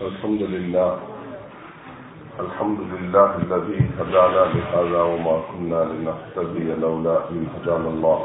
الحمد لله الحمد لله الذي هدانا لهذا وما كنا لنهتدي لولا ان هدانا الله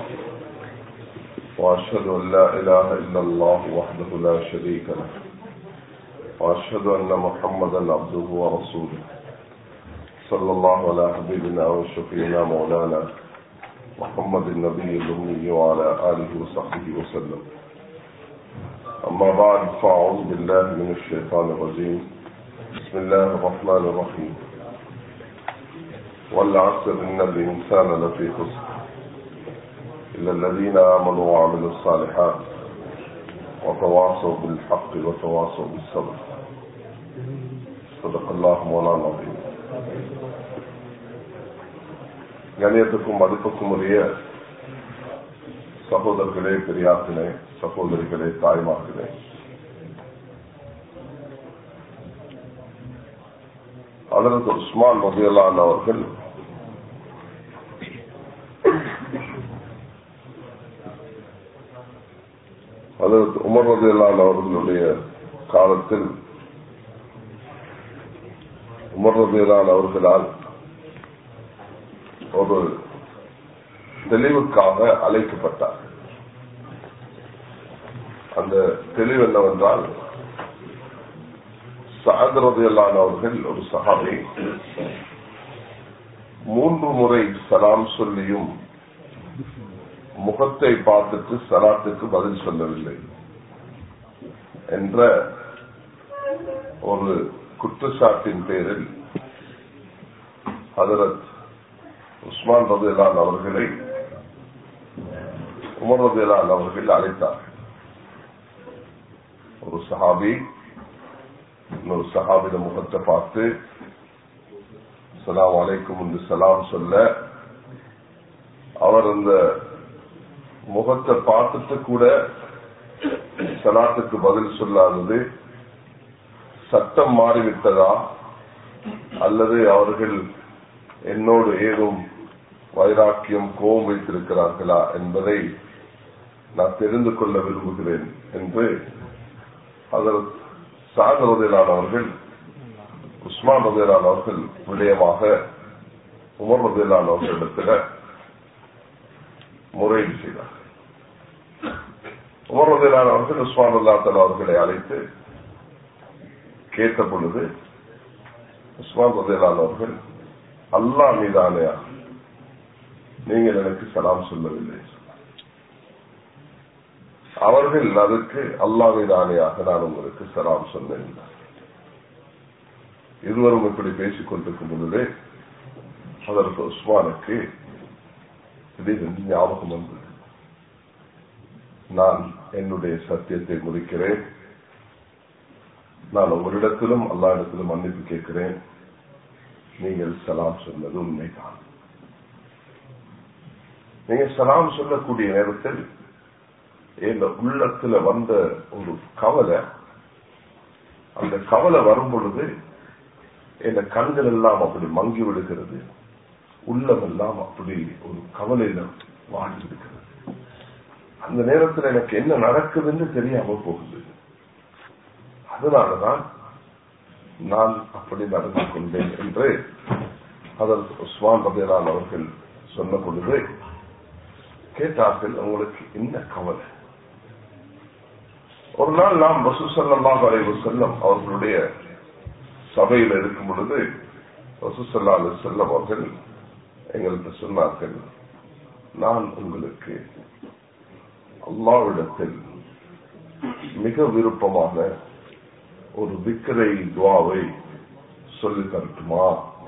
واشهد ان لا اله الا الله وحده لا شريك له واشهد ان محمدا عبده ورسوله صلى الله على حبيبنا وشفينا مولانا محمد النبي الأمي وعلى آله وصحبه وسلم أما بعد فأعوذ بالله من الشيطان الرجيم بسم الله الرحمن الرحيم والعصر إن الإنسان لفي خسر إلا الذين آمنوا وعملوا الصالحات وتواصوا بالحق وتواصوا بالصبر صدق الله مولانا العظيم கணியத்துக்கும் மதிப்புக்கும் உரிய சகோதரர்களே பெரியார்களே சகோதரிகளே தாய்மார்களே அதற்கு உஸ்மான் ரபியலான் அவர்கள் அதற்கு உமர் ரபியலான் அவர்களுடைய காலத்தில் உமர் ரபியலான் அவர்களால் ஒரு தெளிவுக்காக அழைக்கப்பட்டார் அந்த தெளிவு என்னவென்றால் சாகரதையிலான அவர்கள் ஒரு சகாபி மூன்று முறை சலாம் சொல்லியும் முகத்தை பார்த்துட்டு சலாத்துக்கு பதில் சொல்லவில்லை என்ற ஒரு குற்றச்சாட்டின் பேரில் ஹதரத் உஸ்மான் ரபேலான் அவர்களை உமர் ரபேலான் அவர்கள் அழைத்தார் ஒரு சஹாபி இன்னொரு சஹாபிட முகத்தை பார்த்து சலாம் அலைக்கும் என்று சலாம் சொல்ல அவர் அந்த முகத்தை பார்த்துட்டு கூட சலாத்துக்கு பதில் சொல்லாதது சட்டம் மாறிவிட்டதா அல்லது அவர்கள் என்னோடு ஏதும் வைராக்கியம் கோபம் வைத்திருக்கிறார்களா என்பதை நான் தெரிந்து கொள்ள விரும்புகிறேன் என்று அதில் சாகரதிலான அவர்கள் உஸ்மான் ரதிலான அவர்கள் விடயமாக உமர் ரதிலான அவர்களிடத்தில் முறையீடு செய்தார் உமர் ரதிலான அவர்கள் உஸ்மான் ரல்லாத்தல் அவர்களை அழைத்து கேட்ட பொழுது உஸ்மான் ரதிலான அவர்கள் அல்லா மீதானையா நீங்கள் எனக்கு சலாம் சொல்லவில்லை அவர்கள் அதுக்கு அல்லா மீதானையாக நான் உங்களுக்கு சலாம் சொன்னேன் இருவரும் இப்படி பேசிக் கொண்டிருக்கும் பொழுது அதற்கு உஸ்மானுக்கு திடீரென்று ஞாபகம் வந்தது நான் என்னுடைய சத்தியத்தை முடிக்கிறேன் நான் உங்களிடத்திலும் அல்லா இடத்திலும் மன்னிப்பு கேட்கிறேன் நீங்கள் சலாம் சொன்னது உண்மைதான் நீங்க சலாம் சொல்லக்கூடிய நேரத்தில் என் உள்ளத்துல வந்த ஒரு கவலை அந்த கவலை வரும் பொழுது என் கண்கள் எல்லாம் அப்படி மங்கி விடுகிறது உள்ளம் எல்லாம் அப்படி ஒரு கவலையில வாழ்ந்து விடுகிறது அந்த நேரத்தில் எனக்கு என்ன நடக்குதுன்னு தெரியாம போகுது அதனாலதான் நான் அப்படி நடந்து கொண்டேன் என்று அதற்கு உஸ்மான் ரபேலான் அவர்கள் சொன்ன பொழுது கேட்டார்கள் உங்களுக்கு என்ன கவலை ஒரு நாள் நாம் வசூசல்லாஹ் அலைவு செல்லம் அவர்களுடைய சபையில் இருக்கும் பொழுது வசூசல்லா அலி செல்லம் அவர்கள் எங்களுக்கு சொன்னார்கள் நான் உங்களுக்கு அல்லாவிடத்தில் மிக விருப்பமான ஒரு விக்கிரை துவாவை சொல்லி தரட்டுமா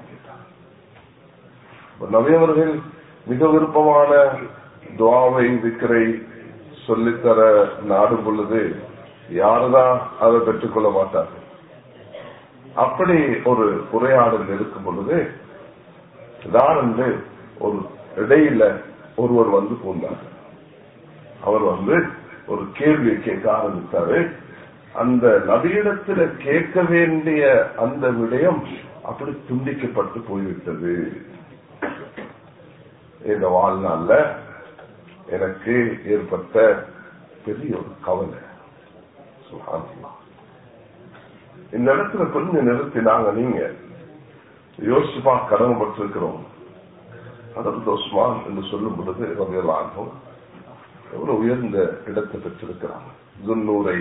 நவியவர்கள் மிக விருப்பமான துவாவை விக்கிரை சொல்லித்தர நாடும் பொழுது யாருதான் அதை பெற்றுக்கொள்ள மாட்டார் அப்படி ஒரு உரையாடல் இருக்கும் பொழுது என்று ஒரு இடையில ஒருவர் வந்து பூந்தார் அவர் வந்து ஒரு கேள்வியை கேட்க ஆரம்பித்தாரு அந்த நபியிடத்துல கேட்க வேண்டிய அந்த விடயம் அப்படி துண்டிக்கப்பட்டு போய்விட்டது இந்த வாழ்நாள்ல எனக்கு ஏற்பட்ட பெரிய ஒரு கவலை சுகாந்திமா இந்த இடத்துல கொஞ்சம் நிறுத்தினாங்க நீங்க யோசிப்பா கடமைப்பட்டிருக்கிறோம் அதற்கு உஸ்மான் என்று சொல்லும் பொழுது ரவியலாகும் எவ்வளவு உயர்ந்த இடத்தை பெற்றிருக்கிறாங்க துன்னூரை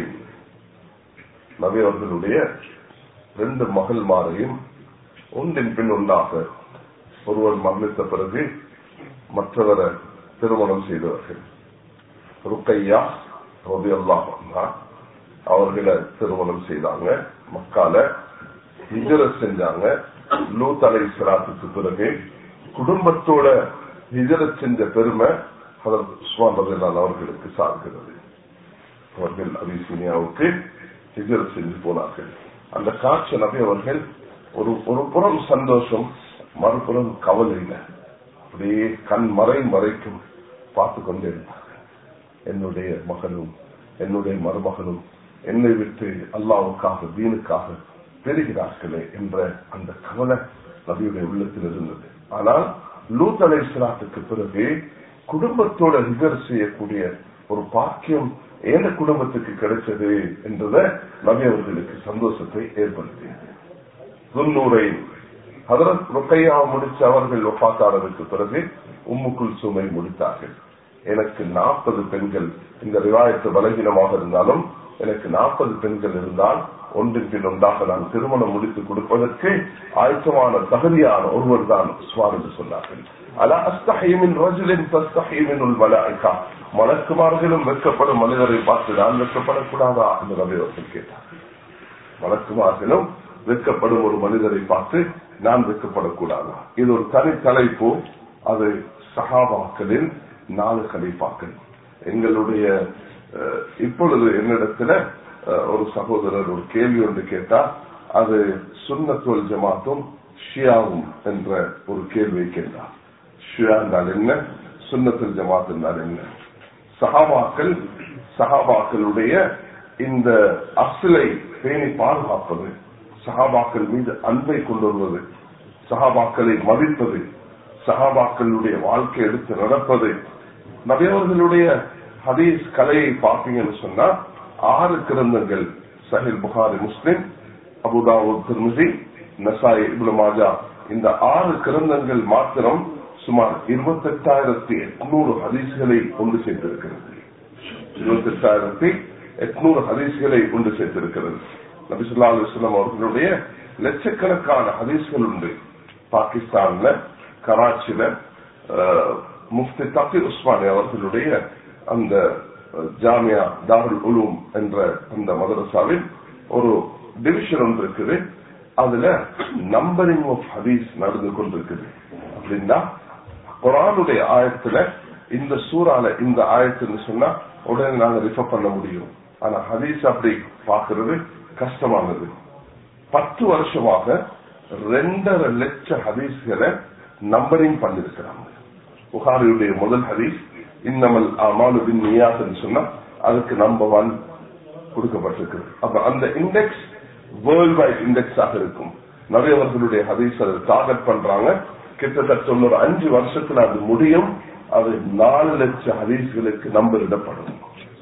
நபி அவர்களுடைய ரெண்டு மகள்மாரையும் ஒன்றின் பின் ஒன்றாக ஒருவர் மரணித்த பிறகு மற்றவரை திருமணம் செய்தவர்கள் ருக்கையா ரபி அல்லாஹ் அவர்களை திருமணம் செய்தாங்க மக்கால ஹிஜர செஞ்சாங்க லூத் அலை சிராத்துக்கு பிறகு குடும்பத்தோட ஹிஜர செஞ்ச பெருமை அதற்கு உஸ்மான் ரபிலான் அவர்களுக்கு சார்கிறது அவர்கள் அபிசீனியாவுக்கு ஹிஜர செஞ்சு போனார்கள் அந்த காட்சி நபி அவர்கள் ஒரு ஒரு புறம் சந்தோஷம் மறுபுறம் கவலை இல்லை அப்படியே கண் மறை மறைக்கும் பார்த்து கொண்டே இருந்தாங்க என்னுடைய மகனும் என்னுடைய மருமகனும் என்னை விட்டு அல்லாவுக்காக தீனுக்காக பெறுகிறார்களே என்ற அந்த கவலை நபியுடைய உள்ளத்தில் இருந்தது ஆனால் லூத் அலை சிலாத்துக்கு பிறகு குடும்பத்தோட நிகர் செய்யக்கூடிய ஒரு பாக்கியம் எந்த குடும்பத்துக்கு கிடைச்சது என்றத நபி அவர்களுக்கு சந்தோஷத்தை ஏற்படுத்தியது துன்னூரை ஹதரத் ருக்கையா முடிச்ச அவர்கள் ஒப்பாத்தாளருக்கு பிறகு உம்முக்குள் சுமை முடித்தார்கள் எனக்கு நாற்பது பெண்கள் இந்த ரிவாயத்து பலகீனமாக இருந்தாலும் எனக்கு நாற்பது பெண்கள் இருந்தால் ஒன்றின் பின் ஒன்றாக நான் திருமணம் முடித்து கொடுப்பதற்கு ஆயத்தமான தகுதியான ஒருவர் தான் சுவார் என்று சொன்னார்கள் அலா அஸ்தஹீமின் ரஜுலின் தஸ்தஹீமின் உள் மலாய்க்கா மலக்குமார்களும் வெக்கப்படும் மனிதரை பார்த்து நான் வெக்கப்படக்கூடாதா என்று நபி அவர்கள் கேட்டார் மலக்குமார்களும் வெக்கப்படும் ஒரு மனிதரை பார்த்து நான் வெக்கப்படக்கூடாதா இது ஒரு தனி தலைப்பு அது சகாபாக்களின் நாலு கலைப்பாக்கள் எங்களுடைய இப்பொழுது என்னிடத்துல ஒரு சகோதரர் ஒரு கேள்வி ஒன்று கேட்டா அது சுண்ணத்துவல் ஜமாத்தும் ஷியாவும் என்ற ஒரு கேள்வியை கேட்டார் ஷியா என்றால் என்ன சுண்ணத்துல் ஜமாத் என்றால் என்ன சஹாபாக்கள் சஹாபாக்களுடைய இந்த அசலை பேணி பாதுகாப்பது சஹாபாக்கள் மீது அன்பை கொண்டு வருவது சஹாபாக்களை மதிப்பது சஹாபாக்களுடைய வாழ்க்கை எடுத்து நடப்பது நபியவர்களுடைய ஹதீஸ் கலையை பார்த்தீங்கன்னு சொன்னா ஆறு கிரந்தங்கள் சஹில் புகாரி முஸ்லிம் அபுதாவூத் திருமிசி நசாய் இப்னு மாஜா இந்த ஆறு கிரந்தங்கள் மாத்திரம் சுமார் இருபத்தி எட்டாயிரத்தி எட்நூறு ஹதீஸ்களை கொண்டு சேர்த்திருக்கிறது இருபத்தி எட்டாயிரத்தி எட்நூறு ஹதீஸ்களை கொண்டு சேர்த்திருக்கிறது நபிசுல்லா அலுவலம் அவர்களுடைய லட்சக்கணக்கான ஹதீஸ்கள் உண்டு பாகிஸ்தான்ல கராச்சியில முஃப்தி தபி உஸ்மானி அவர்களுடைய அந்த ஜாமியா தாருல் உலூம் என்ற அந்த மதரசாவில் ஒரு டிவிஷன் ஒன்று இருக்குது அதுல நம்பரிங் ஆஃப் ஹதீஸ் நடந்து கொண்டிருக்குது அப்படின்னா குரானுடைய ஆயத்துல இந்த சூறால இந்த ஆயத்துன்னு சொன்னா உடனே நாங்க ரிஃபர் பண்ண முடியும் ஆனா ஹதீஸ் அப்படி பாக்குறது கஷ்டமானது பத்து வருஷமாக ரெண்டரை லட்சம் ஹதீஸ்களை நம்பரிங் பண்ணிருக்கிறாங்க புகாரியுடைய முதல் ஹதீஸ் இன்னமல் அமாலு பின் நியாசன்னு சொன்னா அதுக்கு நம்பர் ஒன் கொடுக்கப்பட்டிருக்கு அப்ப அந்த இண்டெக்ஸ் வேர்ல்ட் வைட் இண்டெக்ஸாக இருக்கும் நிறையவர்களுடைய ஹதீஸ் அதை டார்கெட் பண்றாங்க கிட்டத்தட்ட ஒரு அஞ்சு வருஷத்துல அது முடியும் அது நாலு லட்சம் ஹதீஸ்களுக்கு நம்பர் இடப்படும்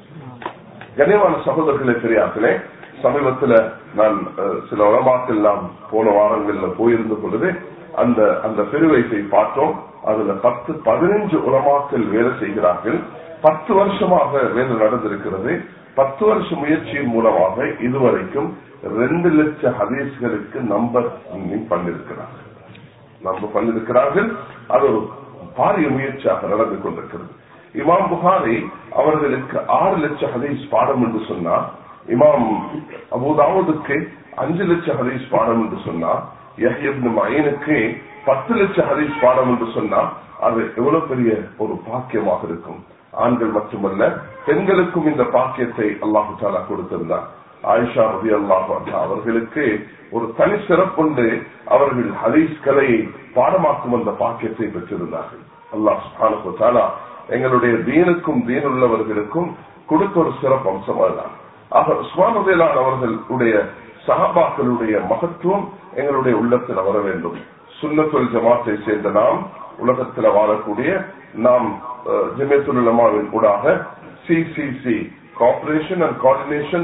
கனிவான சகோதரர்களே பெரியார்களே சமீபத்துல நான் சில உலமாக்கள் நாம் போன வாரங்கள்ல போயிருந்த பொழுது அந்த அந்த பெருவைத்தை பார்த்தோம் அதுல பத்து பதினஞ்சு உலமாக்கள் வேலை செய்கிறார்கள் பத்து வருஷமாக வேலை நடந்திருக்கிறது பத்து வருஷ முயற்சியின் மூலமாக இதுவரைக்கும் ரெண்டு லட்சம் ஹதீஸ்களுக்கு நம்பர் பண்ணிருக்கிறார்கள் நம்ப பண்ணிருக்கிறார்கள் அது ஒரு பாரிய முயற்சியாக நடந்து கொண்டிருக்கிறது இமாம் புகாரி அவர்களுக்கு ஆறு லட்சம் ஹதீஸ் பாடம் என்று சொன்னார் இமாம் அபுதாவுதுக்கு அஞ்சு லட்சம் ஹதீஸ் பாடம் என்று சொன்னார் யஹிப்னு மயனுக்கு பத்து லட்சம் ஹதீஸ் பாடம் என்று சொன்னா அது எவ்வளவு பெரிய ஒரு பாக்கியமாக இருக்கும் ஆண்கள் மட்டுமல்ல பெண்களுக்கும் இந்த பாக்கியத்தை அல்லாஹு தாலா கொடுத்திருந்தார் ஆயிஷா ரபி அல்லாஹு அவர்களுக்கு ஒரு தனி சிறப்புண்டு அவர்கள் ஹதீஸ் கலையை பாடமாக்கும் அந்த பாக்கியத்தை பெற்றிருந்தார்கள் அல்லாஹ் சுஹானு தாலா எங்களுடைய தீனுக்கும் தீனுள்ளவர்களுக்கும் கொடுத்த ஒரு சிறப்பு அம்சம் அதுதான் ஆக உஸ்மான் உதயலான் அவர்களுடைய சஹாபாக்களுடைய மகத்துவம் எங்களுடைய உள்ளத்தில் வர வேண்டும் சுண்ணத்துல் ஜமாத்தை சேர்ந்த நாம் உலகத்தில் வாழக்கூடிய நாம் ஜெமியத்துல் உலமாவின் ஊடாக C C C cooperation and coordination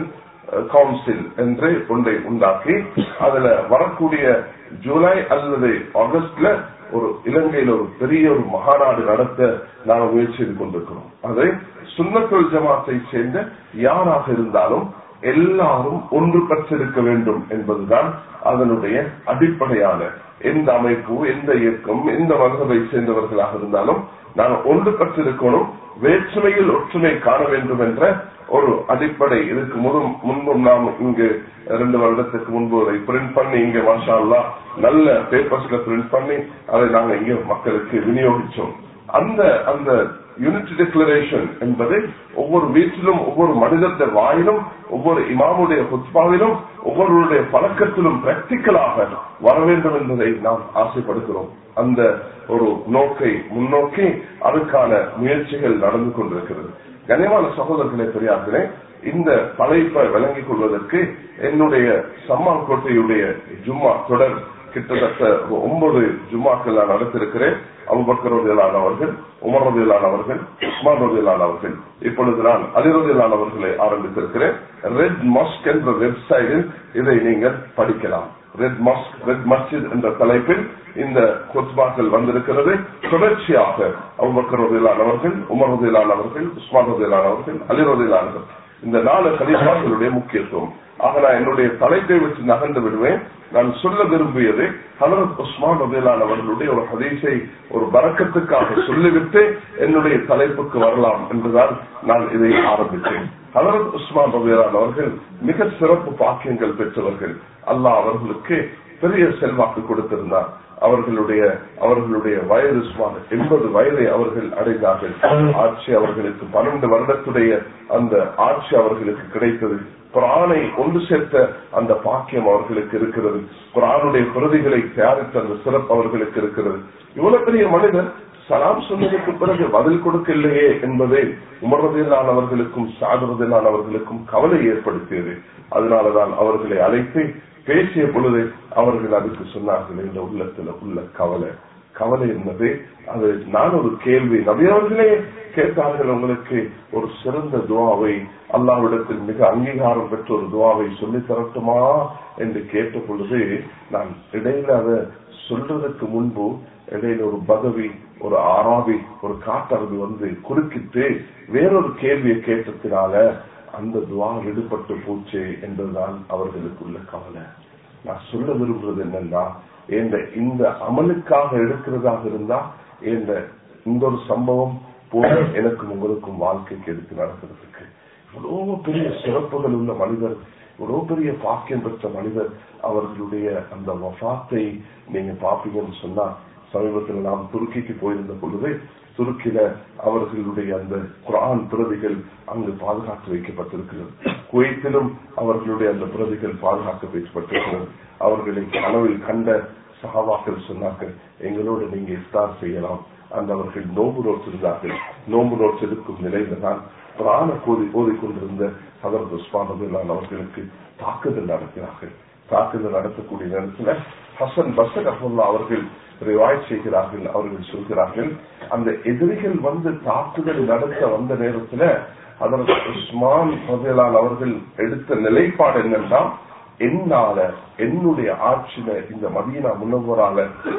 council என்று ஒன்றை உண்டாக்கி அதுல வரக்கூடிய ஜூலை அல்லது ஆகஸ்ட்ல ஒரு இலங்கையில் ஒரு பெரிய ஒரு மகாநாடு நடத்த நாங்கள் முயற்சி செய்து கொண்டிருக்கிறோம் அதை சுண்ணத்துல் ஜமாத்தை சேர்ந்த யாராக இருந்தாலும் எல்லாரும் ஒன்று பெற்றிருக்க வேண்டும் என்பதுதான் அதனுடைய அடிப்படையான எந்த அமைப்பு எந்த இயக்கம் எந்த மதத்தை சேர்ந்தவர்களாக இருந்தாலும் நாங்கள் ஒன்று பெற்றிருக்கணும் வேற்றுமையில் ஒற்றுமை காண வேண்டும் என்ற ஒரு அடிப்படை இதுக்கு முன் முன்பும் நாம் இங்கு ரெண்டு வருடத்துக்கு முன்பு அதை பிரிண்ட் பண்ணி இங்க மாஷா அல்லா நல்ல பேப்பர்ஸ்ல பிரிண்ட் பண்ணி அதை நாங்க இங்க மக்களுக்கு விநியோகிச்சோம் அந்த அந்த யூனிட் டிக்ளரேஷன் என்பது ஒவ்வொரு வீட்டிலும் ஒவ்வொரு மனிதத்த வாயிலும் ஒவ்வொரு இமாமுடைய புத்பாவிலும் ஒவ்வொருவருடைய பழக்கத்திலும் பிராக்டிக்கலாக வர வேண்டும் என்பதை நாம் ஆசைப்படுகிறோம் அந்த ஒரு நோக்கை முன்னோக்கி அதுக்கான முயற்சிகள் நடந்து கொண்டிருக்கிறது கனியமான சகோதரர்களே பெரியார்களே இந்த தலைப்பை விளங்கிக் கொள்வதற்கு என்னுடைய சம்மான் கோட்டையுடைய ஜும்மா தொடர் கிட்டத்தட்ட ஒன்பது ஜும்மாக்கள் நான் நடத்திருக்கிறேன் அபுபக்கர் ரதியலானவர்கள் உமர் ரதியலானவர்கள் உஸ்மான் ரதியலானவர்கள் இப்பொழுது நான் அலிரதியலானவர்களை ஆரம்பித்திருக்கிறேன் ரெட் மஸ்க் என்ற வெப்சைட்டில் இதை நீங்கள் படிக்கலாம் ரெட் மஸ்க் ரெட் மஸ்ஜித் என்ற தலைப்பில் இந்த கொத்பாக்கள் வந்திருக்கிறது தொடர்ச்சியாக அபுபக்கர் ரதியலானவர்கள் உமர் ரதியலானவர்கள் உஸ்மான் ரதியலானவர்கள் அலிரதியலானவர்கள் இந்த நாலு கலிஃபாக்களுடைய முக்கியத்துவம் ஆக நான் என்னுடைய தலைப்பை வச்சு நகர்ந்து விடுவேன் நான் சொல்ல விரும்பியது ஹலரத் உஸ்மான் ரபேலான் அவர்களுடைய ஒரு ஹதீஸை ஒரு பறக்கத்துக்காக சொல்லிவிட்டு என்னுடைய தலைப்புக்கு வரலாம் என்றுதான் நான் இதை ஆரம்பித்தேன் ஹலரத் உஸ்மான் ரபேலான் அவர்கள் மிக சிறப்பு பாக்கியங்கள் பெற்றவர்கள் அல்லாஹ் அவர்களுக்கு பெரிய செல்வாக்கு கொடுத்திருந்தார் அவர்களுடைய அவர்களுடைய வயது சுமார் எண்பது வயதை அவர்கள் அடைந்தார்கள் ஆட்சி அவர்களுக்கு பன்னெண்டு வருடத்துடைய அந்த ஆட்சி அவர்களுக்கு கிடைத்தது குரானை ஒன்று சேர்த்த அந்த பாக்கியம் அவர்களுக்கு இருக்கிறது குரானுடைய பிரதிகளை தயாரித்த அந்த சிறப்பு அவர்களுக்கு இருக்கிறது இவ்வளவு பெரிய மனிதர் சலாம் சொன்னதற்கு பிறகு பதில் கொடுக்கலையே என்பதை உமர்வதிலானவர்களுக்கும் சாதுவதிலானவர்களுக்கும் கவலை ஏற்படுத்தியது அதனாலதான் அவர்களை அழைத்து பேசிய பொழுது அவர்கள் அதுக்கு சொன்னார்கள் என்ற உள்ளத்துல உள்ள கவலை கவலை என்பது அது நான் ஒரு கேள்வி நபியவர்களே கேட்டார்கள் உங்களுக்கு ஒரு சிறந்த துவாவை அல்லாவிடத்தில் மிக அங்கீகாரம் பெற்ற ஒரு துவாவை சொல்லி தரட்டுமா என்று கேட்ட பொழுது நான் இடையில அதை சொல்றதுக்கு முன்பு இடையில ஒரு பதவி ஒரு ஆராவி ஒரு காட்டரது வந்து குறுக்கிட்டு வேறொரு கேள்வியை கேட்டதுனால அந்த துவா விடுபட்டு போச்சு என்பதுதான் அவர்களுக்குள்ள கவலை நான் சொல்ல விரும்புறது என்னன்னா இந்த இந்த அமலுக்காக எடுக்கிறதாக இருந்தா இந்த இந்த ஒரு சம்பவம் போல எனக்கும் உங்களுக்கும் வாழ்க்கைக்கு எடுத்து நடக்கிறதுக்கு இவ்வளவு பெரிய சிறப்புகள் உள்ள மனிதர் இவ்வளவு பெரிய பாக்கியம் பெற்ற மனிதர் அவர்களுடைய அந்த வஃத்தை நீங்க பாப்பீங்கன்னு சொன்னா சமீபத்தில் நாம் துருக்கிக்கு போயிருந்த பொழுது துருக்கில அவர்களுடைய அந்த குரான் பிரதிகள் அங்கு பாதுகாத்து வைக்கப்பட்டிருக்கிறது குவைத்திலும் அவர்களுடைய அந்த பிரதிகள் பாதுகாத்து வைக்கப்பட்டிருக்கிறது அவர்களை கனவில் கண்ட சகாவாக்கள் சொன்னார்கள் எங்களோடு நீங்க இஃப்தார் செய்யலாம் அந்த அவர்கள் நோம்பு நோட்ஸ் இருந்தார்கள் நோம்பு நோட்ஸ் எடுக்கும் நிலையில தான் பிராண கோதி ஓதிக்கொண்டிருந்த ஹதரத் உஸ்மான் ரபுல்லான் அவர்களுக்கு தாக்குதல் நடத்தினார்கள் தாக்குதல் நடத்தக்கூடிய நேரத்துல ஹசன் பசர் அஹமுல்லா அவர்கள் ரிவாய் செய்கிறார்கள் அவர்கள் சொல்கிறார்கள் அந்த எதிரிகள் வந்து தாக்குதல் நடத்த வந்த நேரத்துல அதற்கு உஸ்மான் ரபுல்லான் அவர்கள் எடுத்த நிலைப்பாடு என்னன்னா என்னால என்னுடைய ஆட்சியில இந்த மதீனா முன்னவரால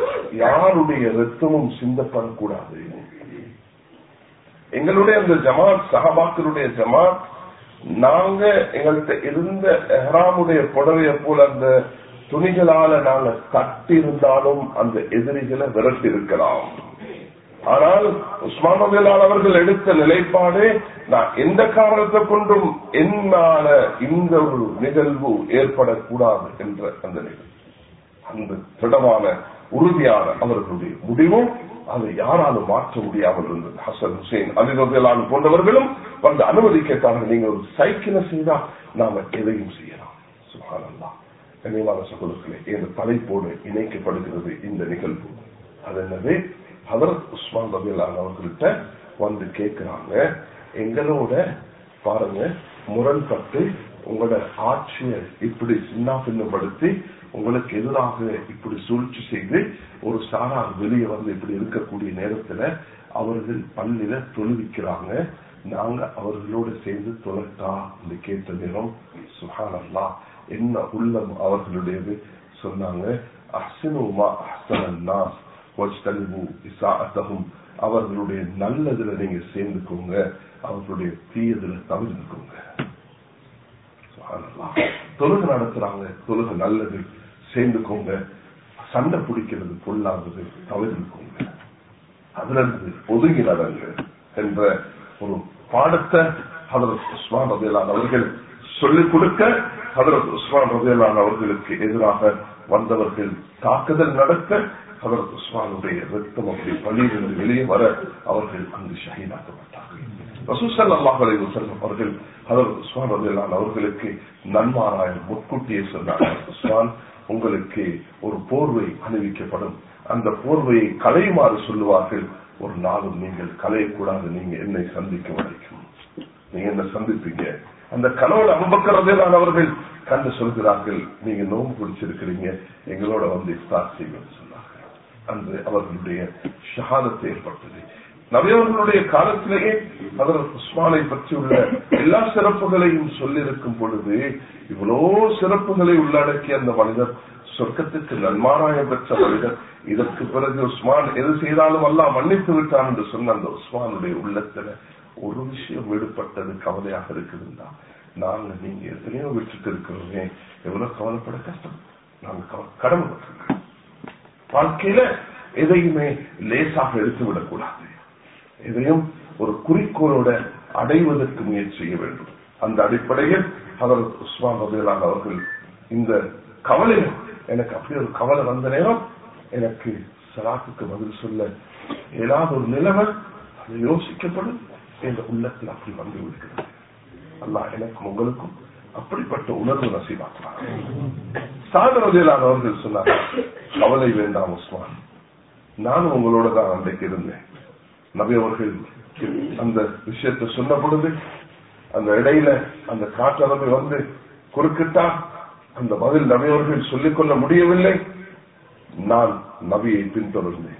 யாருடைய ரத்தமும் சிந்தப்படக்கூடாது எங்களுடைய அந்த ஜமாத் சஹபாக்களுடைய ஜமாத் நாங்க எங்கள்கிட்ட இருந்த எஹ்ராமுடைய புடவைய போல அந்த துணிகளால நாங்க கட்டி இருந்தாலும் அந்த எதிரிகளை விரட்டி இருக்கலாம் ஆனால் உஸ்மான் அவர்கள் எடுத்த நிலைப்பாடு நான் எந்த காரணத்தை கொண்டும் என்னால இந்த ஒரு நிகழ்வு ஏற்படக்கூடாது என்ற அந்த நிகழ்வு அந்த திடமான உறுதியான அவர்களுடைய முடிவும் அதை யாராலும் மாற்ற முடியாமல் இருந்தது ஹசன் ஹுசேன் அலிரலான் போன்றவர்களும் வந்து அனுமதி கேட்டார்கள் நீங்க ஒரு சைக்கிளை செய்தா நாம எதையும் செய்யலாம் சுகானந்தா கனிவான சகோதரர்களே இந்த தலைப்போடு இணைக்கப்படுகிறது இந்த நிகழ்வு அது என்னது ஹதரத் உஸ்மான் ரபிலான் அவர்கள்ட்ட வந்து கேட்கிறாங்க எங்களோட பாருங்க முரண்பட்டு உங்களோட ஆட்சியை இப்படி சின்ன பின்னப்படுத்தி உங்களுக்கு எதிராக இப்படி சூழ்ச்சி செய்து ஒரு சாரார் வெளியே வந்து இப்படி இருக்கக்கூடிய நேரத்துல அவர்கள் பள்ளியில தொழுவிக்கிறாங்க நாங்க அவர்களோட சேர்ந்து தொலைட்டா என்று கேட்ட நேரம் சுஹானல்லா என்ன உள்ளம் அவர்களுடையது சொன்னாங்க அஹ்சினுமா அஹ்சனன்னா வஜ்தனிபு இசாஅத்தஹும் அவர்களுடைய நல்லதுல நீங்க சேர்ந்துக்கோங்க அவர்களுடைய தீயதுல தவிர்த்துக்கோங்க சுப்ஹானல்லாஹ். தொழுகை நடத்துறாங்க தொழுகை நல்லது சேர்ந்துக்கோங்க சண்டை பிடிக்கிறது பொல்லாதது தவிர்த்துக்கோங்க அதுல இருந்து ஒதுங்கி நடங்க என்ற ஒரு பாடத்தை ஹதரத் உஸ்மான் ரதியலான் அவர்கள் சொல்லிக் கொடுக்க ஹதரத் உஸ்மான் ரதியலான் அவர்களுக்கு எதிராக வந்தவர்கள் தாக்குதல் நடத்த ஹதரத் உஸ்மானுடைய ரத்தம் அப்படி பள்ளியிலிருந்து வெளியே வர அவர்கள் அங்கு ஷஹீதாக்கப்பட்டார்கள் ரசூசல்லாஹ் அலைஹி வஸல்லம் அவர்கள் ஹதரத் உஸ்மான் ரதியலான் அவர்களுக்கு நன்மாராய முற்கூட்டியே சொன்னார்கள் உஸ்மான் உங்களுக்கு ஒரு போர்வை அணிவிக்கப்படும் அந்த போர்வையை களையுமாறு சொல்லுவார்கள் ஒரு நாளும் நீங்கள் களையக்கூடாது நீங்க என்னை சந்திக்க வரைக்கும் நீங்க என்ன சந்திப்பீங்க அந்த கனவுல அனுபக்கிறதேதான் அவர்கள் கண்டு சொல்கிறார்கள் நீங்க நோம்பு பிடிச்சிருக்கிறீங்க எங்களோட வந்து இஃப்தார் செய்வது சொன்னார்கள் அன்று அவர்களுடைய ஷஹாதத்தை ஏற்பட்டது நபியவர்களுடைய காலத்திலேயே அவர் உஸ்மானை பற்றியுள்ள எல்லா சிறப்புகளையும் சொல்லியிருக்கும் பொழுது இவ்வளோ சிறப்புகளை உள்ளடக்கிய அந்த மனிதர் சொர்க்கத்துக்கு நன்மாராயம் பெற்ற மனிதர் இதற்கு பிறகு உஸ்மான் எது செய்தாலும் அல்லா மன்னித்து விட்டான் என்று சொன்ன அந்த உஸ்மானுடைய உள்ளத்துல ஒரு விஷயம் விடுபட்டது கவலையாக இருக்குதுண்டா நாங்க நீங்க எத்தனையோ விட்டுட்டு இருக்கிறோமே எவ்வளவு கவலைப்பட கஷ்டம் நாங்க கவ- கடமைப்பட்டிருக்கோம் வாழ்க்கையில எதையுமே லேசாக எடுத்து விடக்கூடாது எதையும் ஒரு குறிக்கோளோட அடைவதற்கு முயற்சி செய்ய வேண்டும் அந்த அடிப்படையில் அவர் உஸ்மான் ரபிலான் அவர்கள் இந்த கவலை எனக்கு அப்படி ஒரு கவலை வந்த நேரம் எனக்கு சலாத்துக்கு பதில் சொல்ல ஏதாவது ஒரு நிலைமை அது யோசிக்கப்படும் என்ற உள்ளத்தில் அப்படி வந்து விடுகிறது அல்லாஹ் எனக்கும் உங்களுக்கும் அப்படிப்பட்ட உணர்வு நசீபாக்குறார் சாதனதிலான அவர்கள் சொன்னார் கவலை வேண்டாம் உஸ்மான் நானும் உங்களோட தான் அன்றைக்கு இருந்தேன் நபி அவர்கள் அந்த விஷயத்தை சொன்ன பொழுது அந்த இடையில அந்த காற்றளவை வந்து குறுக்கிட்டா அந்த பதில் நபி அவர்கள் சொல்லிக்கொள்ள முடியவில்லை நான் நபியை பின்தொடர்ந்தேன்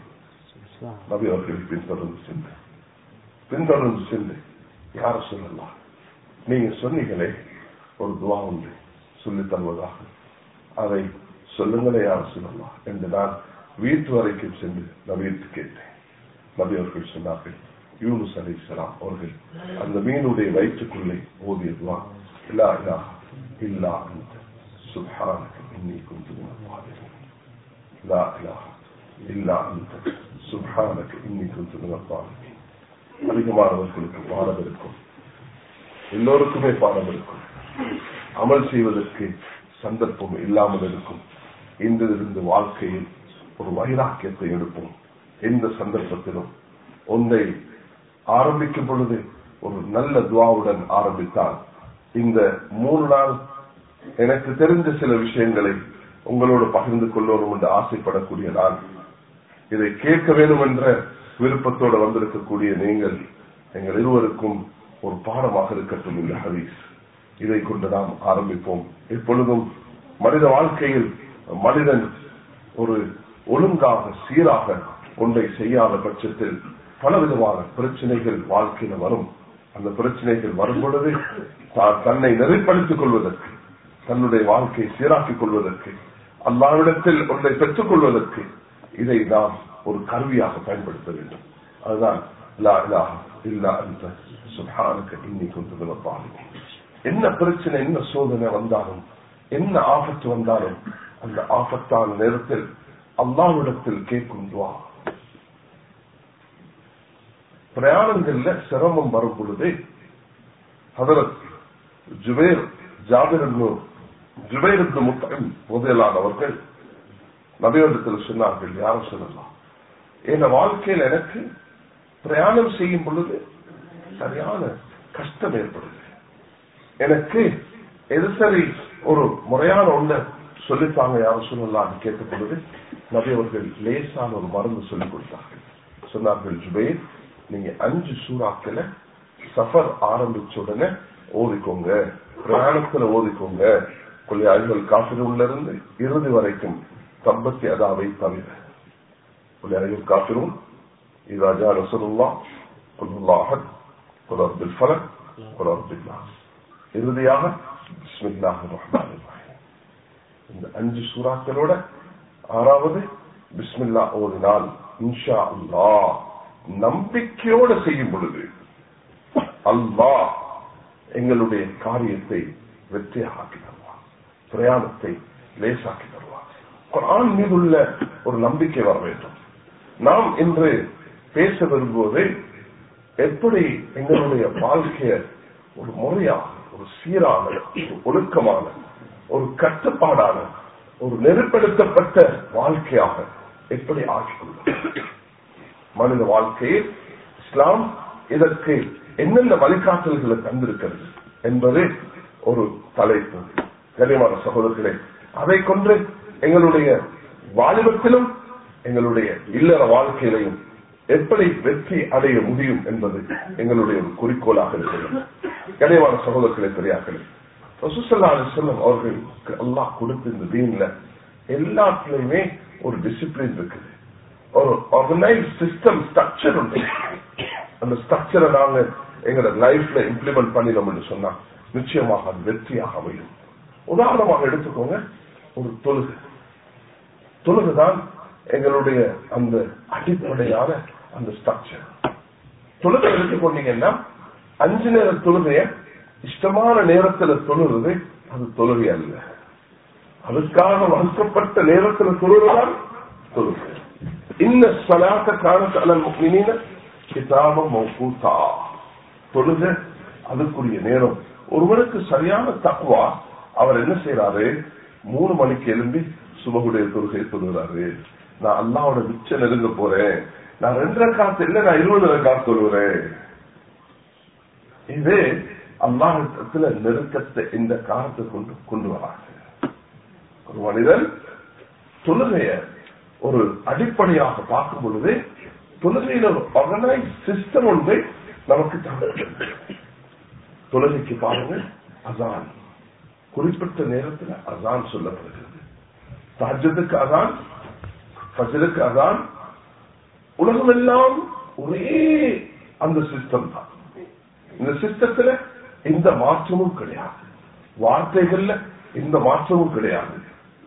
நபி அவர்களை பின்தொடர்ந்து சென்றேன் பின்தொடர்ந்து சென்று யார சொல்லலாம் நீங்க சொன்னீங்களே ஒரு துவா உண்டு சொல்லித் தருவதாக அதை சொல்லுங்களே யார சொல்லலாம் என்று நான் வீட்டு வரைக்கும் சென்று நபியிட்டு கேட்டேன் நபி அவர்கள் சொன்னார்கள் யூனுஸ் அலைஹிஸ்ஸலாம் அவர்கள் அந்த மீனுடைய வயிற்றுக்குள்ளே ஓதிய துவா இல்லா இல்லா இல்லா அந்த சுப்ஹானக இன்னி குந்து மினல் ظالمين لا إله إلا أنت سبحانك إني كنت من الظالمين அதிகமானவர்களுக்கு பாடம் இருக்கும் எல்லோருக்குமே பாடம் இருக்கும் அமல் செய்வதற்கு சந்தர்ப்பம் இல்லாமல் இருக்கும் இன்றிலிருந்து வாழ்க்கையில் ஒரு வைராக்கியத்தை எடுப்போம் எந்த சந்தர்ப்பத்திலும் ஒன்றை ஆரம்பிக்கும் பொழுது ஒரு நல்ல துவாவுடன் ஆரம்பித்தால் இந்த மூணு நாள் எனக்கு தெரிந்த சில விஷயங்களை உங்களோடு பகிர்ந்து கொள்ளணும் என்று ஆசைப்படக்கூடிய நான் இதை கேட்க வேண்டும் என்ற விருப்பத்தோடு வந்திருக்கக்கூடிய நீங்கள் எங்கள் இருவருக்கும் ஒரு பாடமாக இருக்கட்டும் இந்த ஹதீஸ் இதை கொண்டு நாம் ஆரம்பிப்போம் எப்பொழுதும் மனித வாழ்க்கையில் மனிதன் ஒரு ஒழுங்காக சீராக ஒன்றை செய்யாத பட்சத்தில் பலவிதமான பிரச்சனைகள் வாழ்க்கையில வரும் அந்த பிரச்சனைகள் வரும் பொழுது தான் தன்னை நெறிப்படுத்திக் கொள்வதற்கு தன்னுடைய வாழ்க்கையை சீராக்கிக் கொள்வதற்கு அல்லாவிடத்தில் ஒன்றை பெற்றுக் கொள்வதற்கு இதை நாம் ஒரு கருவியாக பயன்படுத்த வேண்டும் அதுதான் லா இலாஹ இல்லா அன்த சுப்ஹானக இன்னி குன்து மினல் ظالمين. என்ன பிரச்சனை என்ன சோதனை வந்தாலும் என்ன ஆபத்து வந்தாலும் அந்த ஆபத்தான நேரத்தில் அல்லாவிடத்தில் கேட்கும் துவா பிரயாணங்கள்ல சிரமம் வரும் பொழுது ஹதரத் ஜுபேர் ஜாபிர் ஜுபேர் முத்தம் முதலானவர்கள் நபியோடத்தில் சொன்னார்கள் யாரும் சொல்லலாம் என் வாழ்க்கையில் எனக்கு பிரயாணம் செய்யும் பொழுது சரியான கஷ்டம் ஏற்படுது எனக்கு எது சரி ஒரு முறையான ஒண்ண சொல்லித்தாங்க யாரும் சொல்லலாம் கேட்ட பொழுது நபி அவர்கள் லேசான ஒரு மருந்து சொல்லிக் கொடுத்தார்கள் சொன்னார்கள் ஜுபேர் நீங்க அஞ்சு சூறாக்களை சஃபர் ஆரம்பிச்ச உடனே ஓதிக்கோங்க பிரயாணத்துல ஓதிக்கோங்க கொள்ளை அஞ்சல் காப்பிரூன்ல இருந்து இறுதி வரைக்கும் தம்பத்தி அதாவை தவிர கொள்ளை அஞ்சல் காப்பிரூன் إذا جاء نصر الله قل الله أحد قل رب الفلك قل رب الناس இறுதியாக பிஸ்மில்லாஹிர் ரஹ்மானிர் ரஹீம் இந்த அஞ்சு சூறாக்களோட ஆறாவது பிஸ்மில்லா ஓதினால் இன்ஷா அல்லாஹ் நம்பிக்கையோட செய்யும் பொழுது அல்லாஹ் எங்களுடைய காரியத்தை வெற்றியாக ஆக்கி தருவார் பிரயாணத்தை லேசாக்கி தருவார் குரான் மீதுள்ள ஒரு நம்பிக்கை வர வேண்டும் நாம் இன்று பேச விரும்புவது எப்படி எங்களுடைய வாழ்க்கைய ஒரு முறையாக ஒரு சீரான ஒரு ஒழுக்கமான ஒரு கட்டுப்பாடான ஒரு நெருப்படுத்தப்பட்ட வாழ்க்கையாக எப்படி ஆக்கிக்கொள்ளும் மனித வாழ்க்கையில் இஸ்லாம் இதற்கு என்னென்ன வழிகாட்டல்களை தந்திருக்கிறது என்பது ஒரு தலைப்பு கனிமான சகோதரர்களே அதை கொண்டு எங்களுடைய வாலிபத்திலும் எங்களுடைய இல்லற வாழ்க்கையிலையும் எப்படி வெற்றி அடைய முடியும் என்பது எங்களுடைய ஒரு குறிக்கோளாக இருக்கிறது கனிவான சகோதரர்களே பெரியார்களே ரசூசல்லா அலிஸ்லம் அவர்களுக்கு அல்லாஹ் கொடுத்த இந்த தீன்ல எல்லாத்துலயுமே ஒரு டிசிப்ளின் இருக்குது ஒரு ஆர்கனைஸ் சிஸ்டம் ஸ்ட்ரக்சர் உண்டு அந்த ஸ்ட்ரக்சரை நாங்க எங்களோட லைஃப்ல இம்ப்ளிமெண்ட் பண்ணினோம் என்று சொன்னா நிச்சயமாக அது வெற்றியாக அமையும் உதாரணமாக எடுத்துக்கோங்க ஒரு தொழுகு தொழுகுதான் எங்களுடைய அந்த அடிப்படையான அந்த ஸ்ட்ரக்சர் தொழுகை எடுத்துக்கொண்டீங்கன்னா அஞ்சு நேர தொழுகைய இஷ்டமான நேரத்துல தொழுறது அது தொழுகை அல்ல அதுக்காக வகுக்கப்பட்ட நேரத்துல தொழுறதான் தொழுகை இன்ன சலாத்த காலத்து அலல் முக்மினீன கிதாபம் மௌகூத்தா தொழுக அதுக்குரிய நேரம் ஒருவருக்கு சரியான தக்குவா அவர் என்ன செய்யறாரு மூணு மணிக்கு எழும்பி சுபகுடைய தொழுகை தொழுகிறாரு நான் அல்லாவோட மிச்ச நெருங்க போறேன் நான் ரெண்டரை காத்து இல்ல நான் இருபது காத்து தொழுகிறேன் இது அல்லாஹத்துல நெருக்கத்தை இந்த காலத்தை கொண்டு கொண்டு வராங்க ஒரு மனிதன் தொழுகைய ஒரு அடிப்படையாக பார்க்கும் பொழுது தொழுகையில ஒரு ஆர்கனைஸ் சிஸ்டம் ஒன்று நமக்கு தந்திருக்கிறது தொழுகைக்கு பாருங்க அசான் குறிப்பிட்ட நேரத்தில் அசான் சொல்லப்படுகிறது தாஜத்துக்கு அதான் ஃபஜருக்கு அதான் உலகம் எல்லாம் ஒரே அந்த சிஸ்டம் தான் இந்த சிஸ்டத்துல எந்த மாற்றமும் கிடையாது வார்த்தைகள்ல எந்த மாற்றமும் கிடையாது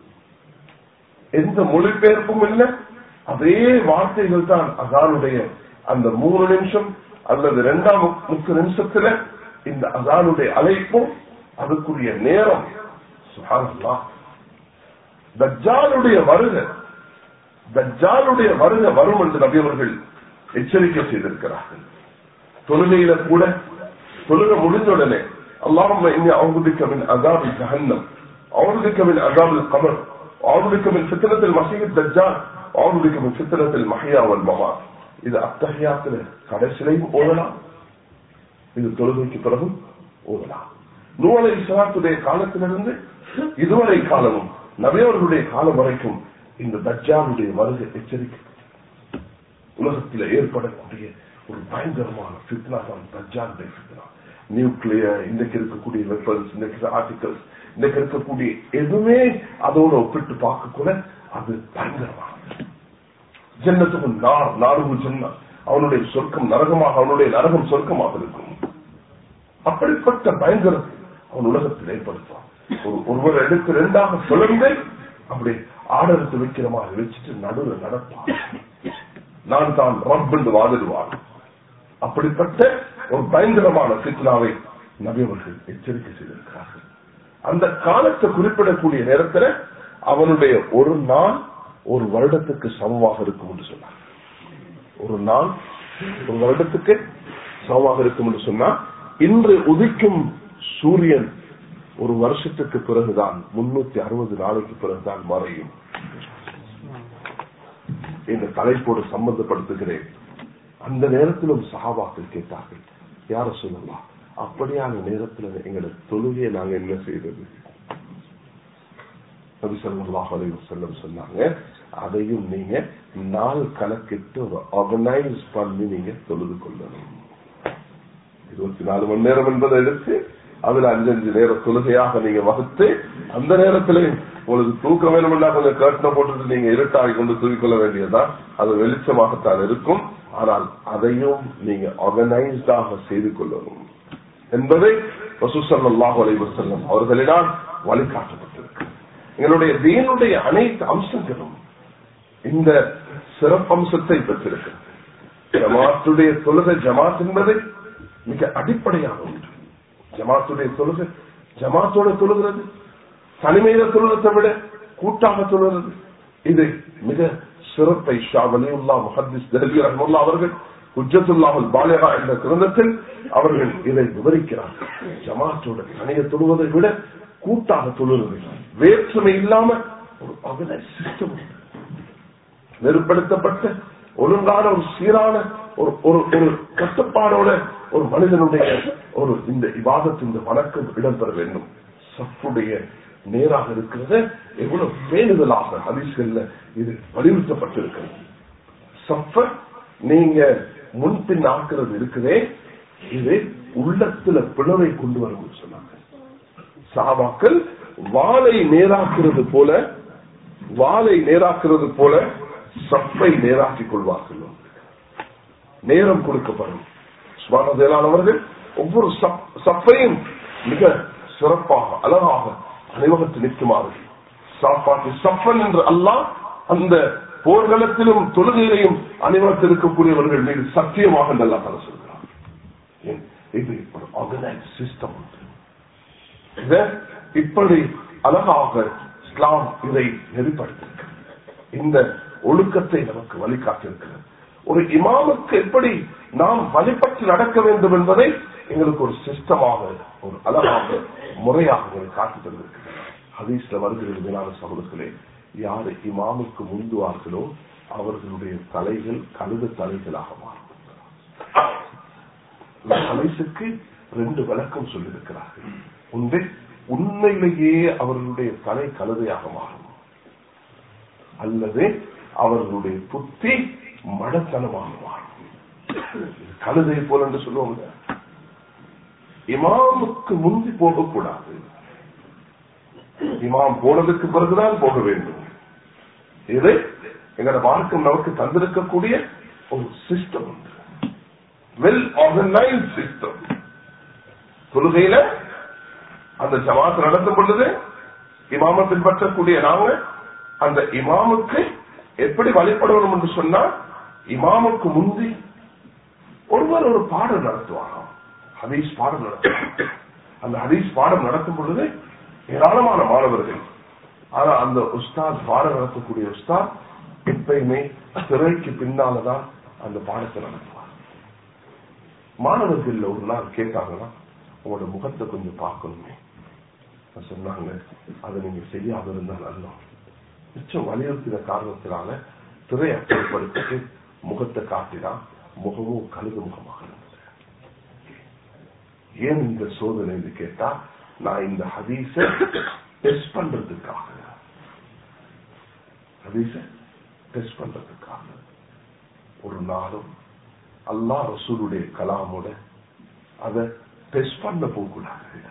எந்த மொழிபெயர்ப்பும் இல்லை அதே வார்த்தைகள் தான் அசானுடைய அந்த மூணு நிமிஷம் அல்லது இரண்டாம் முப்பது நிமிஷத்துல இந்த அசானுடைய அழைப்பும் அதுக்குரிய நேரம் சுகானல்லா தஜ்ஜாலுடைய வருக தஜ்ஜாலுடைய வருக வரும் என்று நபியவர்கள் எச்சரிக்கை செய்திருக்கிறார்கள் தொழுகையில கூட தொழுக முடிஞ்ச உடனே اللهم اني اعوذ بك من عذاب جهنم اعوذ بك من عذاب القبر اعوذ بك من فتنه المسيح الدجال اعوذ بك من فتنه المحيا والممات இது அத்தகையாத்துல கடைசிலையும் ஓதலாம் இது தொழுகைக்கு பிறகும் ஓதலாம் நூலை இஸ்லாத்துடைய காலத்திலிருந்து இதுவரை காலமும் நபியவர்களுடைய காலம் வரைக்கும் இந்த தஜ்ஜாலுடைய வருகை எச்சரிக்கை உலகத்தில் ஏற்படக்கூடிய ஒரு பயங்கரமான ஃபித்னா தான் தஜ்ஜாலுடைய ஃபித்னா நியூக்ளியர் இன்னைக்கு இருக்கக்கூடிய வெப்பன்ஸ் இன்னைக்கு ஆர்டிகல்ஸ் இன்னைக்கு இருக்கக்கூடிய எதுவுமே அதோட ஒப்பிட்டு பார்க்க கூட அது பயங்கரமானது ஜன்னத்துக்கும் நார் நாடுகள் ஜன்னா அவனுடைய சொர்க்கம் நரகமாக அவனுடைய நரகம் சொர்க்கமாக இருக்கும் அப்படிப்பட்ட பயங்கரத்தை அவன் உலகத்தில் ஏற்படுத்துவான் ஒரு ஒருவர் எடுத்து ரெண்டாக சுழந்து அப்படி ஆடரத்து வைக்கிற மாதிரி வச்சுட்டு நடுவில் நடப்பான் நான் தான் ரப் என்று வாதிடுவான் அப்படிப்பட்ட ஒரு பயங்கரமான சித்னாவை நபியவர்கள் எச்சரிக்கை செய்திருக்கிறார்கள் அந்த காலத்தை குறிப்பிடக்கூடிய நேரத்தில் அவனுடைய ஒரு நாள் ஒரு வருடத்துக்கு சமமாக இருக்கும் என்று சொன்னார் ஒரு நாள் ஒரு வருடத்துக்கு சமமாக இருக்கும் என்று சொன்னா இன்று உதிக்கும் சூரியன் ஒரு வருஷத்துக்கு பிறகுதான் முன்னூத்தி அறுபது நாளைக்கு பிறகுதான் மறையும் இந்த தலைப்போடு சம்பந்தப்படுத்துகிறேன் அந்த நேரத்திலும் சகாபாக்கள் கேட்டார்கள் யார சொல்லலாம் அப்படியான நேரத்தில் எங்களை தொழுகையை நாங்க என்ன செய்தது நபி ஸல்லல்லாஹு அலைஹி வஸல்லம் சொன்னாங்க அதையும் நீங்க நாள் கணக்கிட்டு ஒரு ஆர்கனைஸ் பண்ணி நீங்க தொழுது கொள்ளணும் இருபத்தி நாலு மணி நேரம் என்பதை எடுத்து அதுல அஞ்சஞ்சு நேரம் தொழுகையாக நீங்க வகுத்து அந்த நேரத்திலே உங்களுக்கு தூக்கம் வேணும்னா கொஞ்சம் கர்ட்டனை போட்டுட்டு நீங்க இருட்டாகி கொண்டு தூக்கிக்கொள்ள வேண்டியதுதான் அது வெளிச்சமாகத்தான் இருக்கும் ஆனால் அதையும் நீங்க ஆர்கனைஸ்டாக செய்து கொள்ளணும் என்பதை ரசூசல்லாஹு அலைஹி வஸல்லம் அவர்களினால் வழிகாட்டப்பட்டிருக்கு எங்களுடைய தீனுடைய அனைத்து அம்சங்களும் இந்த சிறப்பம்சத்தை பெற்றிருக்கிறது ஜமாத்துடைய தொழுகை ஜமாத் என்பது மிக அடிப்படையான ஒன்று ஜமாத்துடைய தொழுகை ஜமாத்தோட தொழுகிறது தனிமையில தொழுகத்தை விட கூட்டாக தொழுகிறது இது மிக சிறப்பை ஷா வலியுல்லா முஹத்திஸ் தஹலி ரஹ்முல்லா அவர்கள் உஜத்துல்லாஹுல் பாலிகா என்ற கிரந்தத்தில் அவர்கள் இதை விவரிக்கிறார்கள் ஜமாத்தோட தனிய தொழுவதை விட கூட்டாக தொழுகிறது வேற்றுமை இல்லாம ஒரு ஆர்கனைஸ் சிஸ்டம் நெருப்படுத்தப்பட்ட ஒழுங்கான ஒரு சீரான ஒரு ஒரு ஒரு கட்டுப்பாடோட ஒரு மனிதனுடைய ஒரு இந்த இவாதத்து இந்த வணக்கம் இடம்பெற வேண்டும் சஃப்புடைய நேராக இருக்கிறது எவ்வளவு பேணுதலாக ஹதீஸ்கள்ல இது வலியுறுத்தப்பட்டிருக்கிறது சஃப நீங்க முன்பின் ஆக்குறது இருக்குதே இது உள்ளத்துல பிளவை கொண்டு வரும் சொன்னாங்க சாபாக்கள் வாளை நேராக்குறது போல வாளை நேராக்குறது போல சப்பை நேராக்கிக் கொள்வார்கள் நேரம் கொடுக்கப்படும் சுவானதேலானவர்கள் ஒவ்வொரு சப்பையும் மிக சிறப்பாக அழகாக அணிவகத்தில் நிற்குமாறு சாப்பாட்டு சப்பன் என்று அல்லாஹ் அந்த போர்க்களத்திலும் தொழுகையிலையும் அணிவகத்தில் இருக்கக்கூடியவர்கள் மீது சத்தியமாக நல்லா தர சொல்கிறார் ஏன்? இது ஒரு ஆர்கனைஸ் சிஸ்டம் இத இப்படி அழகாக இஸ்லாம் இதை நெறிப்படுத்திருக்கிறது இந்த ஒழுக்கத்தை நமக்கு வழிகாட்டிருக்கிறது ஒரு இமாமுக்கு எப்படி நாம் வழிபட்டு நடக்க வேண்டும் என்பதை எங்களுக்கு ஒரு சிஸ்டமாக ஒரு அழகாக முறையாக எங்களுக்கு காட்டி தந்திருக்கிறது ஹதீஸ்ல வருகிறது மேலான சகோதரர்களே யாரு இமாமுக்கு முந்துவார்களோ அவர்களுடைய தலைகள் கழுத தலைகளாக மாறும் இந்த ஹதீஸுக்கு ரெண்டு விளக்கம் சொல்லியிருக்கிறார்கள் ஒன்று உண்மையிலேயே அவர்களுடைய தலை கழுதையாக மாறும் அல்லது அவர்களுடைய புத்தி மடத்தனமாக மாறும் கழுதை போல என்று சொல்லுவாங்க இமாமுக்கு முந்தி போகக்கூடாது இமாம் போனதுக்கு பிறகுதான் போக வேண்டும் இது எங்களோட மார்க்கம் நமக்கு தந்திருக்கக்கூடிய ஒரு சிஸ்டம் உண்டு வெல் ஆர்கனைஸ் சிஸ்டம் தொழுகையில அந்த ஜமாத் நடத்தும் பொழுது இமாம பின்பற்றக்கூடிய நாங்க அந்த இமாமுக்கு எப்படி வழிபடணும் என்று சொன்னா இமாமுக்கு முந்தி ஒருவர் ஒரு பாடம் நடத்துவாராம் ஹதீஸ் பாடம் நடத்துவாங்க அந்த ஹதீஸ் பாடம் நடத்தும் பொழுது ஏராளமான மாணவர்கள் ஆனா அந்த உஸ்தாத் பாடம் நடத்தக்கூடிய உஸ்தாத் எப்பயுமே திரைக்கு பின்னாலதான் அந்த பாடத்தை நடத்துவார் மாணவர்கள் ஒரு நாள் கேட்டாங்கன்னா உங்களோட முகத்தை கொஞ்சம் பார்க்கணுமே சொன்னாங்க அதை நீங்க செய்யாத இருந்தா நல்லா மிச்சம் வலியுறுத்தின காரணத்தினால திரை அச்சப்படுத்திட்டு முகத்தை காட்டினா முகமும் கழுது முகமாக இருந்தது ஏன் இந்த சோதனை என்று கேட்டா நான் இந்த ஹதீஸ டெஸ்ட் பண்றதுக்காக ஹதீஸ டெஸ்ட் பண்றதுக்காக ஒரு நாளும் அல்லாஹ் ரசூலுடைய கலாமோட அதை டெஸ்ட் பண்ண போகக்கூடாது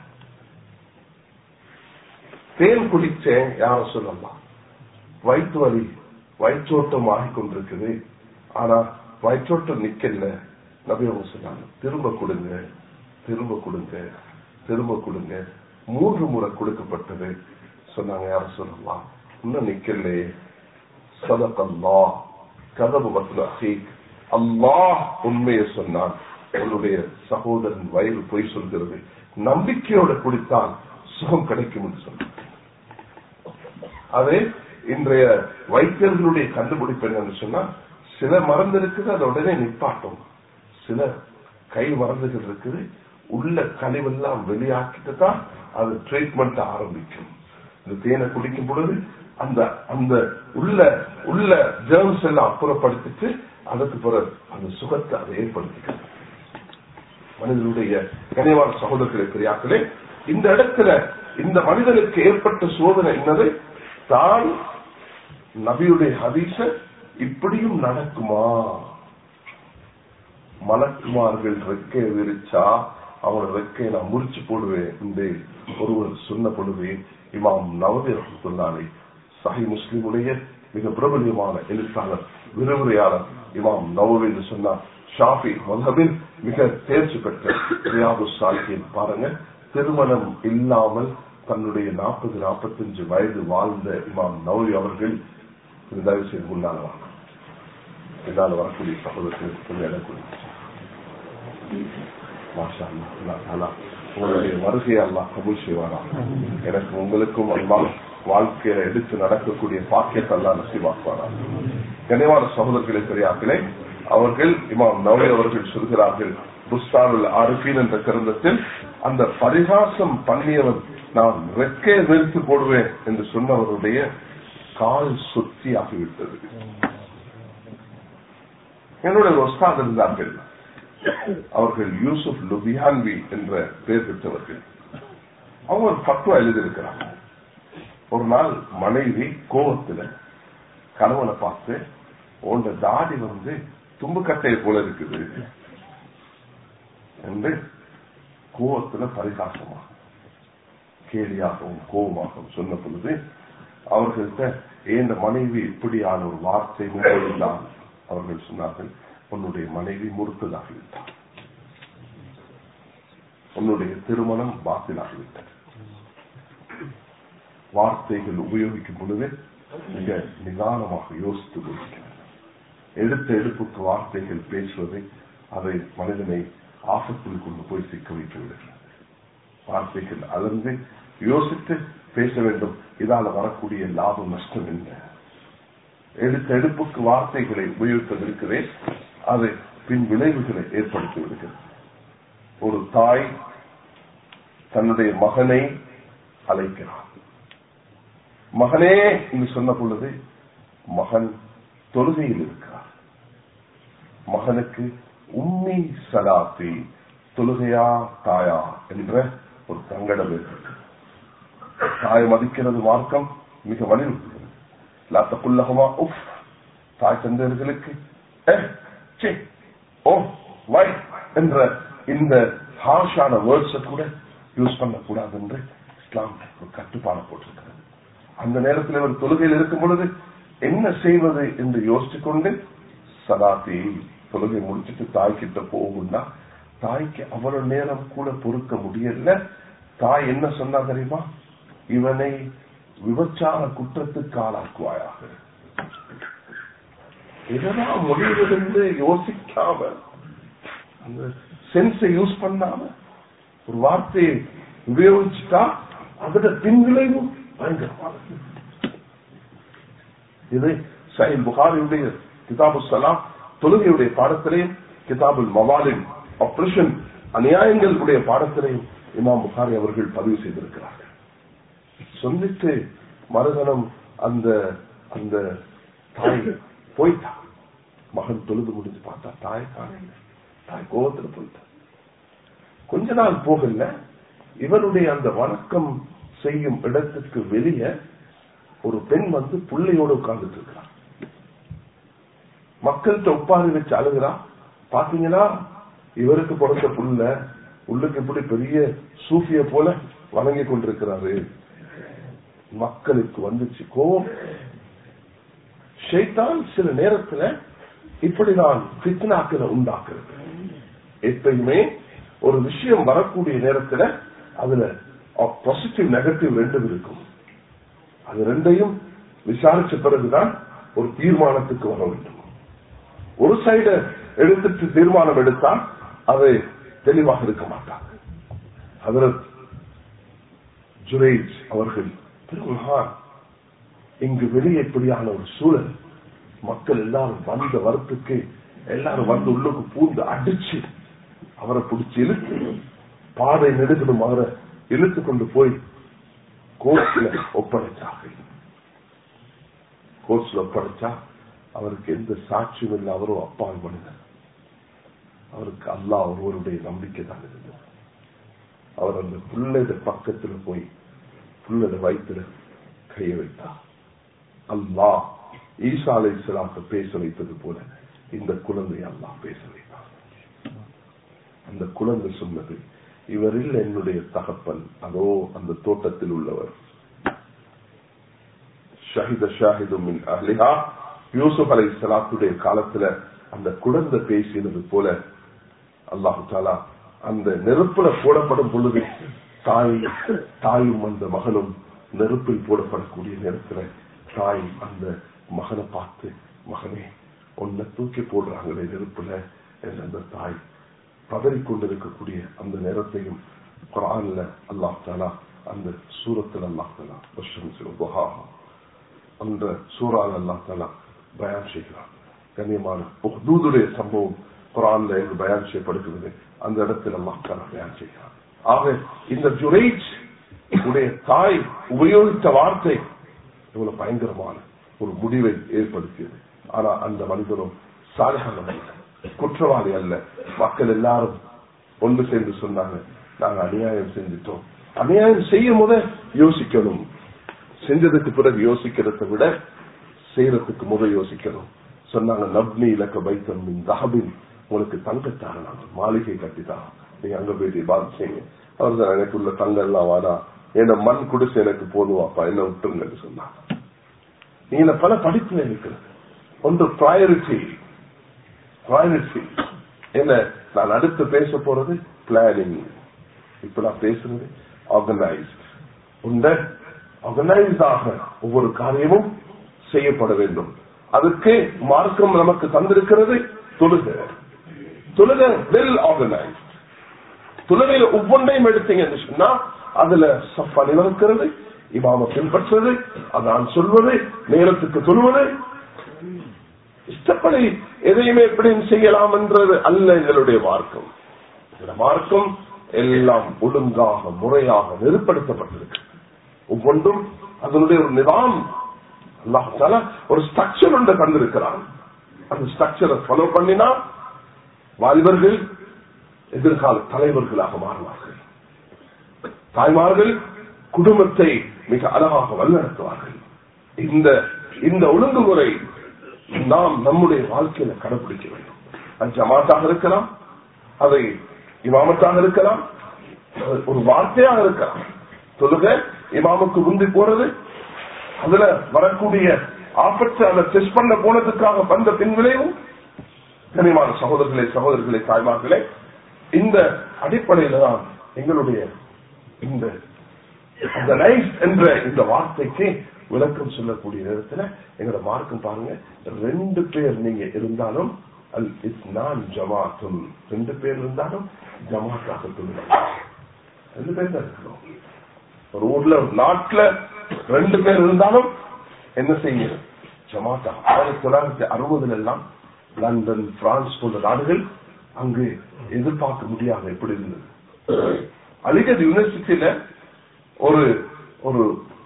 தேன் குடிச்சேன் யார சொல்லலாம் வயிற்று வலி வயிற்றோட்டம் ஆகிக்கொண்டிருக்குது ஆனா வயிற்றோட்டம் நிக்கல நபியவங்க சொன்னாங்க திரும்ப கொடுங்க திரும்ப கொடுங்க திரும்ப கொடுங்க மூன்று முறை கொடுக்கப்பட்டது சொன்னாங்க யார சொல்லலாம் இன்னும் நிக்கலையே சதக்கல்லா கதவு பத்துல அல்லாஹ் உண்மையை சொன்னான் உன்னுடைய சகோதரன் வயிறு பொய் சொல்கிறது நம்பிக்கையோட குடித்தால் சுகம் கிடைக்கும் என்று சொன்னார் அது இன்றைய வைத்தியர்களுடைய கண்டுபிடிப்பு என்னன்னு சொன்னா சில மருந்து இருக்குது அதை உடனே நிப்பாட்டும் சில கை மருந்துகள் இருக்குது உள்ள கழிவெல்லாம் வெளியாக்கிட்டு தான் அது ட்ரீட்மெண்ட் ஆரம்பிக்கும் இந்த தேனை குடிக்கும் பொழுது அந்த அந்த உள்ள உள்ள ஜேர்ம்ஸ் எல்லாம் அப்புறப்படுத்திட்டு அதுக்கு பிறகு அந்த சுகத்தை அதை ஏற்படுத்திக்கிறது மனிதனுடைய கனிவான சகோதரர்களே பெரியாக்களே இந்த இடத்துல இந்த மனிதனுக்கு ஏற்பட்ட சோதனை என்னது தான் நபியுடைய ஹதீச இப்படியும் நடக்குமா மலக்குமார்கள் ரெக்கை விரிச்சா அவனோட ரெக்கையை நான் முறிச்சு போடுவேன் என்று ஒருவர் சொன்ன பொழுது இமாம் நவதி சொன்னாலே சஹி முஸ்லிமுடைய மிக பிரபலியமான எழுத்தாளர் விரிவுரையாளர் இமாம் நவவி என்று சொன்னார் ஷாஃபி மதபில் மிக தேர்ச்சி பெற்ற ரியாது சாலிகின் பாருங்க திருமணம் இல்லாமல் தன்னுடைய நாற்பது நாற்பத்தஞ்சு வயது வாழ்ந்த இமாம் நௌரி அவர்கள் இது தயவு செய்து முன்னால் வாங்க என்னால் வரக்கூடிய சகோதரர்களுக்கு கொஞ்சம் இடம் கொடுங்க மாஷா அல்லாஹ், அல்லாஹ் தாலா உங்களுடைய வருகையை அல்லாஹ் கபூல் செய்வாரா எனக்கு உங்களுக்கும் அல்லாஹ் வாழ்க்கையில எடுத்து நடக்கக்கூடிய பாக்கியத்தை அல்லாஹ் நசிவாக்குவாரா கனிவான சகோதரர்களே பெரியார்களே அவர்கள் இமாம் நவை அவர்கள் சொல்கிறார்கள் புஸ்தானுல் ஆரிஃபீன் என்ற கிரந்தத்தில் அந்த பரிகாசம் பண்ணியவன் நான் ரெக்கே வெறுத்து போடுவேன் என்று சொன்னவருடைய கால் சுத்தி ஆகிவிட்டது என்னுடைய ஒரு உஸ்தாத் இருந்தார்கள் அவர்கள் யூசுப் லுபியான்வி என்ற பெயர் பெற்றவர்கள் அவங்க ஒரு பத்துவா எழுதியிருக்கிறாங்க ஒரு நாள் மனைவி கோவத்துல கணவனை பார்த்து உண்ட தாடி வந்து தும்புக்கட்டை போல இருக்குது என்று கோவத்துல பரிகாசமாக கேலியாகவும் கோபமாகவும் சொன்ன பொழுது அவர்கள்ட்ட ஏந்த மனைவி இப்படியான ஒரு வார்த்தை முன்வைத்தான் அவர்கள் சொன்னார்கள் உன்னுடைய மனைவி முறுத்ததாகிவிட்டார் உன்னுடைய திருமணம் பாத்திலாகிவிட்டது வார்த்தைகள் உபயோகிக்கும் பொழுது மிக நிதானமாக யோசித்து கொண்டிருக்கிறது எடுத்த எடுப்புக்கு வார்த்தைகள் பேசுவதை அதை மனிதனை ஆபத்தில் கொண்டு போய் சிக்க வைத்து விடுகிறது வார்த்தைகள் அளந்து யோசித்து பேச வேண்டும் இதால வரக்கூடிய லாபம் நஷ்டம் என்ன எடுத்த எடுப்புக்கு வார்த்தைகளை உபயோகிப்பதற்கிறே அது பின் விளைவுகளை ஏற்படுத்தி விடுகிறது ஒரு தாய் தன்னுடைய மகனை அழைக்கிறார் மகனே என்று சொன்ன பொழுது மகன் தொழுகையில் இருக்கிறார் மகனுக்கு உம்மி சலாத்தி தொழுகையா தாயா என்ற ஒரு சங்கடம் ஏற்பட்டு தாய் மதிக்கிறது மார்க்கம் மிக வலியுறுத்துகிறது லாத்தக்குள்ளகமா உஃப் தாய் தந்தையர்களுக்கு "Eh, சி, ஓ வை என்ற இந்த ஹாஷான வேர்ட்ஸை கூட யூஸ் பண்ணக்கூடாது என்று இஸ்லாம் ஒரு கட்டுப்பாடு போட்டிருக்கிறது அந்த நேரத்தில் இவர் தொழுகையில் இருக்கும் பொழுது என்ன செய்வது என்று யோசித்துக் கொண்டு சதாத்தி தொழுகை முடிச்சிட்டு தாய் கிட்ட போகும்னா தாய்க்கு அவ்வளவு நேரம் கூட பொறுக்க முடியல தாய் என்ன சொன்னா தெரியுமா இவனை விபச்சார குற்றத்துக்கு ஆளாக்குவாயாக இதெல்லாம் முடிவெடுந்து யோசிக்காம அந்த சென்ஸை யூஸ் பண்ணாம ஒரு வார்த்தையை உபயோகிச்சுட்டா அதோட பின்விளைவும் பயங்கரமானது இது சஹில் புகாரியுடைய கிதாபு சலாம் தொழுகையுடைய பாடத்திலையும் கிதாபுல் மவாலின் ஆபரேஷன் அநியாயங்களுடைய பாடத்திலையும் இமாம் புகாரி அவர்கள் பதிவு செய்திருக்கிறார்கள் சொல்லிட்டு மறுகணம் அந்த அந்த தாய் போயிட்டா மகன் தொழுது முடிஞ்சு பார்த்தா தாய் காணல தாய் கோபத்துல போயிட்டா கொஞ்ச நாள் போகல இவருடைய அந்த வணக்கம் செய்யும் இடத்துக்கு வெளியே ஒரு பெண் வந்து பிள்ளையோட உட்கார்ந்துட்டு இருக்கிறார் மக்கள்கிட்ட ஒப்பாரி வச்சு அழுகிறா பாத்தீங்களா இவருக்கு பிறந்த புள்ள உள்ளுக்கு இப்படி பெரிய சூஃபிய போல வணங்கி கொண்டிருக்கிறாரு மக்களுக்கு வந்துச்சு கோபம் ஷைத்தான் சில நேரத்துல இப்படிதான் பித்னாக்களை உண்டாக்குறது எப்பயுமே ஒரு விஷயம் வரக்கூடிய நேரத்துல அதுல பாசிட்டிவ் நெகட்டிவ் ரெண்டும் இருக்கும் அது ரெண்டையும் விசாரிச்ச பிறகுதான் ஒரு தீர்மானத்துக்கு வர வேண்டும் ஒரு சைட எடுத்துட்டு தீர்மானம் எடுத்தா அது தெளிவாக இருக்க மாட்டாங்க ஹதரத் ஜுரேஜ் அவர்கள் திருமகான் இங்கு வெளியே இப்படியான ஒரு சூழல் மக்கள் எல்லாரும் வந்த வரத்துக்கு எல்லாரும் வந்து உள்ளுக்கு பூந்து அடிச்சு அவரை பிடிச்சி இழுத்து பாதை நெடுக்கணும் அவரை இழுத்து கொண்டு போய் கோர்ட்ல ஒப்படைச்சார்கள் கோர்ட்ல ஒப்படைச்சா அவருக்கு எந்த சாட்சியும் இல்லை அவரும் அப்பால் மனிதர் அவருக்கு அல்லாஹ் ஒருவருடைய நம்பிக்கை தான் இருந்தது அவர் அந்த புள்ளத பக்கத்துல போய் புள்ளத வயிற்றுல கைய வைத்தார் அல்லாஹ் ஈசா அலை இஸ்லாத்தை பேச வைத்தது போல இந்த குழந்தை அல்லாஹ் பேச வைத்தார் அந்த குழந்தை சொன்னது இவரில் என்னுடைய தகப்பன் அதோ அந்த தோட்டத்தில் உள்ளவர் ஷஹித ஷாஹிதும் மின் அஹ்லிஹா யூசுப் அலை சலாத்துடைய காலத்துல அந்த குழந்தை பேசினது போல அல்லாஹு தாலா அந்த நெருப்புல போடப்படும் பொழுது தாய் தாயும் அந்த மகனும் நெருப்பில் போடப்படக்கூடிய நேரத்துல தாய் அந்த மகனை பார்த்து மகனே உன்னை தூக்கி போடுறாங்களே நெருப்புல என்ற அந்த தாய் பதறிக் கொண்டிருக்கக்கூடிய அந்த நேரத்தையும் குரான்ல அல்லாஹ் தாலா அந்த சூரத்தில் அல்லாஹ் தாலா வருஷம் சிவபுகா அந்த சூறால் அல்லாஹ் தாலா பயான் செய்கிறான் கண்ணியமான உஹ்தூதுடைய சம்பவம் குரான்ல என்று பயான் செய்யப்படுகிறது அந்த இடத்தில் அல்லாஹ் தாலா பயான் செய்கிறான் ஆக இந்த ஜுரைஜ் உடைய தாய் உபயோகித்த வார்த்தை இவ்வளவு பயங்கரமான ஒரு முடிவை ஏற்படுத்தியது ஆனா அந்த மனிதனும் சாலையான மனிதன் குற்றவாளி அல்ல மக்கள் எல்லாரும் ஒன்று சேர்ந்து சொன்னாங்க நாங்க அநியாயம் செஞ்சிட்டோம் அநியாயம் செய்யும் போத யோசிக்கணும் செஞ்சதுக்கு பிறகு யோசிக்கிறத விட செய்யறதுக்கு முத யோசிக்கணும் சொன்னாங்க நப்னி இலக்க வைத்தம் தகபின் உங்களுக்கு தங்கத்தார நாங்கள் மாளிகை கட்டிதான் நீங்க அங்க போய் பாத் செய்யுங்க அவர் தான் எனக்கு உள்ள தங்கம் எல்லாம் வாடா என்ன மண் குடிசை எனக்கு போதுவாப்பா என்ன விட்டுருங்கன்னு சொன்னாங்க நீங்க பல படிப்புல இருக்கிறது ஒன்று ப்ராயரிட்டி ப்ராயரிட்டி என்ன நான் அடுத்து பேச போறது பிளானிங் இப்ப நான் பேசுறது ஆர்கனைஸ்ட் உண்ட ஆர்கனைஸ்டாக ஒவ்வொரு காரியமும் செய்யப்பட வேண்டும் அதுக்கு மார்க்கம் நமக்கு தந்திருக்கிறது தொழுக தொழுக வெல் ஆர்கனைஸ்ட் தொழுகையில ஒவ்வொன்றையும் எடுத்தீங்கன்னு சொன்னா அதுல சஃபா நிலவுக்கிறது இமாம பின்பற்றுறது அதான் சொல்வது நேரத்துக்கு சொல்வது இஷ்டப்படி எதையுமே எப்படி செய்யலாம் என்றது அல்ல எங்களுடைய மார்க்கம் இந்த மார்க்கம் எல்லாம் ஒழுங்காக முறையாக நெருப்படுத்தப்பட்டிருக்கு ஒவ்வொன்றும் அதனுடைய ஒரு நிதாம் அல்லாஹால ஒரு ஸ்ட்ரக்சர் ஒன்று கண்டிருக்கிறான் அந்த ஸ்ட்ரக்சரை ஃபாலோ பண்ணினா வாலிபர்கள் எதிர்கால தலைவர்களாக மாறுவார்கள் தாய்மார்கள் குடும்பத்தை மிக அழகாக வழிநடத்துவார்கள் இந்த இந்த ஒழுங்குமுறை நாம் நம்முடைய வாழ்க்கையில கடைபிடிக்க வேண்டும் அது ஜமாத்தாக இருக்கலாம் அதை இமாமத்தாக இருக்கலாம் ஒரு வார்த்தையாக இருக்கலாம் தொழுக இமாமுக்கு முந்தி போறது அதுல வரக்கூடிய ஆபத்து அதை டெஸ்ட் பண்ண போனதுக்காக வந்த பின் விளைவும் கனிமான சகோதரர்களே சகோதரர்களே தாய்மார்களே இந்த அடிப்படையில தான் எங்களுடைய இந்த அந்த லைஃப் என்ற இந்த வார்த்தைக்கு விளக்கம் சொல்லக்கூடிய நேரத்துல எங்களோட மார்க்கம் பாருங்க ரெண்டு பேர் நீங்க இருந்தாலும் அல் இஸ்னான் ஜமாத்தும் ரெண்டு பேர் இருந்தாலும் ஜமாத்தாக சொல்லுவாங்க ரெண்டு பேர் தான் இருக்கணும் ஒரு ஊர்ல ஒரு நாட்டுல ரெண்டு பேர் இருந்தாலும் என்ன செய்யுங்க ஜமாத்தா ஆயிரத்தி தொள்ளாயிரத்தி அறுபதுல எல்லாம் லண்டன் பிரான்ஸ் போன்ற நாடுகள் அங்கு எதிர்பார்க்க முடியாது எப்படி இருந்தது அலிகட் யூனிவர்சிட்டியில ஒரு ஒரு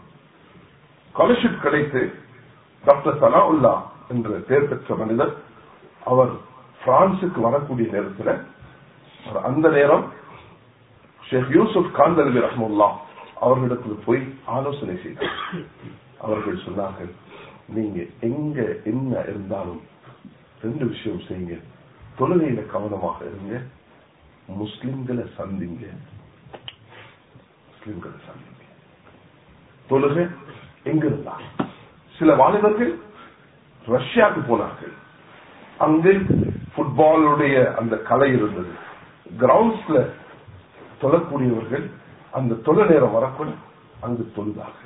ஸ்காலர்ஷிப் கிடைத்து டாக்டர் சனாவுல்லா என்ற பெயர் பெற்ற மனிதர் அவர் பிரான்சுக்கு வரக்கூடிய நேரத்தில் அந்த நேரம் ஷேக் யூசுப் காந்தல்வி ரஹமுல்லா அவர்களிடத்தில் போய் ஆலோசனை செய்தார் அவர்கள் சொன்னார்கள் நீங்க எங்க என்ன இருந்தாலும் ரெண்டு விஷயம் செய்யுங்க தொழுகையில கவனமாக இருங்க முஸ்லிம்களை சந்திங்க முஸ்லிம்களை சந்திங்க தொழுகை எங்க இருந்தா சில வாலிபர்கள் ரஷ்யாவுக்கு போனார்கள் அங்கு புட்பாலுடைய அந்த கலை இருந்தது கிரவுண்ட்ஸ்ல தொழக்கூடியவர்கள் அந்த தொழ நேரம் வரக்கூட அங்கு தொழுதார்கள்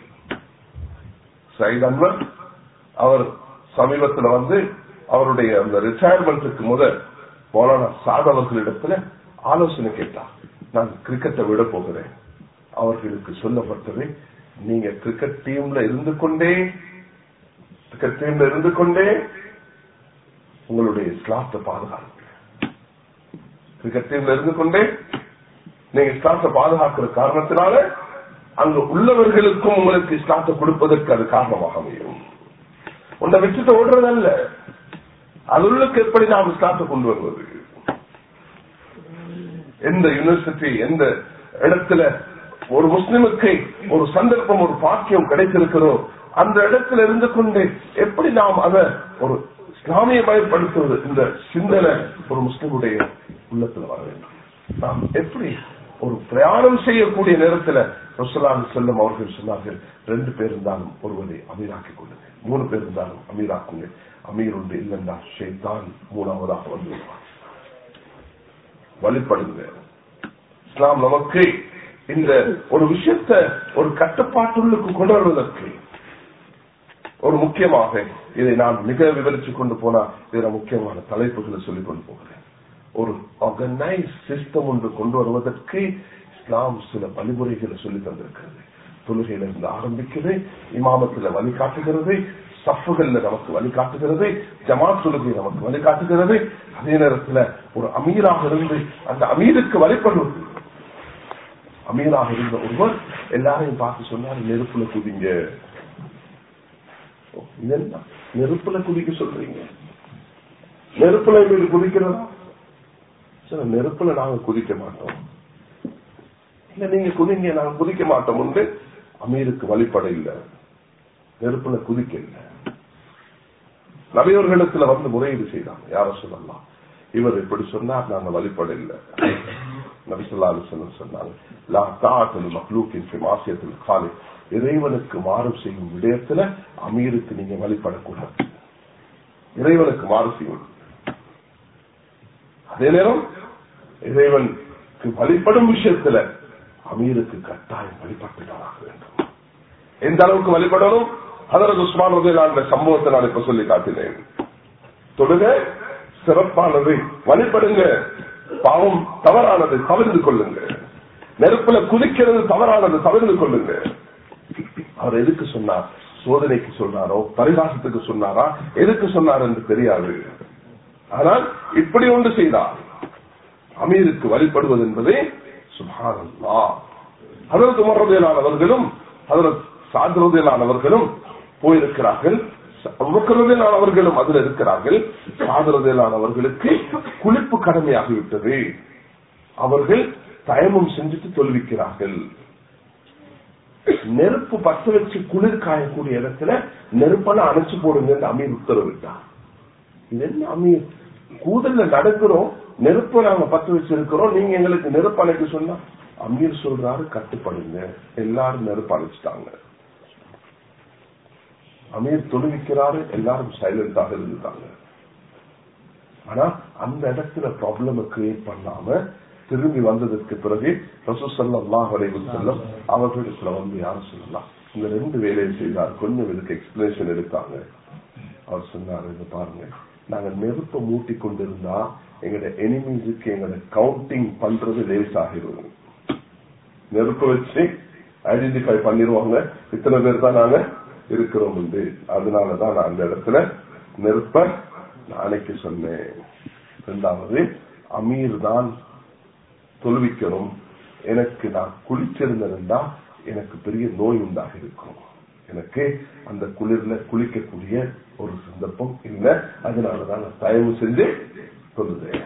சயித் அன்வர் அவர் சமீபத்தில் வந்து அவருடைய அந்த ரிட்டையர்மெண்ட்டுக்கு முதல் மௌலானா சாத் அவர்களிடத்துல ஆலோசனை கேட்டார் நான் கிரிக்கெட்டை விட போகிறேன் அவர்களுக்கு சொல்லப்பட்டது நீங்க கிரிக்கெட் டீம்ல இருந்து கொண்டே கிரிக்கெட் டீம்ல இருந்து கொண்டே உங்களுடைய இஸ்லாத்தை பாதுகாக்க கிரிக்கெட் டீம்ல இருந்து கொண்டே நீங்க இஸ்லாத்தை பாதுகாக்கிற காரணத்தினால அங்க உள்ளவர்களுக்கும் உங்களுக்கு இஸ்லாத்தை கொடுப்பதற்கு அது காரணமாக அமையும் உன்னை வச்சுட்டு ஓடுறதல்ல அதுள்ளுக்கு எப்படி நாம் இஸ்லாத்தை கொண்டு வருவது எந்த யூனிவர்சிட்டி எந்த இடத்துல ஒரு முஸ்லிமுக்கு ஒரு சந்தர்ப்பம் ஒரு பாக்கியம் கிடைத்திருக்கிறோ அந்த இடத்துல இருந்து கொண்டு எப்படி நாம் அதை ஒரு இஸ்லாமிய பயன்படுத்துவது இந்த சிந்தனை ஒரு முஸ்லிமுடைய உள்ளத்துல வர வேண்டும் நாம் எப்படி ஒரு பிரயாணம் செய்யக்கூடிய நேரத்துல ரசலான் செல்லும் அவர்கள் சொன்னார்கள் ரெண்டு பேர் இருந்தாலும் ஒருவரை அமீராக்கிக் கொள்ளுங்க மூணு பேர் இருந்தாலும் அமீராக்குங்க அமீர் உண்டு இல்லைண்டா ஷேத்தான் மூணாவதாக வந்து வழிபடுங்க இஸ்லாம் நமக்கு இந்த ஒரு விஷயத்த ஒரு கட்டுப்பாட்டுள்ளுக்கு கொண்டு வருவதற்கு ஒரு முக்கியமாக இதை நான் மிக விவரிச்சு கொண்டு போனா இதுல முக்கியமான தலைப்புகளை சொல்லிக் கொண்டு போகிறேன் ஒரு ஆர்கனைஸ் சிஸ்டம் ஒன்று கொண்டு வருவதற்கு இஸ்லாம் சில வழிமுறைகளை சொல்லி தந்திருக்கிறது தொழுகையில இருந்து ஆரம்பிக்கிறது இமாமத்துல வழிகாட்டுகிறது சஃப்புகள்ல நமக்கு வழிகாட்டுகிறது ஜமாத் தொழுகை நமக்கு வழிகாட்டுகிறது அதே நேரத்துல ஒரு அமீராக இருந்து அந்த அமீருக்கு வழிபடுவது அமீராக இருந்த ஒருவர் எல்லாரையும் பார்த்து சொன்னார் நெருப்புல குதிங்க இதெல்லாம் நெருப்புல குதிக்க சொல்றீங்க நெருப்புல மீது குதிக்கிறதா சில நெருப்புல நாங்க குதிக்க மாட்டோம் இல்ல நீங்க குதிங்க நாங்க குதிக்க மாட்டோம் உண்டு அமீருக்கு வழிபட இல்ல நெருப்புல குதிக்க இல்ல நபியவர்களிடத்துல வந்து முறையீடு செய்தாங்க யார சொல்லலாம் இவர் இப்படி சொன்னார் நாங்க வழிபட இல்ல நபிசல்லா அலுவலம் சொன்னாங்க லா தாத்தல் மக்லூக்கின் மாசியத்தில் காலை இறைவனுக்கு மாறு செய்யும் விடயத்துல அமீருக்கு நீங்க வழிபடக்கூடாது இறைவனுக்கு மாறு செய்யும் அதே நேரம் இறைவனுக்கு வழிபடும் விஷயத்துல அமீருக்கு கட்டாயம் வழிபட்டுதான் ஆக வேண்டும் எந்த அளவுக்கு வழிபடணும் அதற்கு உஸ்மான் உதயலாண்ட சம்பவத்தை நான் இப்ப சொல்லி காட்டினேன் தொழுக சிறப்பானது வழிபடுங்க பாவம் தவறானது தவிர்த்து கொள்ளுங்க நெருப்புல குதிக்கிறது தவறானது தவிர்த்து கொள்ளுங்க அவர் எதுக்கு சொன்னார் சோதனைக்கு சொன்னாரோ பரிகாசத்துக்கு சொன்னாரா எதுக்கு சொன்னார் என்று தெரியாது ஆனால் இப்படி ஒன்று செய்தார் அமீருக்கு வழிபடுவது என்பதே சுபானல்லா அதற்கு மரதையிலானவர்களும் அதற்கு சாதிரதையிலானவர்களும் போயிருக்கிறார்கள் அவர்களும் அதில் இருக்கிறார்கள் சாதிரதையிலானவர்களுக்கு குளிப்பு கடமையாகிவிட்டது அவர்கள் தயமம் செஞ்சுட்டு தொல்விக்கிறார்கள் நெருப்பு பத்த வச்சு குளிர் காயக்கூடிய இடத்துல நெருப்பெல்லாம் அணைச்சு போடுங்க அமீர் உத்தரவிட்டார் இது என்ன அமீர் கூதல்ல நடக்கிறோம் நெருப்பை நாங்க பத்து வச்சிருக்கிறோம் நீங்க எங்களுக்கு நெருப்பு அணைக்க சொன்னா அமீர் சொல்றாரு கட்டுப்படுங்க எல்லாரும் நெருப்பு அணைச்சிட்டாங்க அமீர் தொழுவிக்கிறாரு எல்லாரும் சைலண்டாக இருந்துட்டாங்க ஆனா அந்த இடத்துல ப்ராப்ளம் கிரியேட் பண்ணாம திரும்பி வந்ததற்கு பிறகு ரசூசல்லாஹ் வரைவு செல்லம் அவர்களிடத்துல வந்து யாரும் சொல்லலாம் இந்த ரெண்டு வேலையை செய்தார் கொஞ்சம் இதுக்கு எக்ஸ்பிளேஷன் எடுத்தாங்க அவர் சொன்னார் இது பாருங்க நாங்க நெருப்பை மூட்டி கொண்டிருந்தா எங்களோட எனிமீஸுக்கு எங்களோட கவுண்டிங் பண்றது லேஸ் ஆகிடும் நெருப்பு வச்சு ஐடென்டிஃபை பண்ணிடுவாங்க இத்தனை பேர் தான் நாங்க இருக்கிறோம் உண்டு அதனாலதான் நான் அந்த இடத்துல நெருப்ப நாளைக்கு சொன்னேன் இரண்டாவது அமீர் தான் தொழுவிக்கணும் எனக்கு நான் குளிச்சிருந்திருந்தா எனக்கு பெரிய நோய் உண்டாக இருக்கும் எனக்கு அந்த குளிர்ல குளிக்கக்கூடிய ஒரு சந்தர்ப்பம் இல்லை அதனாலதான் நான் தயவு செஞ்சு சொல்லுதேன்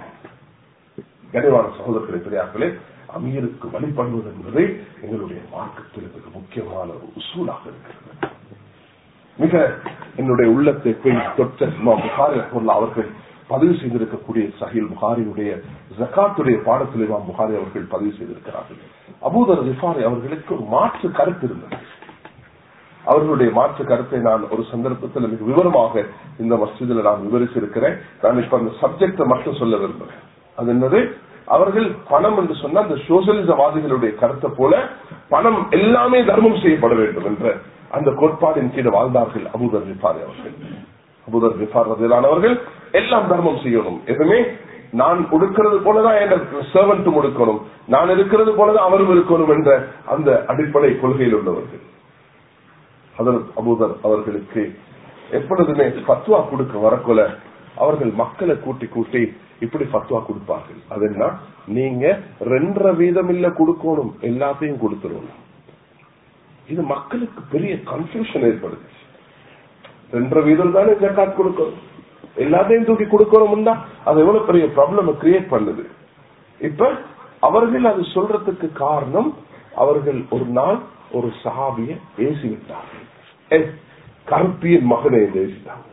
கனிவான சகோதரர்களை பெரியார்களே அமீருக்கு வழிபடுவது என்பது எங்களுடைய மார்க்கத்தில் மிக முக்கியமான ஒரு உசூலாக இருக்கிறது மிக என்னுடைய உள்ளத்தை போய் தொட்ட புகாரி பொருள் அவர்கள் பதிவு செய்திருக்கக்கூடிய சஹில் புகாரியுடைய ஜக்காத்துடைய பாடத்தில் இமாம் புகாரி அவர்கள் பதிவு செய்திருக்கிறார்கள் அபூதர் ரிஃபாரி அவர்களுக்கு ஒரு மாற்று கருத்து இருந்தது அவர்களுடைய மாற்று கருத்தை நான் ஒரு சந்தர்ப்பத்தில் மிக விவரமாக இந்த மஸ்ஜிதில் நான் விவரிச்சிருக்கிறேன் நான் இப்ப அந்த சப்ஜெக்ட மட்டும் சொல்ல விரும்புகிறேன் அது என்னது அவர்கள் பணம் என்று சொன்ன அந்த சோசியலிசவாதிகளுடைய கருத்தை போல பணம் எல்லாமே தர்மம் செய்யப்பட வேண்டும் என்ற அந்த கோட்பாடின் கீழ் வாழ்ந்தார்கள் அபுதர் ரிஃபாரி அவர்கள் அபுதர் ரிஃபார் ரதிலானவர்கள் எல்லாம் தர்மம் செய்யணும் எதுவுமே நான் உடுக்கிறது போலதான் என் சர்வன்ட்டும் உடுக்கணும் நான் இருக்கிறது போலதான் அவரும் இருக்கணும் என்ற அந்த அடிப்படை கொள்கையில் உள்ளவர்கள் அதற்கு அபூதர் அவர்களுக்கு எப்பொழுதுமே பத்வா கொடுக்க வரக்குள்ள அவர்கள் மக்களை கூட்டி கூட்டி இப்படி பத்வா கொடுப்பார்கள் அது என்ன நீங்க ரெண்டரை வீதம் இல்ல கொடுக்கணும் எல்லாத்தையும் கொடுத்துருவோம் இது மக்களுக்கு பெரிய கன்ஃபியூஷன் ஏற்படுது ரெண்டரை வீதம் தானே ஜக்காத் கொடுக்கணும் எல்லாத்தையும் தூக்கி கொடுக்கணும்னா அது எவ்வளவு பெரிய ப்ராப்ளம் கிரியேட் பண்ணுது இப்ப அவர்கள் அது சொல்றதுக்கு காரணம் அவர்கள் ஒரு நாள் ஒரு சஹாபிய ஏசி விட்டார்கள் கருப்பியின் மகனை ஏசிட்டாங்க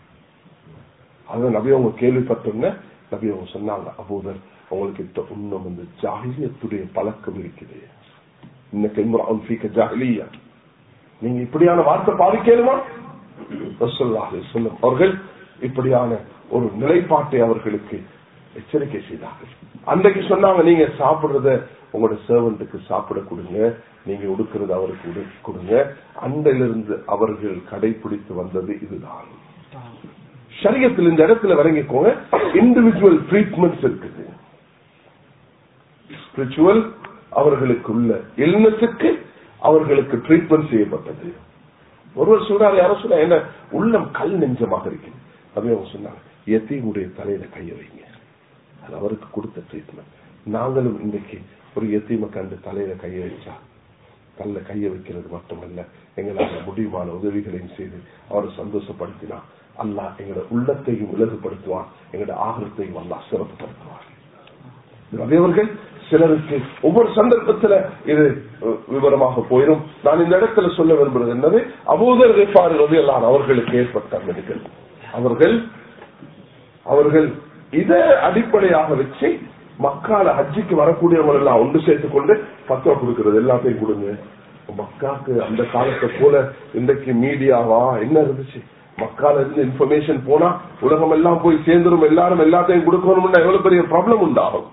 அத நபி அவங்க கேள்விப்பட்டோங்க நபி அவங்க சொன்னாங்க அபூதர் உங்களுக்கு இன்னும் இந்த ஜாகியத்துடைய பழக்கம் இருக்குது இன்னைக்கு இம்ரான் ஃபீக்க ஜாஹிலியா நீங்க இப்படியான வார்த்தை பாதிக்கலுமா சொல்லும் அவர்கள் இப்படியான ஒரு நிலைப்பாட்டை அவர்களுக்கு எச்சரிக்கை செய்தார்கள் அன்றைக்கு சொன்னாங்க நீங்க சாப்பிடுறத உங்களோட சர்வெண்ட்டுக்கு சாப்பிட கொடுங்க நீங்க உடுக்கிறது அவருக்கு உடு கொடுங்க அன்றிலிருந்து அவர்கள் கடைபிடித்து வந்தது இதுதான் சரியத்தில் இந்த இடத்துல வழங்கிக்கோங்க இண்டிவிஜுவல் ட்ரீட்மெண்ட்ஸ் இருக்குது ஸ்பிரிச்சுவல் அவர்களுக்கு உள்ள இல்னஸுக்கு அவர்களுக்கு ட்ரீட்மெண்ட் செய்யப்பட்டது ஒருவர் சொல்றாரு யாரோ சொன்னா என்ன உள்ளம் கல் நெஞ்சமாக இருக்கு அப்படின்னு அவங்க சொன்னாங்க எத்தையுடைய தலையில கைய வைங்க அது அவருக்கு கொடுத்த ட்ரீட்மெண்ட் நாங்களும் இன்னைக்கு ஒரு எத்தீமை கண்டு தலையில கைய வச்சா கல்ல கைய வைக்கிறது மட்டுமல்ல எங்களால் முடியுமான உதவிகளையும் செய்து அவரை சந்தோஷப்படுத்தினா அல்லாஹ் எங்களோட உள்ளத்தையும் இலகுபடுத்துவான் எங்களோட ஆகலத்தையும் அல்லாஹ் சிறப்புப்படுத்துவான் அவர்கள் சிலருக்கு ஒவ்வொரு சந்தர்ப்பத்துல இது அஹ், விவரமாக போயிடும் நான் இந்த இடத்துல சொல்ல விரும்புறது என்னது அபூதர் ரிஃபார் ரலியல்லாஹு அவர்களுக்கு ஏற்பட்ட மெடிக்கல் அவர்கள் அவர்கள் இதை அடிப்படையாக வச்சு மக்கால ஹஜ்ஜிக்கு வரக்கூடியவங்க எல்லாம் ஒன்று சேர்த்துக் கொண்டு பத்துவா கொடுக்கிறது எல்லாத்தையும் கொடுங்க மக்காக்கு அந்த காலத்தை போல இன்றைக்கு மீடியாவா என்ன இருந்துச்சு மக்கால இருந்து இன்ஃபர்மேஷன் போனா உலகம் எல்லாம் போய் சேர்ந்துரும் எல்லாரும் எல்லாத்தையும் கொடுக்கணும்னா எவ்வளவு பெரிய ப்ராப்ளம் உண்டாகும்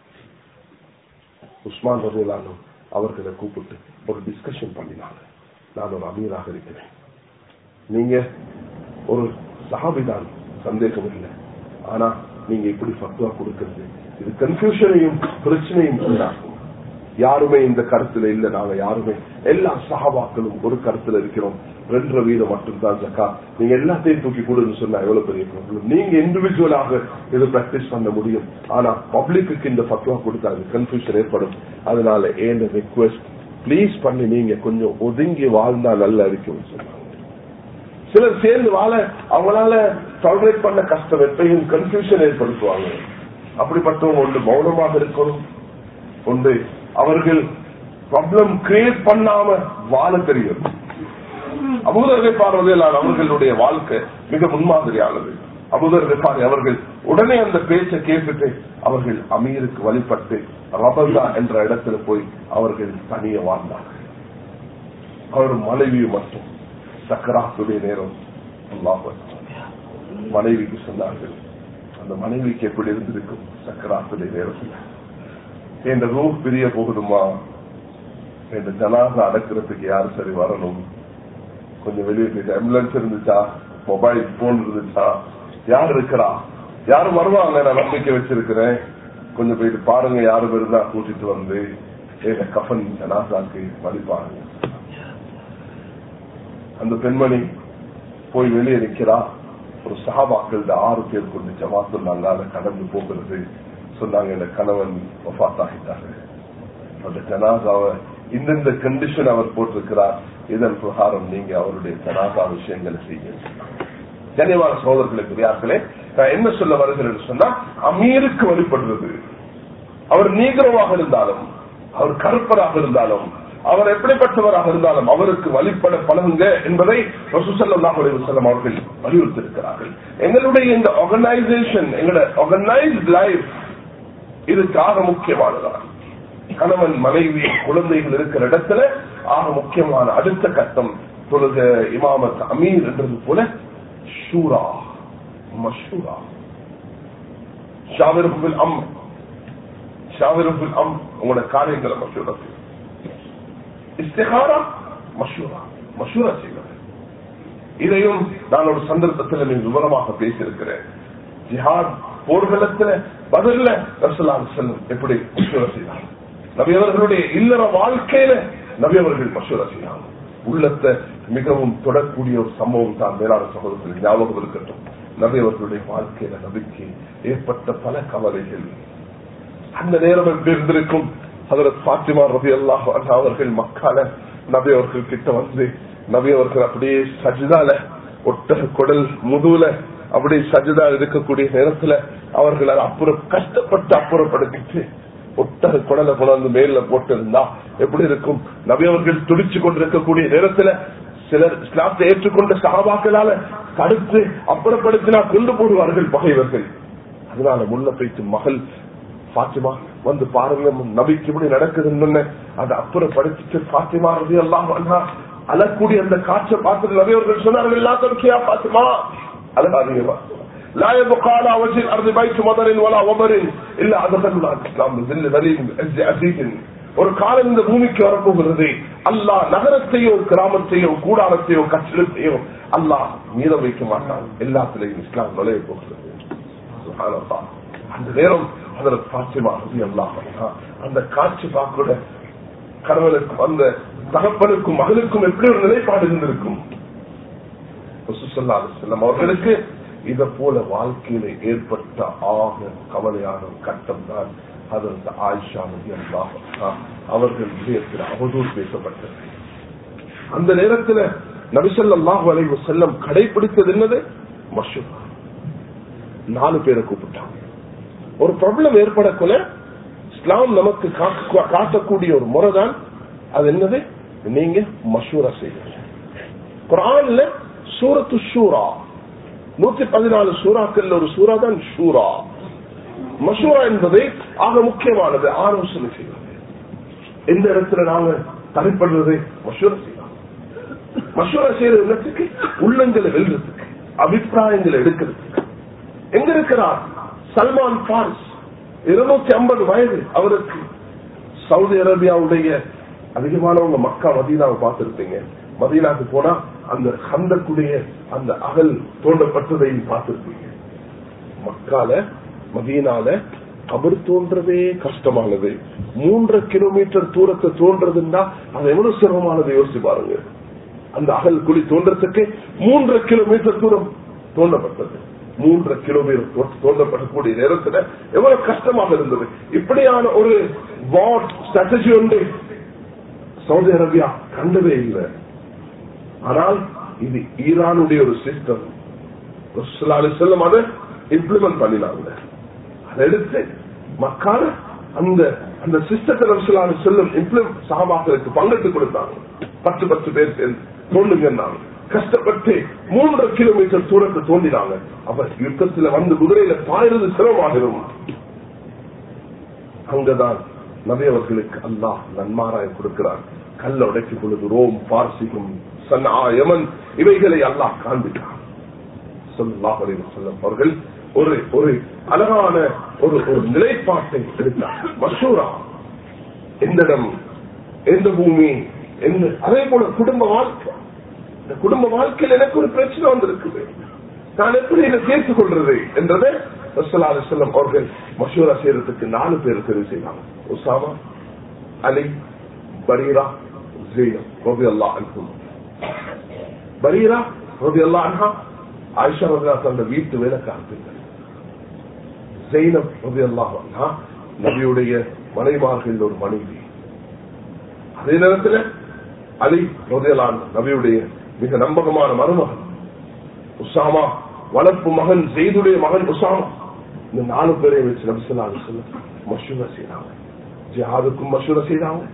உஸ்மான் ரஜிலானும் அவர்களை கூப்பிட்டு ஒரு டிஸ்கஷன் பண்ணினாங்க நான் ஒரு அமீராக இருக்கிறேன் நீங்க ஒரு சஹாபிதான் சந்தேகம் இல்லை ஆனா நீங்க இப்படி ஃபத்வா கொடுக்கிறது இது கன்ஃபியூஷனையும் பிரச்சனையும் உண்டாகும் யாருமே இந்த கருத்துல இல்ல நாங்க யாருமே எல்லா சஹாபாக்களும் ஒரு கருத்துல இருக்கிறோம் ரெண்டரை வீதம் மட்டும்தான் ஜக்கா நீங்க எல்லாத்தையும் தூக்கி கொடுன்னு சொன்னா எவ்வளவு பெரிய ப்ராப்ளம் நீங்க இண்டிவிஜுவலாக இது பிராக்டிஸ் பண்ண முடியும் ஆனா பப்ளிக்கு இந்த ஃபத்வா கொடுத்தா அது கன்ஃபியூஷன் ஏற்படும் அதனால ஏன் ரெக்வெஸ்ட் ப்ளீஸ் பண்ணி நீங்க கொஞ்சம் ஒதுங்கி வாழ்ந்தா நல்லா இருக்கும்னு சொன்னாங்க சிலர் சேர்ந்து வாழ அவங்களால டாலரேட் பண்ண கஷ்டம் எப்பயும் கன்ஃபியூஷன் ஏற்படுத்துவாங்க அப்படிப்பட்டவங்க ஒன்று மௌனமாக இருக்கணும் ஒன்று அவர்கள் ப்ராப்ளம் கிரியேட் பண்ணாம வாழ தெரியும் அபூதர் பார்வையிலான அவர்களுடைய வாழ்க்கை மிக முன்மாதிரியானது அபூதர் பாரி அவர்கள் உடனே அந்த பேச்சை கேட்டுட்டு அவர்கள் அமீருக்கு வழிபட்டு ரபல்தா என்ற இடத்துல போய் அவர்கள் தனிய வாழ்ந்தார்கள் அவர் மனைவியும் மட்டும் சக்கராத்துடைய நேரம் அல்லாஹ் மனைவிக்கு சொன்னார்கள் அந்த மனைவிக்கு எப்படி இருந்திருக்கும் சக்கராத்துடைய நேரத்தில் என் ரூ பிரிய போகுதுமா என் ஜனாசா அடக்கிறதுக்கு யாரு சரி வரணும் கொஞ்சம் வெளியே போயிட்டு ஆம்புலன்ஸ் இருந்துச்சா மொபைல் போன் இருந்துச்சா யார் இருக்கிறா யாரும் வருவாங்க நான் நம்பிக்கை வச்சிருக்கிறேன் கொஞ்சம் போயிட்டு பாருங்க யாரும் இருந்தா கூட்டிட்டு வந்து எங்க கஃபன் ஜனாசாக்கு வழிபாருங்க அந்த பெண்மணி போய் வெளியே நிக்கிறா ஒரு சகாபாக்கள் ஆறு பேர் கொண்டு ஜமாத்து நாங்கால கடந்து போகிறது சொன்னாங்க என் கணவன் ஆகிட்டாரு அந்த ஜனாசாவை இந்தந்த கண்டிஷன் அவர் போட்டிருக்கிறார் இதன் பிரகாரம் நீங்க அவருடைய ஜனாசா விஷயங்களை செய்யுங்க கனிவான சோதர்களுக்கு யார்களே நான் என்ன சொல்ல வருகிறேன் சொன்னா அமீருக்கு வழிபடுறது அவர் நீக்கிறவாக இருந்தாலும் அவர் கருப்பராக இருந்தாலும் அவர் எப்படிப்பட்டவராக இருந்தாலும் அவருக்கு வழிபட பழகுங்க என்பதை ரசூசல்லாஹ் செல்லம் அவர்கள் வலியுறுத்திருக்கிறார்கள் எங்களுடைய இந்த ஆர்கனைசேஷன் எங்களோட ஆர்கனைஸ்ட் லைஃப் இதுக்காக முக்கியமானதான் கணவன் மனைவி குழந்தைகள் இருக்கிற இடத்துல ஆக முக்கியமான அடுத்த கட்டம் தொழுக இமாமத் அமீர் என்றது போல ஷூரா மஷூரா ஷாவிரபுல் அம் ஷாவிரபுல் அம் உங்களோட காரியங்களை மஷூரா இஸ்திகாரா மஷூரா மஷூரா செய்வது இதையும் நான் ஒரு சந்தர்ப்பத்தில் நீங்க விவரமாக பேசியிருக்கிறேன் ஜிஹாத் போர்களத்துல பதில்ல ரசலால் செல்லும் எப்படி மஷூரா செய்தார் நபி அவர்களுடைய இல்லற வாழ்க்கையில நபி அவர்கள் மஷூரா செய்தாங்க உள்ளத்தை மிகவும் தொடரக்கூடிய ஒரு சம்பவம் தான் மேலான சகோதரர்கள் ஞாபகம் இருக்கட்டும் நபி அவர்களுடைய வாழ்க்கையில நபிக்கு ஏற்பட்ட பல கவலைகள் அந்த நேரம் எப்படி இருந்திருக்கும் அதற்கு பாத்திமா ரபி அல்லாஹ் அவர்கள் மக்கால நபி அவர்கள் கிட்ட வந்து நபி அவர்கள் அப்படியே சஜிதால ஒட்ட குடல் முதுல அப்படி சஜிதா இருக்கக்கூடிய நேரத்துல அவர்கள் அதை அப்புறம் கஷ்டப்பட்டு அப்புறப்படுத்திட்டு ஒட்டக குடலை கொண்டாந்து மேல போட்டிருந்தா எப்படி இருக்கும் நபி அவர்கள் துடிச்சு கொண்டிருக்கக்கூடிய நேரத்துல சிலர் இஸ்லாத்தை ஏற்றுக்கொண்ட சகாபாக்களால தடுத்து அப்புறப்படுத்தினா கொண்டு போடுவார்கள் பகைவர்கள் அதனால முன்ன போயிட்டு மகள் பாத்திமா வந்து பாருங்க நபிக்கு இப்படி நடக்குதுன்னு அதை அப்புறப்படுத்திட்டு பாத்திமா ரவி எல்லாம் அழக்கூடிய அந்த காட்சை பார்த்துட்டு நபி அவர்கள் சொன்னார்கள் எல்லா தொடர்ச்சியா பாத்திமா அழகாதீங்கம்மா لا يبقى على وجه الارض بيت مطر ولا وبر الا ادخلنا الاسلام بذل ذليل عز عزيز ஒரு காலம் இந்த பூமிக்கு வரப்போகிறது அல்லாஹ் நகரத்தையோ கிராமத்தையோ கூடாரத்தையோ கட்டிடத்தையோ அல்லாஹ் மீத வைக்க மாட்டான் எல்லாத்திலையும் இஸ்லாம் நுழைய போகிறது சுப்ஹானல்லாஹ். அந்த நேரம் அதில் பாத்திமா ரதி அல்லாஹ் அந்த காட்சி பார்க்க கணவனுக்கும் அந்த தகப்பனுக்கும் மகளுக்கும் எப்படி ஒரு நிலைப்பாடு இருந்திருக்கும் ரசூலுல்லாஹி அலைஹி வஸல்லம் அவர்களுக்கு இத போல வாழ்க்கையில ஏற்பட்ட ஆக கவலையான ஒரு கட்டம் தான் அதற்கு ஆயிஷா ரலியல்லாஹு அன்ஹா அவர்கள் விஷயத்தில் அவதூறு பேசப்பட்டது அந்த நேரத்தில் நபிசல்லாஹு அலைஹி வஸல்லம் கடைபிடித்தது என்னது மஷூரா நாலு பேரை கூப்பிட்டாங்க ஒரு ப்ராப்ளம் ஏற்படக்குள்ள இஸ்லாம் நமக்கு காக்க- காட்டக்கூடிய ஒரு முறை தான் அது என்னது நீங்க மஷூரா செய்யுங்க குரான்ல சூரத்து ஷூரா நூத்தி பதினாலு சூறாக்கள் ஒரு சூறா தான் ஷூரா மஷூரா என்பது ஆக முக்கியமானது ஆலோசனை செய்வது எந்த இடத்துல நாங்க தனிப்படுறது மஷூரா செய்யலாம் மஷூரா செய்யறது என்னத்துக்கு உள்ளங்களை வெல்றதுக்கு அபிப்பிராயங்களை எடுக்கிறதுக்கு எங்க இருக்கிறார் சல்மான் பாரிஸ் இருநூத்தி ஐம்பது வயது அவருக்கு சவுதி அரேபியாவுடைய அதிகமானவங்க மக்கா மதீனாவை பார்த்திருப்பீங்க மதீனாக்கு போனா அந்த கந்தக்குடைய அந்த அகல் தோண்டப்பட்டதையும் பார்த்திருப்பீங்க மக்கால மதீனால கபர் தோன்றதே கஷ்டமானது மூன்றரை கிலோமீட்டர் தூரத்தை தோன்றதுன்னா அது எவ்வளவு சிரமமானது யோசிச்சு பாருங்க அந்த அகல் குழி தோன்றதுக்கு மூன்றரை கிலோமீட்டர் தூரம் தோண்டப்பட்டது மூன்றரை கிலோமீட்டர் தோ- தோண்டப்படக்கூடிய நேரத்துல எவ்வளவு கஷ்டமாக இருந்தது இப்படியான ஒரு வாட் ஸ்ட்ராட்டஜி ஒன்று சவுதி அரேபியா கண்டதே இல்லை ஆனால் இது ஈரானுடைய ஒரு சிஸ்டம் செல்லும் அதை இம்ப்ளிமெண்ட் பண்ணினாங்க அதை எடுத்து மக்கால அந்த அந்த சிஸ்டத்தை செல்லும் இம்ப்ளிமெண்ட் சாபாக்களுக்கு பங்கிட்டு கொடுத்தாங்க பத்து பத்து பேர் சேர்ந்து தோண்டுங்கன்னாங்க கஷ்டப்பட்டு மூன்றரை கிலோமீட்டர் தூரத்தை தோண்டினாங்க அப்ப யுத்தத்துல வந்து குதிரையில பாயிறது சிரமமாகிடும் அங்கதான் நபி அவர்களுக்கு அல்லாஹ் நன்மாராயம் கொடுக்கிறார் கல்ல உடைக்கும் பொழுது ரோம் பார்சிக்கும் சன்னா யமன் இவைகளை அல்லாஹ் காண்பித்தார் ஸல்லல்லாஹு அலைஹி வஸல்லம் அவர்கள் ஒரு ஒரு அழகான ஒரு ஒரு நிலைப்பாட்டை எடுத்தார் மஷூரா எந்த இடம் எந்த பூமி எந்த அதே போல குடும்ப வாழ்க்கை இந்த குடும்ப வாழ்க்கையில் எனக்கு ஒரு பிரச்சனை வந்திருக்குது நான் எப்படி இதை சேர்த்துக் கொள்றது என்றதை ரசூலுல்லாஹி அலைஹி வஸல்லம் அவர்கள் மஷூரா செய்யறதுக்கு நாலு பேர் தெரிவு செய்தாங்க உசாமா அலி பரீரா ஜெயம் ரபி அல்லா அன்ஹும் பரீரா ரபி அல்லா அன்ஹா ஆயிஷா ரபி தந்த வீட்டு வேலைக்காரர்கள் ஜெயினப் ரபி அல்லாஹ் அன்ஹா நபியுடைய மனைமார்கள் ஒரு மனைவி அதே நேரத்தில் அலி ரதியலான் நபியுடைய மிக நம்பகமான மருமகன் உசாமா வளர்ப்பு மகன் செய்துடைய மகன் உசாமா இந்த நாலு பேரை வச்சு நபிசல்லா சொல்ல மஷூரா செய்தாங்க ஜிஹாதுக்கும் மஷூரா செய்தாங்க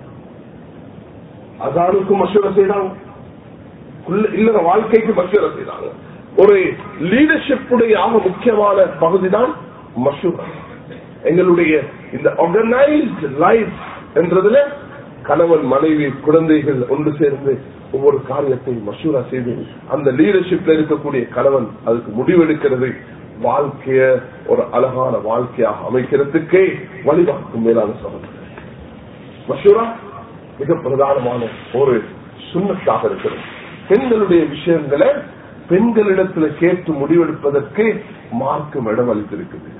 அசாருக்கும் மஷூரா செய்தாங்க உள்ள- இல்லற வாழ்க்கைக்கு மஷூரா செய்தாங்க ஒரு லீடர்ஷிப் உடைய ஆக முக்கியமான பகுதி தான் மஷூரா எங்களுடைய இந்த ஆர்கனைஸ்ட் லைஃப் என்றதுல கணவன் மனைவி குழந்தைகள் ஒன்று சேர்ந்து ஒவ்வொரு காரியத்தை மஷூரா செய்து அந்த லீடர்ஷிப்ல இருக்கக்கூடிய கணவன் அதுக்கு முடிவெடுக்கிறது வாழ்க்கைய ஒரு அழகான வாழ்க்கையாக அமைக்கிறதுக்கே வழிபாக்கும் மேலான சமம் மஷூரா மிக பிரதானமான ஒரு சுண்ணத்தாக இருக்கிறது பெண்களுடைய விஷயங்களை பெண்களிடத்துல கேட்டு முடிவெடுப்பதற்கு மார்க்கம் இடம் அளித்திருக்குது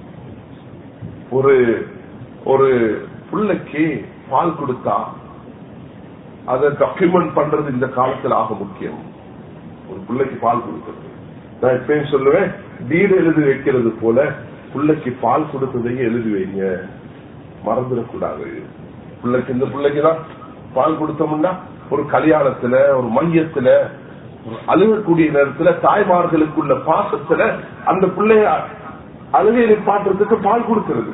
ஒரு ஒரு பிள்ளைக்கு பால் கொடுத்தா அதை டாக்குமெண்ட் பண்றது இந்த காலத்துல ஆக முக்கியம் ஒரு பிள்ளைக்கு பால் கொடுக்கிறது நான் எப்பயும் சொல்லுவேன் வீடு எழுதி வைக்கிறது போல பிள்ளைக்கு பால் கொடுத்ததையும் எழுதி வைங்க மறந்துடக்கூடாது பிள்ளைக்கு இந்த பிள்ளைக்கு தான் பால் கொடுத்தோம்னா ஒரு கல்யாணத்துல ஒரு மையத்துல ஒரு அழுகக்கூடிய நேரத்துல தாய்மார்களுக்குள்ள பாசத்துல அந்த பிள்ளைய அழுகை நிப்பாட்டுறதுக்கு பால் கொடுக்கிறது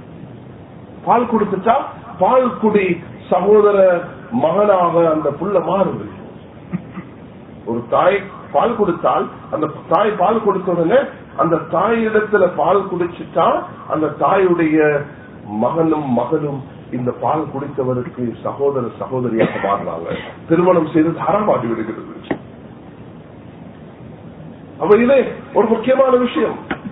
பால் கொடுத்துட்டா பால் குடி சகோதர மகனாக அந்த புள்ள மாறுது ஒரு தாய் பால் கொடுத்தால் அந்த தாய் பால் கொடுத்த உடனே அந்த தாயிடத்துல பால் குடிச்சுட்டா அந்த தாயுடைய மகனும் மகனும் இந்த பால் குடித்தவருக்கு சகோதர சகோதரியாக மாறினாங்க திருமணம் செய்து தாரமாட்டி விடுகிறது அப்ப இது ஒரு முக்கியமான விஷயம்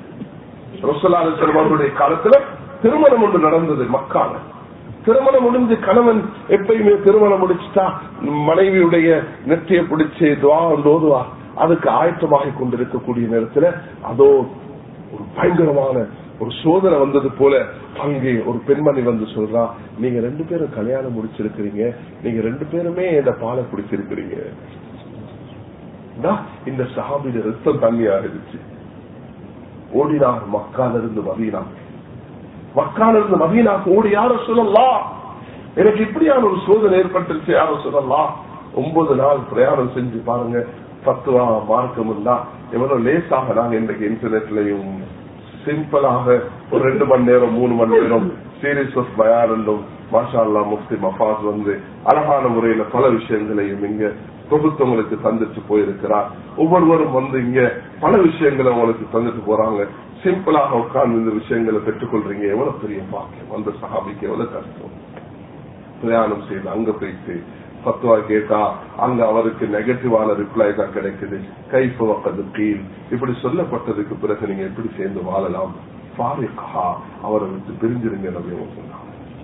ரசலாசலம் அவர்களுடைய காலத்துல திருமணம் ஒன்று நடந்தது மக்கால திருமணம் முடிஞ்சு கணவன் எப்பயுமே திருமணம் முடிச்சுட்டா மனைவியுடைய நெற்றியை பிடிச்சு துவா ஓதுவா அதுக்கு ஆயத்தமாக கொண்டிருக்கக்கூடிய நேரத்துல அதோ ஒரு பயங்கரமான ஒரு சோதனை வந்தது போல அங்கே ஒரு பெண்மணி வந்து சொல்றா நீங்க ரெண்டு பேரும் கல்யாணம் முடிச்சிருக்கிறீங்க நீங்க ரெண்டு பேருமே இந்த பாலை குடிச்சிருக்கிறீங்க இந்த சஹாபிட ரத்தம் தண்ணியா இருந்துச்சு ஓடினார் மக்கால இருந்து மதீனா மக்கால இருந்து மதீனாக்கு ஓடி யார சொல்லலாம் எனக்கு இப்படியான ஒரு சோதனை ஏற்பட்டுருச்சு யார சொல்லலாம் ஒன்பது நாள் பிரயாணம் செஞ்சு பாருங்க பத்துவா மார்க்கம் தான் எவ்வளவு லேசாக நாங்க இன்றைக்கு இன்டர்நெட்லயும் சிம்பிளாக ஒரு ரெண்டு மணி நேரம் மூணு மணி நேரம் சீரீஸ் ஆஃப் பயானண்டும் மாஷா அல்லா முஃப்தி மஃபாஸ் வந்து அழகான முறையில பல விஷயங்களையும் இங்க தொகுத்தவங்களுக்கு தந்துட்டு போயிருக்கிறார் ஒவ்வொருவரும் வந்து இங்க பல விஷயங்களை உங்களுக்கு தந்துட்டு போறாங்க சிம்பிளாக உட்கார்ந்து இந்த விஷயங்களை பெற்றுக்கொள்றீங்க எவ்வளவு பெரிய பாக்கியம் அந்த சஹாபிக்கு எவ்வளவு கஷ்டம் பிரயாணம் செய்து அங்க போயிட்டு பத்துவா கேட்டா அங்க அவருக்கு நெகட்டிவான ரிப்ளை தான் கிடைக்குது கைஃபு வக்கது கீழ் இப்படி சொல்லப்பட்டதுக்கு பிறகு நீங்க எப்படி சேர்ந்து வாழலாம் பாரிகா அவரை விட்டு பிரிஞ்சிருங்க நபி சொன்னாங்க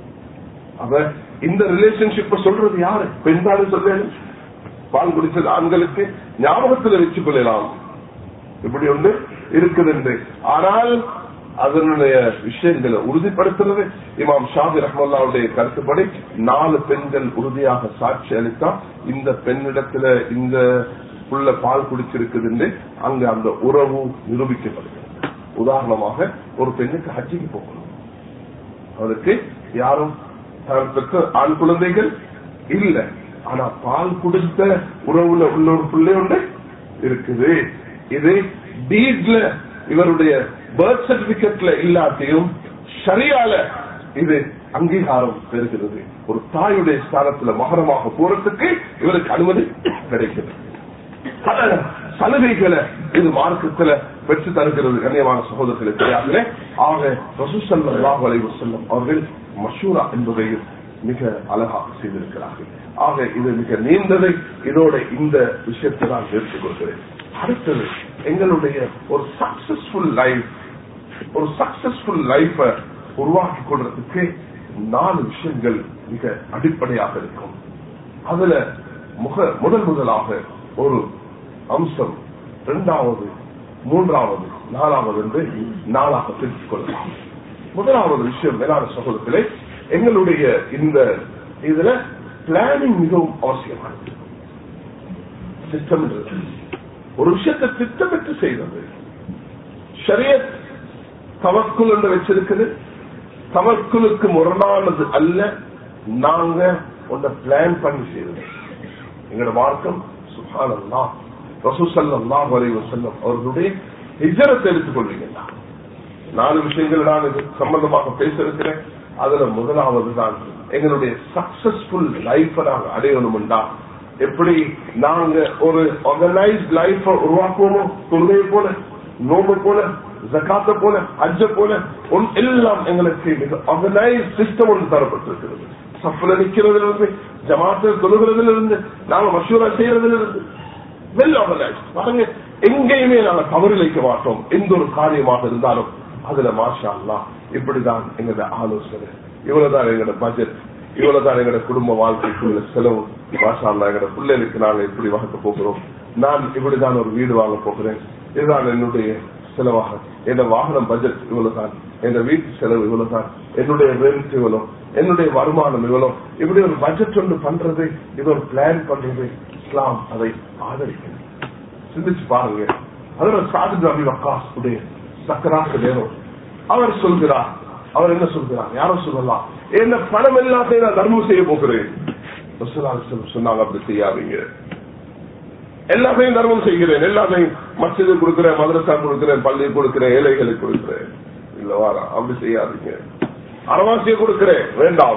அவ இந்த ரிலேஷன்ஷிப்ப சொல்றது யாரு பெண்தானு சொல்ல பால் குடிச்சது ஆண்களுக்கு ஞாபகத்துல வச்சுக் கொள்ளலாம் இப்படி ஒன்று இருக்குது ஆனால் அதனுடைய விஷயங்களை உறுதிப்படுத்துறது இமாம் ஷாபி ரஹ்மல்லாவுடைய கருத்துப்படி நாலு பெண்கள் உறுதியாக சாட்சி அளித்தா இந்த பெண்ணிடத்துல இந்த புள்ள பால் குடிச்சிருக்குது அங்க அந்த உறவு நிரூபிக்கப்படுகிறது உதாரணமாக ஒரு பெண்ணுக்கு ஹஜ்ஜிக்கு போகணும் அவருக்கு யாரும் தனக்கு ஆண் குழந்தைகள் இல்ல ஆனா பால் குடித்த உறவுல உள்ள ஒரு பிள்ளை ஒன்று இருக்குது இது டீட்ல இவருடைய பர்த் சர்டிபிகேட்ல இல்லாட்டியும் சரியால இது அங்கீகாரம் பெறுகிறது ஒரு தாயுடைய ஸ்தானத்துல மகரமாக போறதுக்கு இவருக்கு அனுமதி கிடைக்கிறது பல சலுகைகளை இது மார்க்கத்துல பெற்று தருகிறது கண்ணியமான சகோதரர்களை தெரியாமலே ஆக ரசூசல்லாஹ் செல்லும் அவர்கள் மஷூரா என்பதையும் மிக அழகாக செய்திருக்கிறார்கள் ஆக இது மிக நீண்டதை இதோட இந்த விஷயத்தை நான் எடுத்துக் கொள்கிறேன் அடுத்தது எங்களுடைய ஒரு சக்சஸ்ஃபுல் லைஃப் ஒரு சக்சஸ்ஃபுல் லைஃப உருவாக்கி கொள்றதுக்கு நாலு விஷயங்கள் மிக அடிப்படையாக இருக்கும் அதுல முக முதல் முதலாக ஒரு அம்சம் இரண்டாவது மூன்றாவது நாலாவது என்று நாளாக பிரித்துக் கொள்ளலாம் முதலாவது விஷயம் மேலான சகோதரத்திலே எங்களுடைய இந்த இதுல பிளானிங் மிகவும் அவசியமானது திட்டமிடுறது ஒரு விஷயத்தை திட்டமிட்டு செய்வது ஷரியத் தவக்குல் என்று வச்சிருக்குது தவக்குலுக்கு முரணானது அல்ல நாங்க ஒன்றை பிளான் பண்ணி செய்வது எங்களோட மார்க்கம் சுகானல்லா ரசூசல்லா வரைவு செல்லம் அவர்களுடைய ஹிஜரத்தை எடுத்துக்கொள்வீங்களா நாலு விஷயங்கள் நான் இது சம்பந்தமாக பேச இருக்கிறேன் அதுல முதலாவது தான் எங்களுடைய சக்சஸ்ஃபுல் லைஃப நாங்க அடையணும்டா எப்படி நாங்க ஒரு ஆர்கனைஸ்ட் லைஃப உருவாக்குவோமோ தொழுகையை போல நோம்பு போல ஜக்காத்த போல அஜ போல எல்லாம் எங்களுக்கு மிக ஆர்கனைஸ் சிஸ்டம் ஒன்று தரப்பட்டிருக்கிறது சஃப்ல நிக்கிறதுல இருந்து ஜமாத்தில் தொழுகிறதுல இருந்து நாங்க மசூரா செய்யறதுல இருந்து வெல் ஆர்கனைஸ் பாருங்க எங்கேயுமே நாங்க தவறிழைக்க மாட்டோம் எந்த ஒரு காரியமாக இருந்தாலும் அதுல மாஷா அல்லா இப்படிதான் எங்களோட ஆலோசனை இவ்வளவுதான் எங்களோட பட்ஜெட் இவ்வளவுதான் எங்களோட குடும்ப வாழ்க்கைக்குள்ள செலவு மாஷா அல்லா எங்களோட பிள்ளைகளுக்கு நாங்க இப்படி வகுக்க போகிறோம் நான் இப்படிதான் ஒரு வீடு வாங்க போகிறேன் இதுதான் என்னுடைய செலவாக என் வாகனம் பட்ஜெட் இவ்வளவுதான் என் வீட்டு செலவு இவ்வளவுதான் என்னுடைய ரெண்ட் இவ்வளவு என்னுடைய வருமானம் இவ்வளவு இப்படி ஒரு பட்ஜெட் ஒன்று பண்றது இது ஒரு பிளான் பண்றது இஸ்லாம் அதை ஆதரிக்கிறது சிந்திச்சு பாருங்க அதோட சாதித் அபி வக்காஸ் உடைய சக்கராக்கு நேரம் அவர் சொல்கிறார் அவர் என்ன சொல்கிறார் யாரும் சொல்லலாம் என்ன பணம் எல்லாத்தையும் நான் தர்மம் செய்ய போகிறேன் சொன்னாங்க அப்படி செய்யாதீங்க எல்லாத்தையும் தர்மம் செய்கிறேன் எல்லாத்தையும் மசிது கொடுக்கிறேன் மதரசா கொடுக்கிறேன் பள்ளி கொடுக்கிறேன் ஏழைகளுக்கு கொடுக்கிறேன் இல்ல வாரா அப்படி செய்யாதீங்க அரவாசியை கொடுக்கிறேன் வேண்டாம்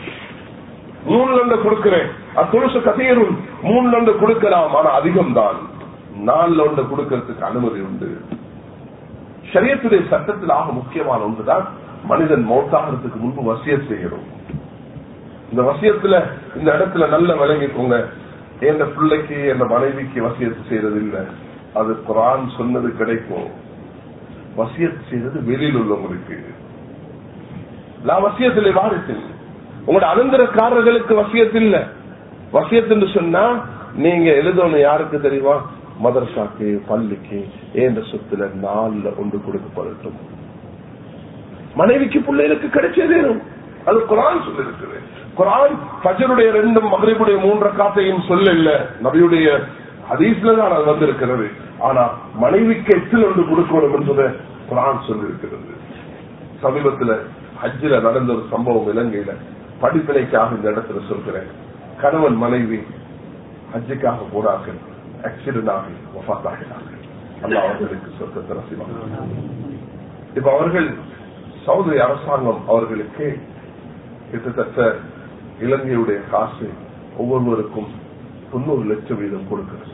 மூணு லண்ட கொடுக்கிறேன் அத்துணுசு கதையரும் மூணு லண்ட கொடுக்கலாம் ஆனா அதிகம் தான் நாலு லண்ட கொடுக்கறதுக்கு அனுமதி உண்டு சரியத்துடைய சட்டத்தில் ஆக முக்கியமான ஒன்றுதான் மனிதன் மௌத்தாகிறதுக்கு முன்பு வசியம் செய்யணும் இந்த வசியத்துல இந்த இடத்துல நல்ல விளங்கிக்கோங்க என் பிள்ளைக்கு என் மனைவிக்கு வசியத்து செய்யறது இல்ல அது குரான் சொன்னது கிடைக்கும் வசியத் செய்தது வெளியில் உள்ளவங்களுக்கு நான் வசியத்தில் வாரிசில் உங்களோட அனந்தரக்காரர்களுக்கு வசியத் இல்ல வசியத் என்று சொன்னா நீங்க எழுதணும் யாருக்கு தெரியுமா மதரசாக்கு பள்ளிக்கு ஏந்த சொத்துல நாள்ல ஒன்று கொடுக்கப்படட்டும் மனைவிக்கு பிள்ளைகளுக்கு கிடைச்சதேனும் அது குரான் சொல்லிருக்குது குரான் பஜருடைய ரெண்டும் மகரிபுடைய மூன்ற காத்தையும் சொல்ல இல்ல நபியுடைய ஹதீஸ்ல தான் அது வந்திருக்கிறது ஆனா மனைவிக்கு எத்தில் ஒன்று கொடுக்கணும் என்பதை குரான் சொல்லிருக்கிறது சமீபத்துல ஹஜ்ஜில நடந்த ஒரு சம்பவம் இலங்கையில படிப்பினைக்காக இந்த இடத்துல சொல்கிறேன் கணவன் மனைவி ஹஜ்ஜுக்காக போனார்கள் ஆக்சிடென்ட் ஆகி வஃத்தாகினார்கள் அல்ல அவர்களுக்கு சொர்க்கத்தை ரசிவாங்க இப்ப அவர்கள் சவுதி அரசாங்கம் அவர்களுக்கு கிட்டத்தட்ட இலங்கையுடைய காசு ஒவ்வொருவருக்கும் தொண்ணூறு லட்சம் வீதம் கொடுக்கிறது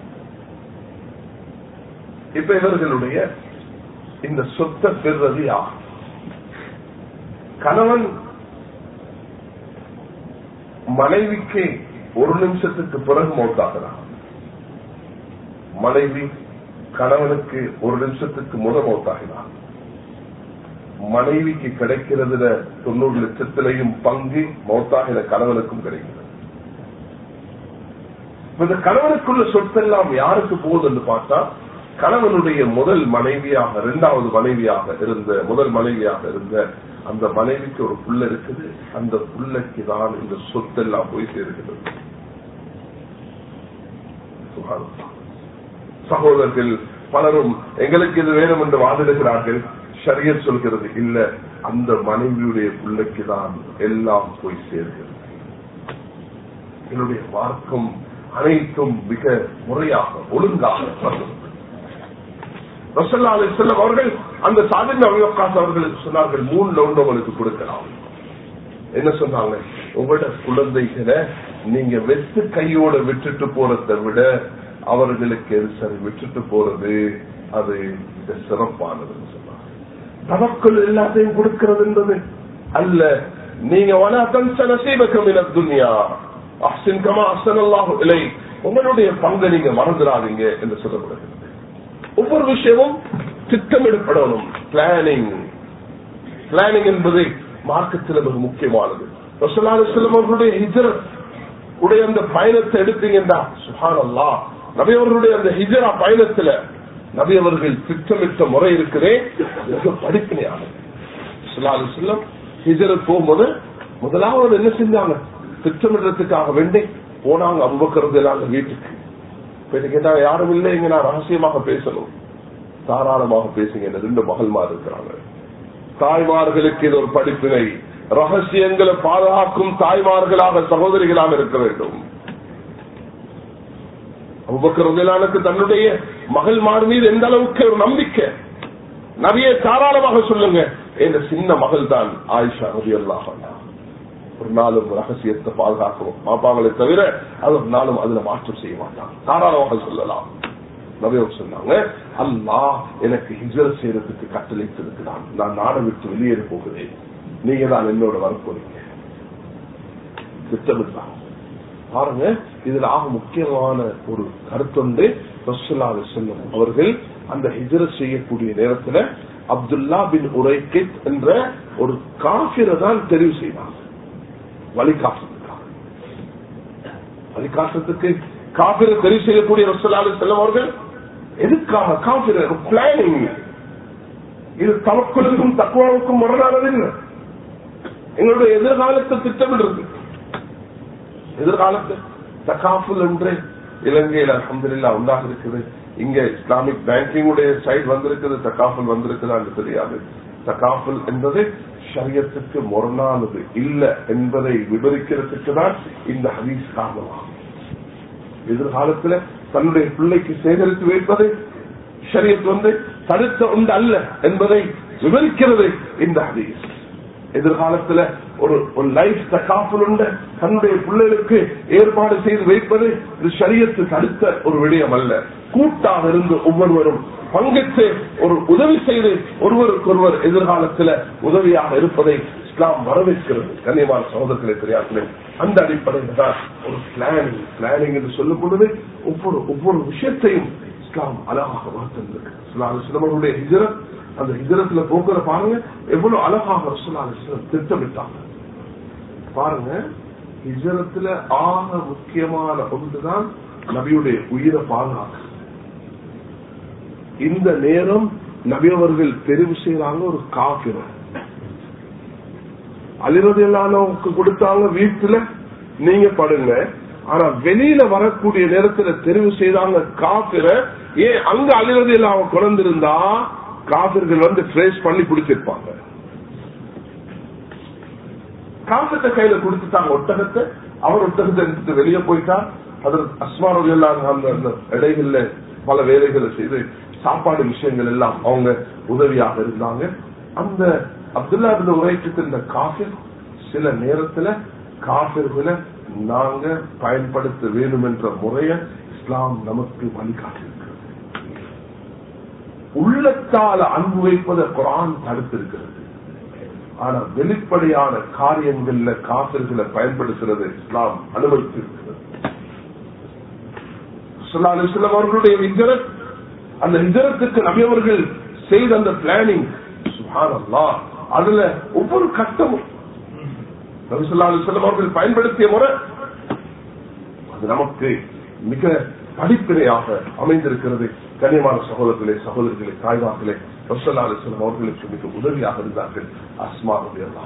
இப்ப இவர்களுடைய இந்த சொத்தை பெறுறது யார் கணவன் மனைவிக்கு ஒரு நிமிஷத்துக்கு பிறகு மௌத்தாகிறான் மனைவி கணவனுக்கு ஒரு நிமிஷத்துக்கு முதல் மௌத்தாகிறான் மனைவிக்கு கிடைக்கிறதுல தொண்ணூறு லட்சத்திலையும் பங்கு மௌத்தாகிற கணவனுக்கும் கிடைக்கிறது இந்த கணவனுக்குள்ள சொத்தெல்லாம் யாருக்கு போகுது என்று பார்த்தா கணவனுடைய முதல் மனைவியாக இரண்டாவது மனைவியாக இருந்த முதல் மனைவியாக இருந்த அந்த மனைவிக்கு ஒரு புள்ள இருக்குது அந்த புள்ளைக்கு தான் இந்த சொத்தெல்லாம் போய் சேர்கிறது சகோதரர்கள் பலரும் எங்களுக்கு இது வேணும் என்று வாதிடுகிறார்கள் ஷரியர் சொல்கிறது இல்ல அந்த மனைவியுடைய பிள்ளைக்கு தான் எல்லாம் போய் சேர்கிறது என்னுடைய மார்க்கம் அனைத்தும் மிக முறையாக ஒழுங்காக ரசல்லா அலி செல்லம் அவர்கள் அந்த சாதின் அவிவக்காச அவர்கள் சொன்னார்கள் மூணுல ஒன்று உங்களுக்கு கொடுக்கலாம் என்ன சொன்னாங்க உங்களோட குழந்தைகளை நீங்க வெத்து கையோட விட்டுட்டு போறதை விட அவர்களுக்கு எது சரி விட்டுட்டு போறது அது மிக சிறப்பானதுன்னு சொன்னாங்க தவக்குள் எல்லாத்தையும் கொடுக்கிறது என்பது அல்ல நீங்க வனா தன்ச நசீபக்கம் இன துன்யா அஹ்சின் கமா அஹ்சன் அல்லாஹு இலை உங்களுடைய பங்கை நீங்க மறந்துடாதீங்க என்று சொல்லப்படுகிறது ஒவ்வொரு விஷயமும் திட்டமிடப்படணும் பிளானிங் பிளானிங் என்பது மார்க்கத்தில் மிக முக்கியமானது ரசலாலுசல்லம் அவர்களுடைய ஹிஜரத் உடைய அந்த பயணத்தை எடுத்தீங்கன்னா சுஹான் அல்லா நபி அவர்களுடைய அந்த ஹிஜரா பயணத்துல நபி அவர்கள் திட்டமிட்ட முறை இருக்குதே மிக படிப்பினையானது ரசலாலுசல்லம் ஹிஜரத் போகும்போது முதலாவது என்ன செஞ்சாங்க திட்டமிடுறதுக்காக வேண்டி போனாங்க அம்பக்கிறது எல்லாம் வீட்டுக்கு போயிட்டு கேட்டாங்க யாரும் இல்லை இங்க நான் ரகசியமாக பேசணும் தாராளமாக பேசுங்க இந்த ரெண்டு மகள்மார் இருக்கிறாங்க தாய்மார்களுக்கு இது ஒரு படிப்பினை ரகசியங்களை பாதுகாக்கும் தாய்மார்களாக சகோதரிகளாக இருக்க வேண்டும் அவ்வக்கிறது தன்னுடைய மகள்மார் மீது எந்த அளவுக்கு ஒரு நம்பிக்கை நவிய தாராளமாக சொல்லுங்க என்ற சின்ன மகள் தான் ஆயிஷா ரவி அல்லாஹ் ஒரு நாளும் ரகசியத்தை பாதுகாக்கணும் பாப்பாங்களை தவிர அது ஒரு நாளும் அதுல மாற்றம் செய்ய மாட்டாங்க தாராளமாக சொல்லலாம் நபியோர் சொன்னாங்க அல்லா எனக்கு ஹிஜர் செய்யறதுக்கு கட்டளைத்திருக்கிறான் நான் நாடை விட்டு வெளியேற போகிறேன் நீங்க தான் என்னோட வரப்போறீங்க திட்டமிட்டாங்க பாருங்க இதுல ஆக முக்கியமான ஒரு கருத்தொன்று ரசுல்லா செல்லும் அவர்கள் அந்த ஹிஜர செய்யக்கூடிய நேரத்துல அப்துல்லா பின் உரைக்கித் என்ற ஒரு காபிரை தான் தெரிவு செய்வாங்க வழிகாட்டுறதுக்காக வழிகாட்டுறதுக்கு காபிரை தெரிவு செய்யக்கூடிய ரசலாலு செல்லும் அவர்கள் எதுக்காக காபிர பிளானிங் இது தவக்குழுக்கும் தக்குவாவுக்கும் முரணானது இல்லை எங்களுடைய எதிர்காலத்தை திட்டமிடுறது எதிர்காலத்தை தக்காஃபுல் என்று இலங்கையில் அலமதுல்லா உண்டாக இருக்குது இங்க இஸ்லாமிக் பேங்கிங் உடைய சைட் வந்திருக்குது தக்காஃபுல் வந்திருக்குதா என்று தெரியாது தக்காஃபுல் என்பது ஷரியத்துக்கு முரணானது இல்ல என்பதை விவரிக்கிறதுக்கு தான் இந்த ஹதீஸ் காரணமாகும் எதிர்காலத்துல தன்னுடைய பிள்ளைக்கு சேகரித்து வைப்பதை ஷரியத் வந்து தடுத்த உண்டு அல்ல என்பதை விவரிக்கிறது இந்த ஹதீஸ் எதிர்காலத்துல ஒரு ஒரு லைஃப் தக்காப்புல் உண்டு தன்னுடைய பிள்ளைகளுக்கு ஏற்பாடு செய்து வைப்பது இது சரியத்து தடுத்த ஒரு விடயம் அல்ல கூட்டாக இருந்து ஒவ்வொருவரும் பங்கெடுத்து ஒரு உதவி செய்து ஒருவருக்கொருவர் எதிர்காலத்துல உதவியாக இருப்பதை இஸ்லாம் வரவேற்கிறது கண்ணியமான சகோதரர்களை தெரியார்களே அந்த அடிப்படையில் தான் ஒரு பிளானிங் பிளானிங் என்று சொல்லும் பொழுது ஒவ்வொரு ஒவ்வொரு விஷயத்தையும் இஸ்லாம் அழகாக வளர்த்திருந்திருக்கு இஸ்லாம் சிலவர்களுடைய ஹிஜரத் அந்த ஹிஜரத்துல போக்குற பாருங்க எவ்வளவு அழகாக ரசூலுல்லாஹி அலைஹி வஸல்லம் திட்டமிட்டாங்க பாருங்க ஹிஜரத்துல ஆக முக்கியமான ஒன்றுதான் நபியுடைய உயிரை பாதுகாக்க இந்த நேரம் நபி அவர்கள் தெரிவு செய்யறாங்க ஒரு காப்பிரம் அலிரது எல்லாருக்கு கொடுத்தாங்க வீட்டுல நீங்க படுங்க ஆனா வெளியில வரக்கூடிய நேரத்துல தெரிவு செய்தாங்க காப்பிர ஏன் அங்க அலிரது எல்லாம் குழந்திருந்தா காப்பிர்கள் வந்து ட்ரேஸ் பண்ணி பிடிச்சிருப்பாங்க காசத்தை கையில கொடுத்துட்டாங்க ஒட்டகத்தை அவர் ஒட்டகத்தை எடுத்துட்டு வெளியே போயிட்டார் அதற்கு அஸ்மாரோடு எல்லாம் அந்த அந்த இடைகள்ல பல வேலைகளை செய்து சாப்பாடு விஷயங்கள் எல்லாம் அவங்க உதவியாக இருந்தாங்க அந்த அப்துல்லா இருந்த உரைக்கு இந்த காஃபிர் சில நேரத்துல காபிர்களை நாங்க பயன்படுத்த வேண்டும் என்ற முறைய இஸ்லாம் நமக்கு வழிகாட்டியிருக்கிறது உள்ளத்தால அன்பு வைப்பதை குரான் தடுத்திருக்கிறது ஆனா வெளிப்படையான காரியங்கள்ல காபிர்களை பயன்படுத்துறது இஸ்லாம் அனுமதித்திருக்கிறது அலிஸ்லாம் அவர்களுடைய விஜரத் அந்த விஜரத்துக்கு நபியவர்கள் செய்த அந்த பிளானிங் சுஹானல்லா அதுல ஒவ்வொரு கட்டமும் நபிசுல்லா அலிஸ்லாம் அவர்கள் பயன்படுத்திய முறை அது நமக்கு மிக படிப்பினையாக அமைந்திருக்கிறது கண்ணியமான சகோதரர்களே சகோதரிகளே தாய்மார்களே ரசல்லா அலிஸ்லாம் அவர்களுக்கு மிக உதவியாக இருந்தார்கள் அஸ்மா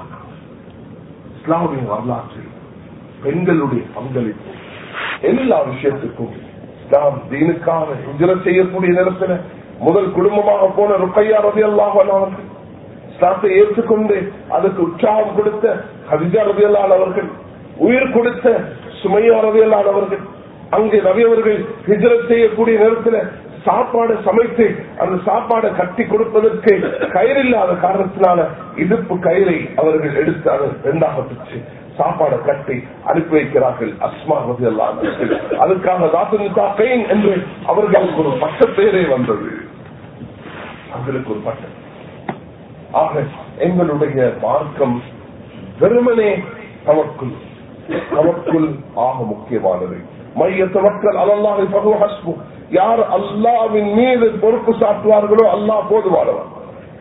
இஸ்லாமிய வரலாற்றில் பெண்களுடைய பங்களிப்பு எல்லா விஷயத்துக்கும் இஸ்லாம் தீனுக்காக ஹிஜரத் செய்யக்கூடிய நேரத்தில் முதல் குடும்பமாக போன ருக்கையா ரவி அல்லாஹ் அவர்கள் இஸ்லாத்தை ஏற்றுக்கொண்டு அதுக்கு உற்சாகம் கொடுத்த ஹதிஜா ரவி அவர்கள் உயிர் கொடுத்த சுமையா ரவி அவர்கள் அங்கே ரவி அவர்கள் ஹிஜரத் செய்யக்கூடிய நேரத்தில் சாப்பாடு சமைத்து அந்த சாப்பாடை கட்டி கொடுப்பதற்கு கயிறு இல்லாத காரணத்தினால இடுப்பு கயிறை அவர்கள் எடுத்து அதை ரெண்டாக பிச்சு சாப்பாடை கட்டி அனுப்பி வைக்கிறார்கள் அஸ்மா ரவி அதுக்காக தாசன் என்று அவர்களுக்கு ஒரு பட்ட பேரே வந்தது அவர்களுக்கு ஒரு பட்டம் ஆக எங்களுடைய மார்க்கம் வெறுமனே தமக்குள் தமக்குள் ஆக முக்கியமானது மையத்து மக்கள் அல்லாஹை பகு ஹஸ்பு யார் அல்லாவின் மீது பொறுப்பு சாட்டுவார்களோ அல்லாஹ் போதுமானவர்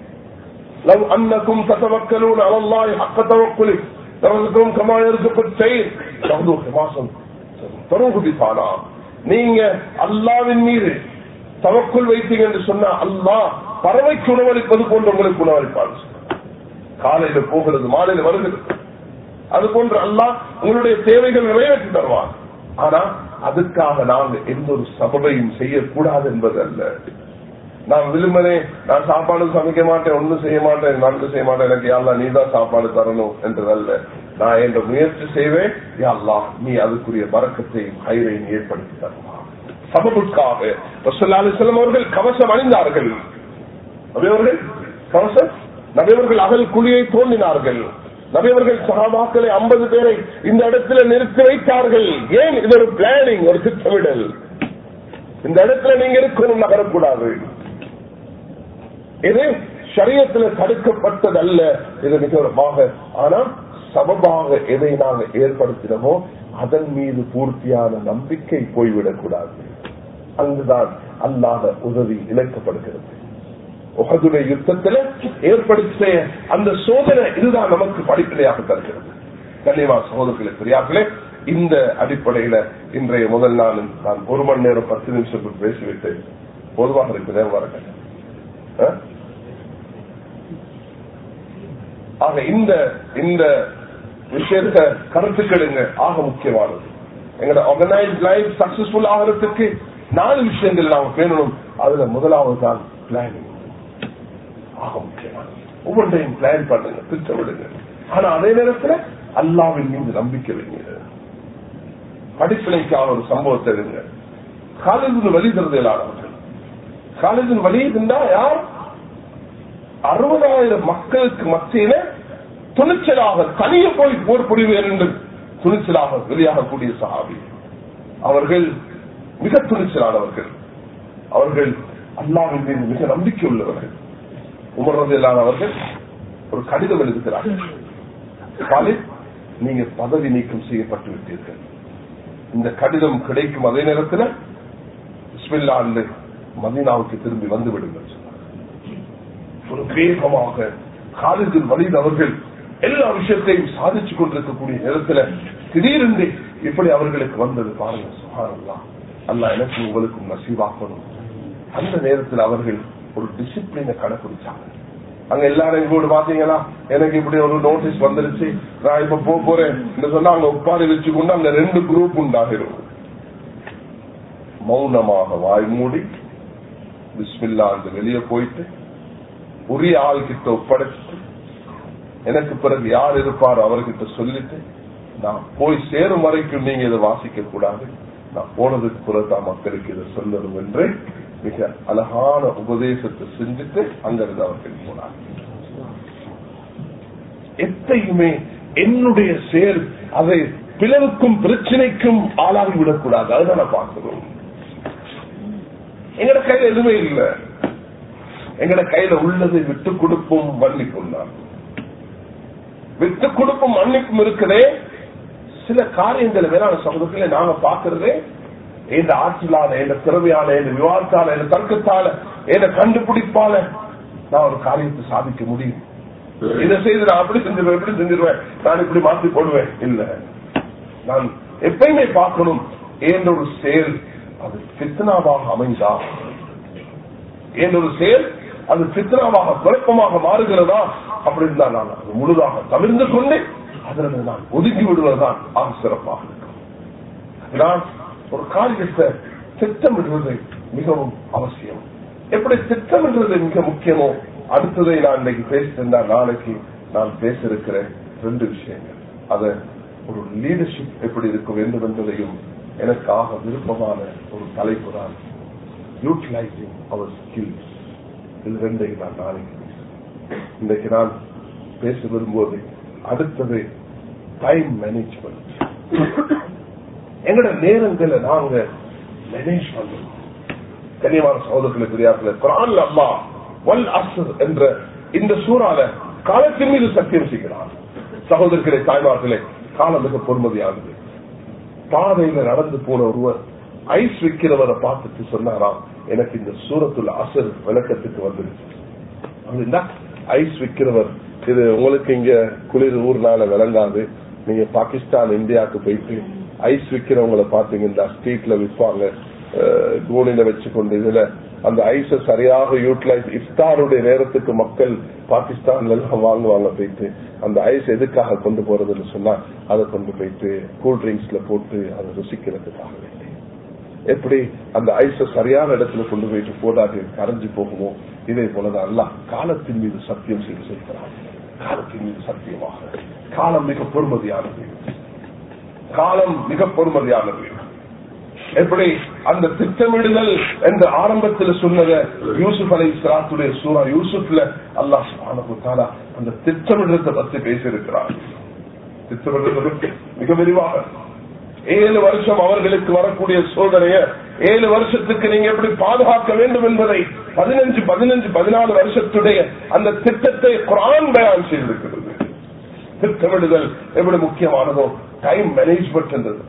لو أنكم تتوكلون على الله حق توكله لرزقكم كما يرزق الطير تغدو خماصا تروه بطانا நீங்க அல்லாவின் மீது தவக்குள் வைத்தீங்க என்று சொன்னா அல்லாஹ் பறவைக்கு உணவளிப்பது போன்று உங்களுக்கு உணவளிப்பான் காலையில போகிறது மாலையில வருகிறது அது போன்று அல்லாஹ் உங்களுடைய தேவைகள் நிறைவேற்றி தருவார் ஆனா அதுக்காக நாங்கள் எந்த ஒரு சபையும் செய்யக்கூடாது என்பது அல்ல நான் விரும்பினே நான் சாப்பாடு சமைக்க மாட்டேன் ஒன்றும் செய்ய மாட்டேன் நன்கு செய்ய மாட்டேன் எனக்கு யாழ்லா நீ தான் சாப்பாடு தரணும் என்றதல்ல நான் என்ற முயற்சி செய்வேன் யாழ்லா நீ அதுக்குரிய பறக்கத்தையும் கயிறையும் ஏற்படுத்தி தருவா சபபுக்காக செல்லம் அவர்கள் கவசம் அணிந்தார்கள் நபியவர்கள் கவசம் நபியவர்கள் அகல் குழியை தோண்டினார்கள் நபியவர்கள் சகாபாக்களை ஐம்பது பேரை இந்த இடத்துல நிறுத்தி வைத்தார்கள் ஏன் இது ஒரு பிளானிங் ஒரு திட்டமிடல் இந்த இடத்துல நீங்க இருக்கணும் நகரக்கூடாது இது சரியத்துல தடுக்கப்பட்டது அல்ல இது மிகமாக ஆனா சமமாக எதை நாங்கள் ஏற்படுத்தினமோ அதன் மீது பூர்த்தியான நம்பிக்கை போய்விடக் கூடாது அங்குதான் அல்லாத உதவி இழைக்கப்படுகிறது உகதுடைய யுத்தத்தில் ஏற்படுத்திய அந்த சோதனை இதுதான் நமக்கு படிப்பினையாக தருகிறது கண்ணியமா சகோதரர்களே பெரியார்களே இந்த அடிப்படையில இன்றைய முதல் நாள் நான் ஒரு மணி நேரம் பத்து நிமிஷத்துக்கு பேசிவிட்டு பொதுவாக இருக்கு நேரம் வரட்டும் ஆக இந்த இந்த விஷயத்த கருத்துக்களுங்க ஆக முக்கியமானது எங்களோட ஆர்கனைஸ் லைஃப் சக்சஸ்ஃபுல் ஆகிறதுக்கு நாலு விஷயங்கள் நாம பேணணும் அதுல முதலாவது தான் பிளானிங் ஆக முக்கியமானது ஒவ்வொன்றையும் பிளான் பண்ணுங்க திட்டமிடுங்க ஆனா அதே நேரத்துல அல்லாவின் மீது நம்பிக்கை வைங்க படிப்பினைக்கான ஒரு சம்பவத்தை இருங்க காலேஜின் வழி தருதலானவர்கள் காலேஜின் வழி இருந்தா யார் அறுபதாயிரம் மக்களுக்கு மத்தியில துணிச்சலாக தனிய போய் போர் புரிவேன் என்று துணிச்சலாக வெளியாகக்கூடிய சஹாபி அவர்கள் மிக துணிச்சலானவர்கள் அவர்கள் அல்லாவின் மீது மிக நம்பிக்கை உள்ளவர்கள் உமர்றதில்லாதவர்கள் ஒரு கடிதம் எழுதுகிறார்கள் நீங்க பதவி நீக்கம் செய்யப்பட்டு விட்டீர்கள் இந்த கடிதம் கிடைக்கும் அதே நேரத்தில் மதீனாவுக்கு திரும்பி வந்து விடுங்கள் ஒரு வேகமாக காலிதில் வலிது அவர்கள் எல்லா விஷயத்தையும் சாதிச்சு கொண்டிருக்கக்கூடிய நேரத்துல திடீரென்று இப்படி அவர்களுக்கு வந்தது பாருங்க சுகாரம்லாம் அல்ல எனக்கு உங்களுக்கும் நசீவாக்கணும் அந்த நேரத்தில் அவர்கள் ஒரு டிசிப்ளினை கடைபிடிச்சாங்க அங்க எல்லாரும் எங்கூட பாத்தீங்களா எனக்கு இப்படி ஒரு நோட்டீஸ் வந்துருச்சு நான் இப்ப போக போறேன் இந்த சொன்னா அங்க உட்கார வச்சுக்கொண்டு அங்க ரெண்டு குரூப் உண்டாகிரும் மௌனமாக வாய் மூடி பிஸ்மில்லா அந்த வெளியே போயிட்டு உரிய ஆள் கிட்ட ஒப்படைச்சிட்டு எனக்கு பிறகு யார் இருப்பாரோ அவர்கிட்ட சொல்லிட்டு நான் போய் சேரும் வரைக்கும் நீங்க இதை வாசிக்க கூடாது நான் போனதுக்கு பிறகு தான் மக்களுக்கு இதை சொல்லணும் என்று மிக அழகான உபதேசத்தை செஞ்சுட்டு அங்கிருந்து அவர்கள் போனார் எத்தையுமே என்னுடைய செயல் அதை பிளவுக்கும் பிரச்சனைக்கும் ஆளாகி விடக்கூடாது அதுதான் நான் பார்க்கிறோம் எங்கட கையில எதுவுமே இல்லை எங்கட கையில உள்ளதை விட்டு கொடுப்போம் மன்னிக்கும் தான் விட்டு கொடுப்பும் மன்னிப்பும் இருக்குதே சில காரியங்களை வேளாண் சமூகத்தில் நாங்க பாக்குறதே எந்த ஆற்றலால எந்த திறமையால எந்த விவாதத்தால எந்த தர்க்கத்தால எந்த கண்டுபிடிப்பால நான் ஒரு காரியத்தை சாதிக்க முடியும் இதை செய்து நான் அப்படி செஞ்சிருவேன் எப்படி செஞ்சிருவேன் நான் இப்படி மாற்றி போடுவேன் இல்ல நான் எப்பயுமே பார்க்கணும் என்ற ஒரு செயல் அது பித்தனாவாக அமைந்தா என்ற ஒரு செயல் அது பித்தனாவாக குழப்பமாக மாறுகிறதா அப்படின்னு தான் நான் அது முழுதாக தவிர்ந்து கொண்டு அதில் நான் ஒதுக்கி விடுவதுதான் ஆக சிறப்பாக இருக்கும் நான் ஒரு காரியத்தை திட்டமிடுவது மிகவும் அவசியம் எப்படி திட்டமிடுவது மிக முக்கியமோ அடுத்ததை நான் இன்னைக்கு பேசியிருந்தா நாளைக்கு நான் பேச இருக்கிறேன் ரெண்டு விஷயங்கள் அத ஒரு லீடர்ஷிப் எப்படி இருக்க வேண்டும் என்பதையும் எனக்காக விருப்பமான ஒரு தலைப்பு தான் யூட்டிலைசிங் அவர் ஸ்கில்ஸ் இது ரெண்டையும் நான் நாளைக்கு பேசுறேன். இன்னைக்கு நான் பேச விரும்புவது அடுத்தது டைம் மேனேஜ்மெண்ட் எங்களோட நேரங்களை நாங்க மேனேஜ் பண்ணணும் கனியமான சகோதரர்களுக்கு தெரியாத குரான் அம்மா வல் அசர் என்ற இந்த சூறால காலத்தின் மீது சத்தியம் செய்கிறார் சகோதரர்களே தாய்மார்களே காலம் மிக பொறுமதியானது பாதையில நடந்து போன ஒருவர் ஐஸ் விற்கிறவரை பார்த்துட்டு சொன்னாராம் எனக்கு இந்த சூரத்துல அசர் விளக்கத்துக்கு வந்துருச்சு அப்படின்னா ஐஸ் விற்கிறவர் இது உங்களுக்கு இங்க குளிர் ஊர்னால விளங்காது நீங்க பாகிஸ்தான் இந்தியாவுக்கு போயிட்டு ஐஸ் விற்கிறவங்கள பாத்தீங்கன்னா ஸ்ட்ரீட்ல விற்பாங்க கோணில வச்சுக்கொண்டு இதுல அந்த ஐஸ சரியாக யூட்டிலைஸ் இஃப்தாருடைய நேரத்துக்கு மக்கள் பாகிஸ்தான்ல எல்லாம் வாங்குவாங்க போயிட்டு அந்த ஐஸ் எதுக்காக கொண்டு போறதுன்னு சொன்னா அதை கொண்டு போயிட்டு கூல் ட்ரிங்க்ஸ்ல போட்டு அதை ருசிக்கிறதுக்காக வேண்டி எப்படி அந்த ஐஸ சரியான இடத்துல கொண்டு போயிட்டு போடாது கரைஞ்சு போகுமோ இதே போலதான் அல்ல காலத்தின் மீது சத்தியம் செய்து சொல்கிறார் காலத்தின் மீது சத்தியமாக காலம் மிக பொறுமதியானது காலம் மிக பொறுமதியானது எப்படி அந்த திட்டமிடுதல் என்ற ஆரம்பத்தில் சொன்னத யூசுப் அலை இஸ்லாத்துடைய சூரா யூசுப்ல அல்லாஹ் சுப்ஹானஹு வ தஆலா அந்த திட்டமிடுறதை பத்தி பேசியிருக்கிறார் திட்டமிடுறது மிக விரிவாக ஏழு வருஷம் அவர்களுக்கு வரக்கூடிய சோதனைய ஏழு வருஷத்துக்கு நீங்க எப்படி பாதுகாக்க வேண்டும் என்பதை பதினஞ்சு பதினஞ்சு பதினாலு வருஷத்துடைய அந்த திட்டத்தை குரான் பயான் செய்திருக்கிறது திட்டமிடுதல் எப்படி முக்கியமானதோ டைம் மேனேஜ்மெண்ட் என்றது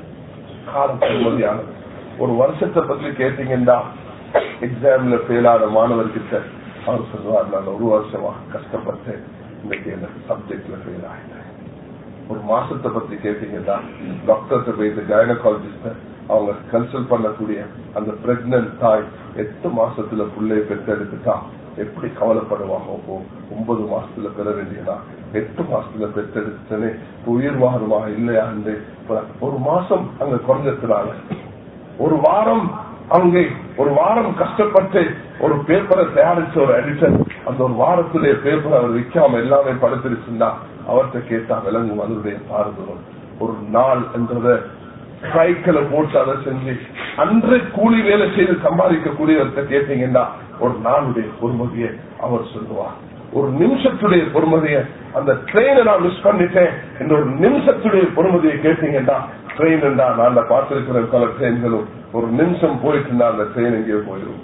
காலம் பெருமதியானது ஒரு வருஷத்தை பத்தி கேட்டீங்கன்னா எக்ஸாம்ல ஃபெயிலான மாணவர்கிட்ட அவர் சொல்லுவார் நான் ஒரு வருஷமா கஷ்டப்பட்டு இன்னைக்கு எனக்கு சப்ஜெக்ட்ல ஃபெயில் ஆயிட்டேன் ஒரு மாசத்தை பத்தி கேட்டீங்கன்னா டாக்டர்கிட்ட போயிட்டு கைனகாலஜிஸ்ட அவங்க கன்சல்ட் பண்ணக்கூடிய அந்த பிரெக்னன்ட் தாய் எட்டு மாசத்துல புள்ளைய பெற்றெடுத்துட்டா எப்படி கவலைப்படுவாங்க ஓ, ஒன்பது மாசத்துல பெற வேண்டியதா எட்டு மாசத்துல பெற்றெடுத்தனே உயிர் வாருமா இல்லையா என்று ஒரு மாசம் அங்க குறைஞ்சதுனால ஒரு வாரம் அங்கே ஒரு வாரம் கஷ்டப்பட்டு ஒரு பேப்பரை தயாரிச்ச ஒரு எடிட்டர் அந்த ஒரு வாரத்திலே பேப்பர் அவர் விற்காம எல்லாமே படுத்திருச்சுன்னா அவர்கிட்ட கேட்டா விளங்கும் அதனுடைய பாரதூரம் ஒரு நாள் என்றத சைக்கிளை போட்டு அதை செஞ்சு அன்று கூலி வேலை செய்து சம்பாதிக்கக்கூடியவர்கிட்ட கேட்டீங்கன்னா ஒரு நாளுடைய பொறுமதியை அவர் சொல்லுவார் ஒரு நிமிஷத்துடைய பொறுமதியை அந்த ட்ரெயினை நான் மிஸ் பண்ணிட்டேன் என்ற ஒரு நிமிஷத்துடைய பொறுமதியை கேட்டீங்கன்னா ட்ரெயின் என்றா நான் பார்த்திருக்கிற பல ட்ரெயின்களும் ஒரு நிமிஷம் போயிட்டு இருந்தா அந்த ட்ரெயின் எங்கேயோ போயிடும்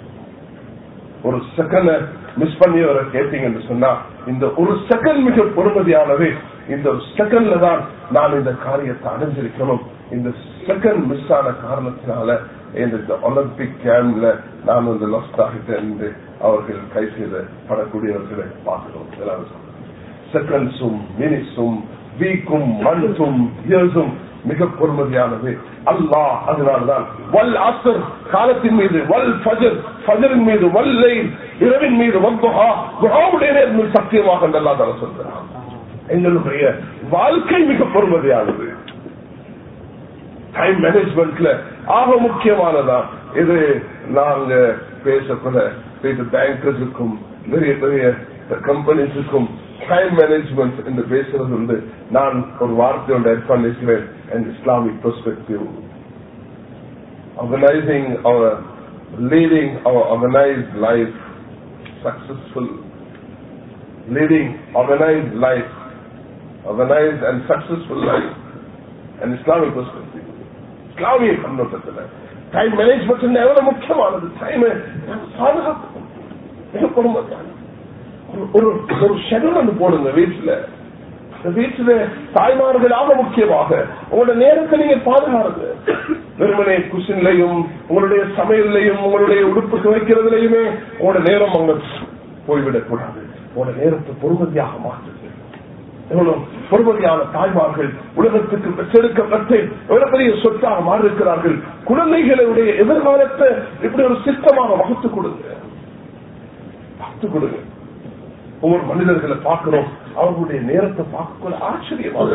ஒரு செகண்ட் மிஸ் பண்ணியவரை கேட்டீங்கன்னு சொன்னா இந்த ஒரு செகண்ட் மிக பொறுமதியானது இந்த செகண்ட்ல தான் நான் இந்த காரியத்தை அடைஞ்சிருக்கணும் இந்த செகண்ட் மிஸ் ஆன காரணத்தினால இந்த ஒலிம்பிக் கேம்ப்ல நான் வந்து லொஸ்ட் ஆகிட்டேன் என்று அவர்கள் கை செய்த படக்கூடியவர்களை பார்க்கிறோம் செகண்ட்ஸும் மினிட்ஸும் வீக்கும் மந்த்தும் இயர்ஸும் மிக பொறுமதியானது அல்லாஹ் அதனால்தான் வல் அசர் காலத்தின் மீது வல் ஃபஜர் ஃபஜரின் மீது வல்லை இரவின் மீது வல்குஹா குஹாவுடைய நேரம் சத்தியமாக நல்லா தர சொல்கிறான் எங்களுடைய வாழ்க்கை மிக பொறுமதியானது டைம் மேனேஜ்மெண்ட்ல ஆக முக்கியமானதான் இது நாங்க பேசக்கூட பேச பேங்கர்ஸுக்கும் நிறைய பெரிய கம்பெனிஸுக்கும் டைம் மேனேஜ்மெண்ட் என்று பேசுறது வந்து நான் ஒரு வார்த்தை ஒன்று ஆட் பண்ணிக்கிறேன் and Islamic perspective organising our leading our organised life successful leading organised life organised and successful life and Islamic perspective இஸ்லாமிய கண்ணோட்டத்தில் டைம் மேனேஜ்மெண்ட் எவ்வளவு முக்கியமானது டைம் பாதுகாப்பு மிக பொறுமதியானது ஒரு ஒரு ஷெடியூல் ஒன்று போடுங்க வீட்டுல வீட்டுல தாய்மார்களாக முக்கியமாக உங்களோட நேரத்தை நீங்க பாதுகாருங்க வெறுமனே குசின்லையும் உங்களுடைய சமையல்லையும் உங்களுடைய உடுப்பு துவைக்கிறதுலையுமே உங்களோட நேரம் அங்க போய்விடக் கூடாது உங்களோட நேரத்தை பொறுமதியாக மாற்றுது எவ்வளவு பொறுமதியான தாய்மார்கள் உலகத்துக்கு பெற்றெடுக்கப்பட்டு எவ்வளவு பெரிய சொத்தாக மாறியிருக்கிறார்கள் குழந்தைகளுடைய எதிர்காலத்தை இப்படி ஒரு சிஸ்டமாக வகுத்து கொடுங்க வகுத்து கொடுங்க ஒவ்வொரு மனிதர்களை பார்க்கிறோம் அவர்களுடைய நேரத்தை பார்க்கக்கூட ஆச்சரியமாக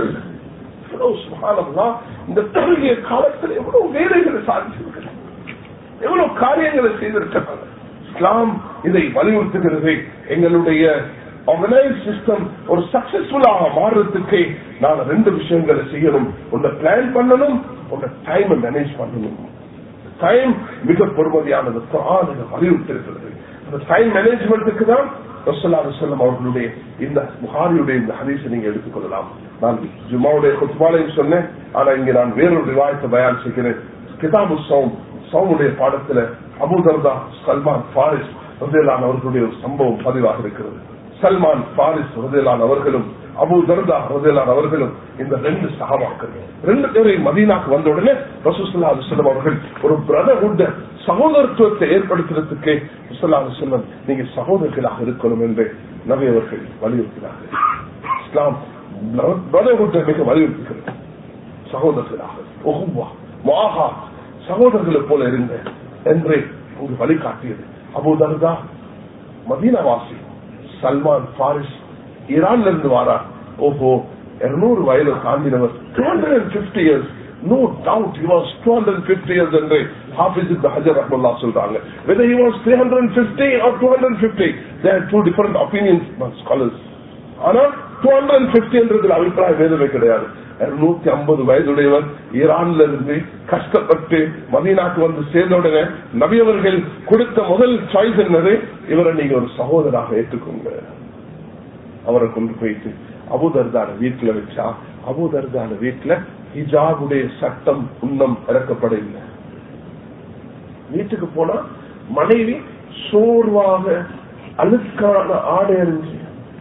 இந்த குறுகிய காலத்தில் எவ்வளவு வேலைகளை சாதிச்சிருக்கிறார் எவ்வளவு காரியங்களை செய்திருக்கிறாங்க இஸ்லாம் இதை வலியுறுத்துகிறது எங்களுடைய ஆர்கனைஸ் சிஸ்டம் ஒரு சக்சஸ்ஃபுல்லாக மாறுறதுக்கு நான் ரெண்டு விஷயங்களை செய்யணும் ஒன்றை பிளான் பண்ணணும் ஒன்றை டைம் மேனேஜ் பண்ணணும் டைம் மிக பொறுமதியானது வலியுறுத்திருக்கிறது அந்த டைம் மேனேஜ்மெண்ட்டுக்கு தான் செல்லம் அவர்களுடைய இந்த புகாரியுடைய இந்த ஹதீஸை நீங்க எடுத்துக்கொள்ளலாம் நான் ஜுமாவுடைய குத்பாலையும் சொன்னேன் ஆனா இங்க நான் வேறொரு விவாயத்தை பயான் செய்கிறேன் கிதாபு சௌம் சௌமுடைய பாடத்துல அபுதர்தா சல்மான் பாரிஸ் ரதேலான் அவர்களுடைய ஒரு சம்பவம் பதிவாக இருக்கிறது சல்மான் பாரிஸ் ரதேலான் அவர்களும் அபு தர்தா ரதேலான் அவர்களும் இந்த ரெண்டு சகவாக்கள் ரெண்டு பேரையும் மதீனாக்கு வந்த உடனே ரசூசல்லா அலுவலம் அவர்கள் ஒரு பிரதர்ஹுட் சகோதரத்துவத்தை ஏற்படுத்துறதுக்கு செல்லம் நீங்க சகோதரர்களாக இருக்கணும் என்று நபி அவர்கள் வலியுறுத்தினார்கள் இஸ்லாம் பிரதர்ஹுட்டை மிக வலியுறுத்துகிறது சகோதரர்களாக ஒகுவா மாஹா சகோதரர்களை போல இருங்க என்று உங்களுக்கு வழிகாட்டியது அபுதர்தா மதீனவாசி சல்மான் பாரிஸ் ஈரான்ல இருந்து வாரா ஓஹோ இருநூறு வயது தாண்டினவர் two hundred and fifty years no doubt he was 250 years என்று ஹாஃபிஸ் இப்னு ஹஜர் ரஹ்மத்துல்லாஹ் சொல்றாங்க whether he was 350 or 250 there are two different opinions among scholars ஆனா 250 என்றதுல அபிப்பிராய வேதமே கிடையாது நூத்தி ஐம்பது வயதுடையவர் ஈரான்ல இருந்து கஷ்டப்பட்டு மதீனாக்கு வந்து சேர்ந்த உடனே நபியவர்கள் கொடுத்த முதல் சாய்ஸ் என்னது இவரை நீங்க ஒரு சகோதராக ஏற்றுக்கோங்க அவரை கொண்டு போயிட்டு அபுதர்தான வீட்டுல வச்சா அபுதர்தான வீட்டுல ஹிஜாபுடைய சட்டம் உன்னம் இறக்கப்படவில்லை வீட்டுக்கு போனா மனைவி சோர்வாக அழுக்கான ஆடை அணிஞ்சு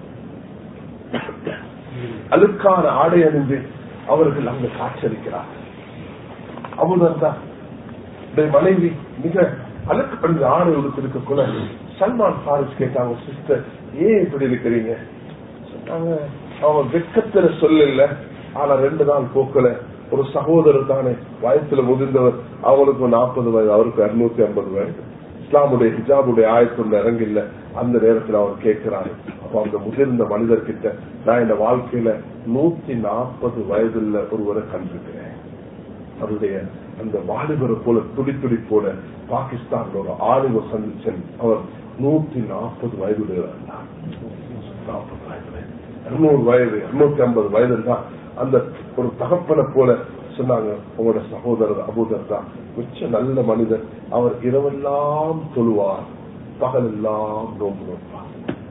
அழுக்கான ஆடை அணிந்து அவர்கள் அங்கு காட்சியளிக்கிறார் அபுதர்தா மனைவி மிக அழுக்கு பண்ணி ஆடை உடுத்திருக்க கூட சல்மான் பாரிஸ் கேட்டாங்க சிஸ்டர் ஏன் இப்படி இருக்கிறீங்க சொன்னாங்க அவன் வெக்கத்துல சொல்லல ஆனா ரெண்டு நாள் போக்கல ஒரு சகோதரர் தானே வயசுல முதிர்ந்தவர் அவனுக்கு நாற்பது வயது அவருக்கு இருநூத்தி ஐம்பது வயது இஸ்லாமுடைய ஹிஜாபுடைய ஆயத்துள்ள இறங்கில்ல அந்த நேரத்தில் அவர் கேட்கிறாரு அப்ப அந்த முதிர்ந்த மனிதர் கிட்ட நான் இந்த வாழ்க்கையில நூத்தி நாற்பது வயதுல ஒருவரை கண்டிருக்கிறேன் அவருடைய அந்த வாலிபரை போல துடி துடிப்போட பாகிஸ்தான்ல ஒரு ஆளுவ சந்திச்சன் அவர் நூத்தி நாற்பது வயதுடைய நாற்பது வயது இருநூறு வயது இருநூத்தி ஐம்பது வயது தான் அந்த ஒரு தகப்பனை போல சொன்னாங்க உங்களோட சகோதரர் அபூதர் தான் மிச்ச நல்ல மனிதர் அவர் இரவெல்லாம் தொழுவார் பகலெல்லாம் நோம்பு நோப்பார்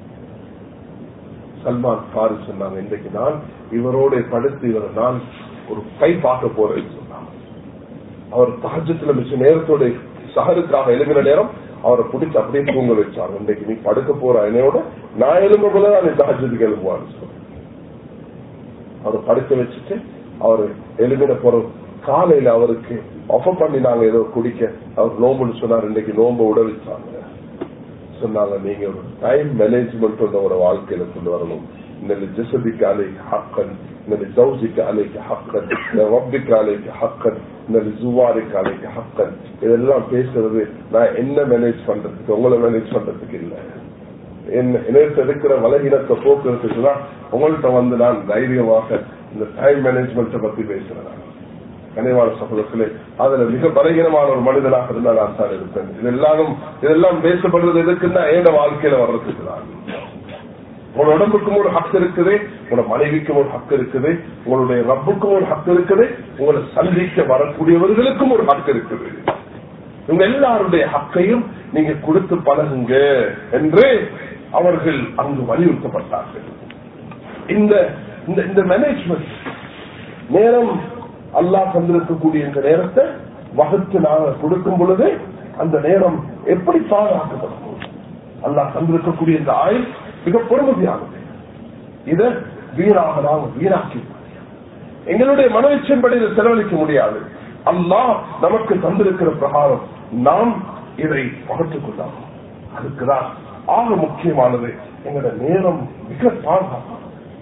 சல்மான் பாரி சொன்னாங்க இன்றைக்கு நான் இவரோட படுத்து இவரை நான் ஒரு கை பார்க்க போறேன்னு சொன்னாங்க அவர் தாஜத்துல மிச்ச நேரத்தோட சகருக்காக எழுகிற நேரம் அவரை பிடிச்சி அப்படியே தூங்க வச்சாங்க இன்றைக்கு நீ படுக்க போற என்னையோட நான் எலும்ப போலதான் நீ தாஜத்துக்கு எழுப்புவான்னு சொன்ன அவரை படுக்க வச்சுட்டு அவர் எலுமின போற காலையில அவருக்கு ஆஃபர் பண்ணி நாங்க ஏதோ குடிக்க அவர் நோம்புன்னு சொன்னார் இன்னைக்கு நோம்பு உடவிச்சாங்க சொன்னாங்க நீங்க ஒரு டைம் மேனேஜ்மெண்ட் ஒரு வாழ்க்கையில கொண்டு வரணும் இந்த ஜசதிக்கு அலைக்கு ஹக்கன் இந்த ஜவுஜிக்கு அலைக்கு ஹக்கன் இந்த ரப்பிக்கு அலைக்கு ஹக்கன் இந்த ஜுவாரிக்கு அலைக்கு ஹக்கன் இதெல்லாம் பேசுறது நான் என்ன மேனேஜ் பண்றதுக்கு உங்களை மேனேஜ் பண்றதுக்கு இல்லை எனக்கு இருக்கிற வலகீனத்தை போக்குறதுக்கு தான் உங்கள்கிட்ட வந்து நான் தைரியமாக இந்த டைம் மேனேஜ்மெண்ட்டை பத்தி பேசுறேன் கனிவான சகோதரர்களே அதுல மிக பலகீனமான ஒரு மனிதனாக இருந்தால் நான் தான் இருப்பேன் இதெல்லாம் இதெல்லாம் பேசப்படுறது எதுக்குன்னா ஏண்ட வாழ்க்கையில வர்றதுக்கு தான் உங்களோட உடம்புக்கும் ஒரு ஹக்கு இருக்குது உங்களோட மனைவிக்கும் ஒரு ஹக்கு இருக்குது உங்களுடைய ரப்புக்கும் ஒரு ஹக்கு இருக்குது உங்களை சந்திக்க வரக்கூடியவர்களுக்கும் ஒரு ஹக்கு இருக்குது இவங்க எல்லாருடைய ஹக்கையும் நீங்க கொடுத்து பழகுங்க என்று அவர்கள் அங்கு வலியுறுத்தப்பட்டார்கள் இந்த இந்த மேனேஜ்மெண்ட் நேரம் அல்லாஹ் தந்திருக்கக்கூடிய இந்த நேரத்தை வகுத்து நாங்கள் கொடுக்கும் பொழுது அந்த நேரம் எப்படி பாதுகாக்கப்படும் அல்லாஹ் தந்திருக்கக்கூடிய இந்த ஆயுள் மிக பொறுமதியானது இத வீணாக நாம் வீணாக்கி எங்களுடைய மனோச்சன்படி இதை செலவழிக்க முடியாது அல்லாஹ் நமக்கு தந்திருக்கிற பிரகாரம் நாம் இதை பகற்றுக் கொள்ளலாம் அதுக்குதான் ஆக முக்கியமானது எங்களோட நேரம் மிக பாதுகாப்பு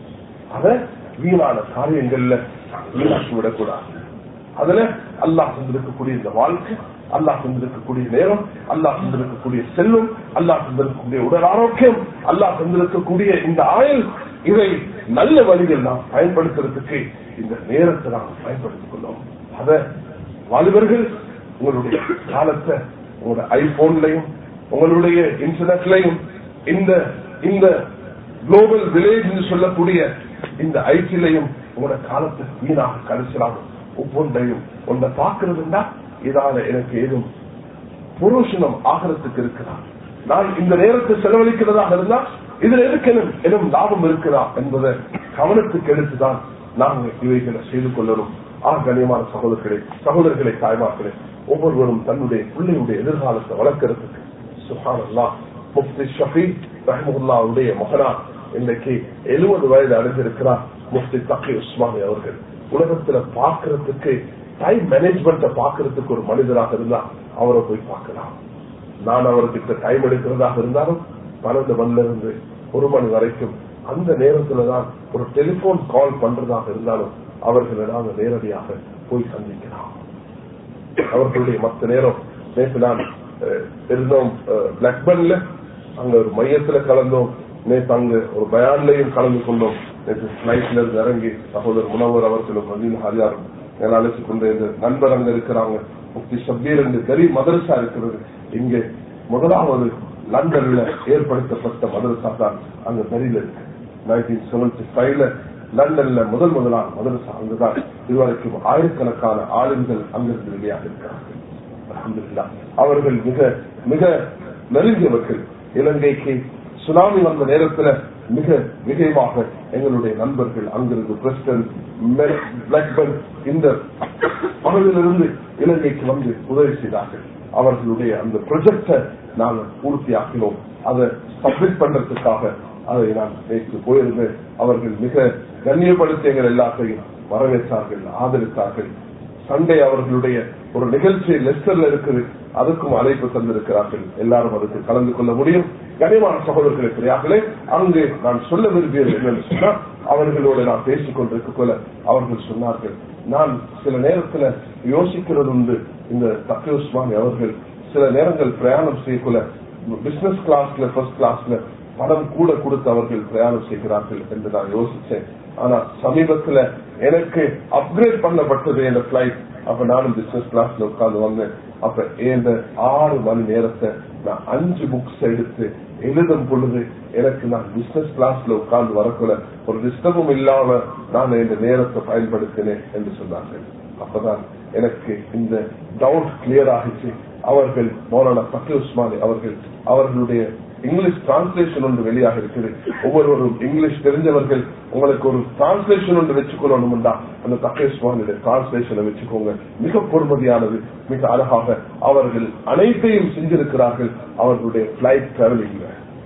அத வீணான காரியங்கள்ல வீணாக்கி விடக்கூடாது அதுல அல்லாஹ் தந்திருக்கக்கூடிய இந்த வாழ்க்கை அல்லாஹ் தந்திருக்கக்கூடிய நேரம் அல்லாஹ் தந்திருக்கக்கூடிய செல்வம் அல்லாஹ் தந்திருக்கக்கூடிய உடல் ஆரோக்கியம் அல்லாஹ் தந்திருக்கக்கூடிய இந்த ஆயுள் இதை நல்ல வழிகள் நாம் பயன்படுத்துறதுக்கு இந்த நேரத்தை நாம் பயன்படுத்திக் கொள்ளோம் அத வாலிபர்கள் உங்களுடைய காலத்தை உங்களோட ஐபோன்லையும் உங்களுடைய இன்டர்நெட்லையும் இந்த இந்த குளோபல் வில்லேஜ் என்று சொல்லக்கூடிய இந்த ஐடிலையும் உங்களோட காலத்தை வீணாக கழிச்சலாம் ஒவ்வொன்றையும் ஒன்றை பார்க்கறதுன்னா இதால எனக்கு ஏதும் புரோஷனம் ஆகிறதுக்கு இருக்கிறார் நான் இந்த நேரத்தை செலவழிக்கிறதாக இருந்தா இதுல இருக்கணும் எனும் லாபம் இருக்கிறா என்பதை கவனத்துக்கு எடுத்துதான் நாங்கள் இவைகளை செய்து கொள்ளணும் ஆ கண்ணியமான சகோதரர்களே சகோதரர்களை தாய்மார்களே ஒவ்வொருவரும் தன்னுடைய பிள்ளையுடைய எதிர்காலத்தை வளர்க்கறதுக்கு சுஹானல்லா முப்தி ஷஃபி ரஹமுல்லாவுடைய மகனா இன்றைக்கு எழுபது வயது அடைந்திருக்கிறார் முஃப்தி தக்கி உஸ்மானி அவர்கள் உலகத்துல பாக்குறதுக்கு டைம் மேனேஜ்மெண்ட பாக்குறதுக்கு ஒரு மனிதராக இருந்தா அவரை போய் பார்க்கலாம் நான் அவர்கிட்ட டைம் எடுக்கிறதாக இருந்தாலும் பன்னெண்டு மணில இருந்து ஒரு மணி வரைக்கும் அந்த நேரத்துலதான் ஒரு டெலிபோன் கால் பண்றதாக இருந்தாலும் அவர்களை நாங்கள் நேரடியாக போய் சந்திக்கலாம் அவர்களுடைய மற்ற நேரம் நேற்று நான் இருந்தோம் பிளாக்பர்ன்ல அங்க ஒரு மையத்துல கலந்தோம் நேற்று அங்கு ஒரு பயான்லையும் கலந்து கொண்டோம் நேற்று பிளைட்ல இருந்து இறங்கி சகோதரர் முனவர் அவர்களும் மதீன் ஹாரியாரும் என அழைச்சு கொண்டு இந்த நண்பர் அங்க இருக்கிறாங்க முக்தி சபீர் என்று பெரிய மதரசா இருக்கிறது இங்கே முதலாவது லண்டன்ல ஏற்படுத்தப்பட்ட மதரசா தான் அங்க பெரிய இருக்கு நைன்டீன் செவன்டி ஃபைவ்ல லண்டன்ல முதல் முதலான மதரசா அங்குதான் இதுவரைக்கும் ஆயிரக்கணக்கான ஆளுங்கள் அங்கிருந்து வெளியாக இருக்கிறார்கள் அல்ஹம்துலில்லாஹ். அவர்கள் மிக மிக நெருங்கியவர்கள் இலங்கைக்கு சுனாமி வந்த நேரத்துல மிக மிகைவாக எங்களுடைய நண்பர்கள் அங்கிருந்து பிரசிடன்ட் பிளாக்பர்ன் இந்த பகுதியிலிருந்து இலங்கைக்கு வந்து உதவி செய்தார்கள் அவர்களுடைய அந்த ப்ரொஜெக்டை நாங்கள் பூர்த்தியாக்கினோம் அதை சப்மிட் பண்றதுக்காக அதை நான் நேற்று போயிருந்தேன் அவர்கள் மிக கண்ணியப்படுத்தி எங்கள் எல்லாத்தையும் வரவேற்றார்கள் ஆதரித்தார்கள் சண்டே அவர்களுடைய ஒரு நிகழ்ச்சி லெஸ்டர்ல இருக்குது அதுக்கும் அழைப்பு தந்திருக்கிறார்கள் எல்லாரும் அதுக்கு கலந்து கொள்ள முடியும் கனிமான சகோதரர்களை பிரியார்களே அங்கு நான் சொல்ல விரும்பியது என்னன்னு சொன்னா அவர்களோடு நான் பேசிக் கொண்டிருக்கக்குள்ள அவர்கள் சொன்னார்கள் நான் சில நேரத்துல யோசிக்கிறது உண்டு இந்த தக்கி உஸ்மானி அவர்கள் சில நேரங்கள் பிரயாணம் செய்யக்குள்ள பிசினஸ் கிளாஸ்ல ஃபர்ஸ்ட் கிளாஸ்ல பணம் கூட கொடுத்து அவர்கள் பிரயாணம் செய்கிறார்கள் என்று நான் யோசிச்சேன் ஆனா சமீபத்துல எனக்கு அப்கிரேட் பண்ணப்பட்டது என் பிளைட் அப்ப நானும் பிசினஸ் கிளாஸ்ல உட்கார்ந்து வந்தேன் அப்ப இந்த ஆறு மணி நேரத்தை நான் அஞ்சு புக்ஸ் எடுத்து எழுதும் பொழுது எனக்கு நான் பிசினஸ் கிளாஸ்ல உட்கார்ந்து வரக்குள்ள ஒரு டிஸ்டர்பும் இல்லாம நான் இந்த நேரத்தை பயன்படுத்தினேன் என்று சொன்னார்கள் அப்பதான் எனக்கு இந்த டவுட் கிளியர் ஆகிச்சு அவர்கள் மௌலானா பக்கி உஸ்மானி அவர்கள் அவர்களுடைய இங்கிலீஷ் டிரான்ஸ்லேஷன் ஒன்று வெளியாக இருக்குது ஒவ்வொருவரும் இங்கிலீஷ் தெரிஞ்சவர்கள் உங்களுக்கு ஒரு டிரான்ஸ்லேஷன் ஒன்று வச்சுக்கொள்ளணும்டா அந்த தக்கை உஸ்மானுடைய டிரான்ஸ்லேஷனை வச்சுக்கோங்க மிக பொறுமதியானது மிக அழகாக அவர்கள் அனைத்தையும் செஞ்சிருக்கிறார்கள் அவர்களுடைய பிளைட் டிராவலிங்ல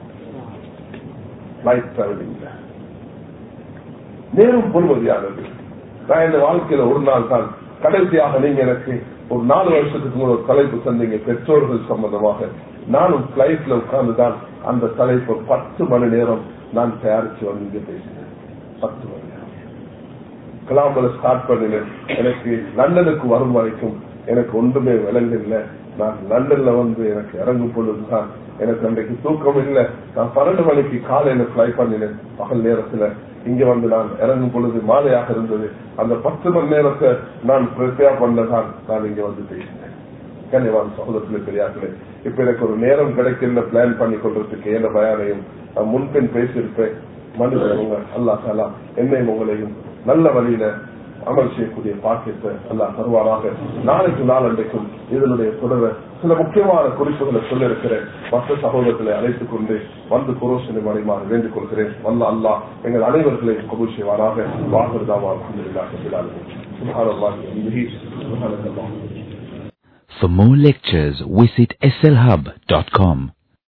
பிளைட் டிராவலிங்ல நேரம் பொறுமதியானது நான் இந்த வாழ்க்கையில ஒரு நாள் தான் கடைசியாக நீங்க எனக்கு ஒரு நாலு வருஷத்துக்கு முன்னாடி ஒரு தலைப்பு தந்தீங்க பெற்றோர்கள் சம்பந்தமாக நானும் பிளைட்ல உட்கார்ந்துதான் அந்த தலைப்பு பத்து மணி நேரம் நான் தயாரிச்சு வந்து இங்க பேசினேன் பத்து மணி நேரம் கிளாம்பல ஸ்டார்ட் பண்ணினேன் எனக்கு லண்டனுக்கு வரும் வரைக்கும் எனக்கு ஒன்றுமே விளங்கல நான் லண்டன்ல வந்து எனக்கு இறங்கும் பொழுதுதான் எனக்கு அன்றைக்கு தூக்கம் இல்லை நான் பன்னெண்டு மணிக்கு காலையில ஃபிளை பண்ணினேன் பகல் நேரத்துல இங்க வந்து நான் இறங்கும் பொழுது மாலையாக இருந்தது அந்த பத்து மணி நேரத்தை நான் ப்ரிப்பேர் பண்ணதான் நான் இங்க வந்து பேசினேன் கன்னிவான் சகோதரத்திலே பெரியார்களே இப்ப எனக்கு ஒரு நேரம் கிடைக்கல பிளான் பண்ணி கொள்றதுக்கு ஏன பயானையும் நான் முன்பின் பேசியிருப்பேன் மனிதவங்க அல்லா தாலா என்னையும் உங்களையும் நல்ல வழியில அமல் செய்யக்கூடிய பாக்கியத்தை அல்லா தருவாராக நாளைக்கு நாளன்றைக்கும் இதனுடைய தொடர சில முக்கியமான குறிப்புகளை சொல்லிருக்கிறேன் மற்ற சகோதரர்களை அழைத்துக் கொண்டு வந்து குரோசனை மறைமாறு வேண்டிக் கொள்கிறேன் வல்ல அல்லா எங்கள் அனைவர்களையும் கபூல் செய்வாராக வாகர்தாவா For more lectures, visit slhub.com.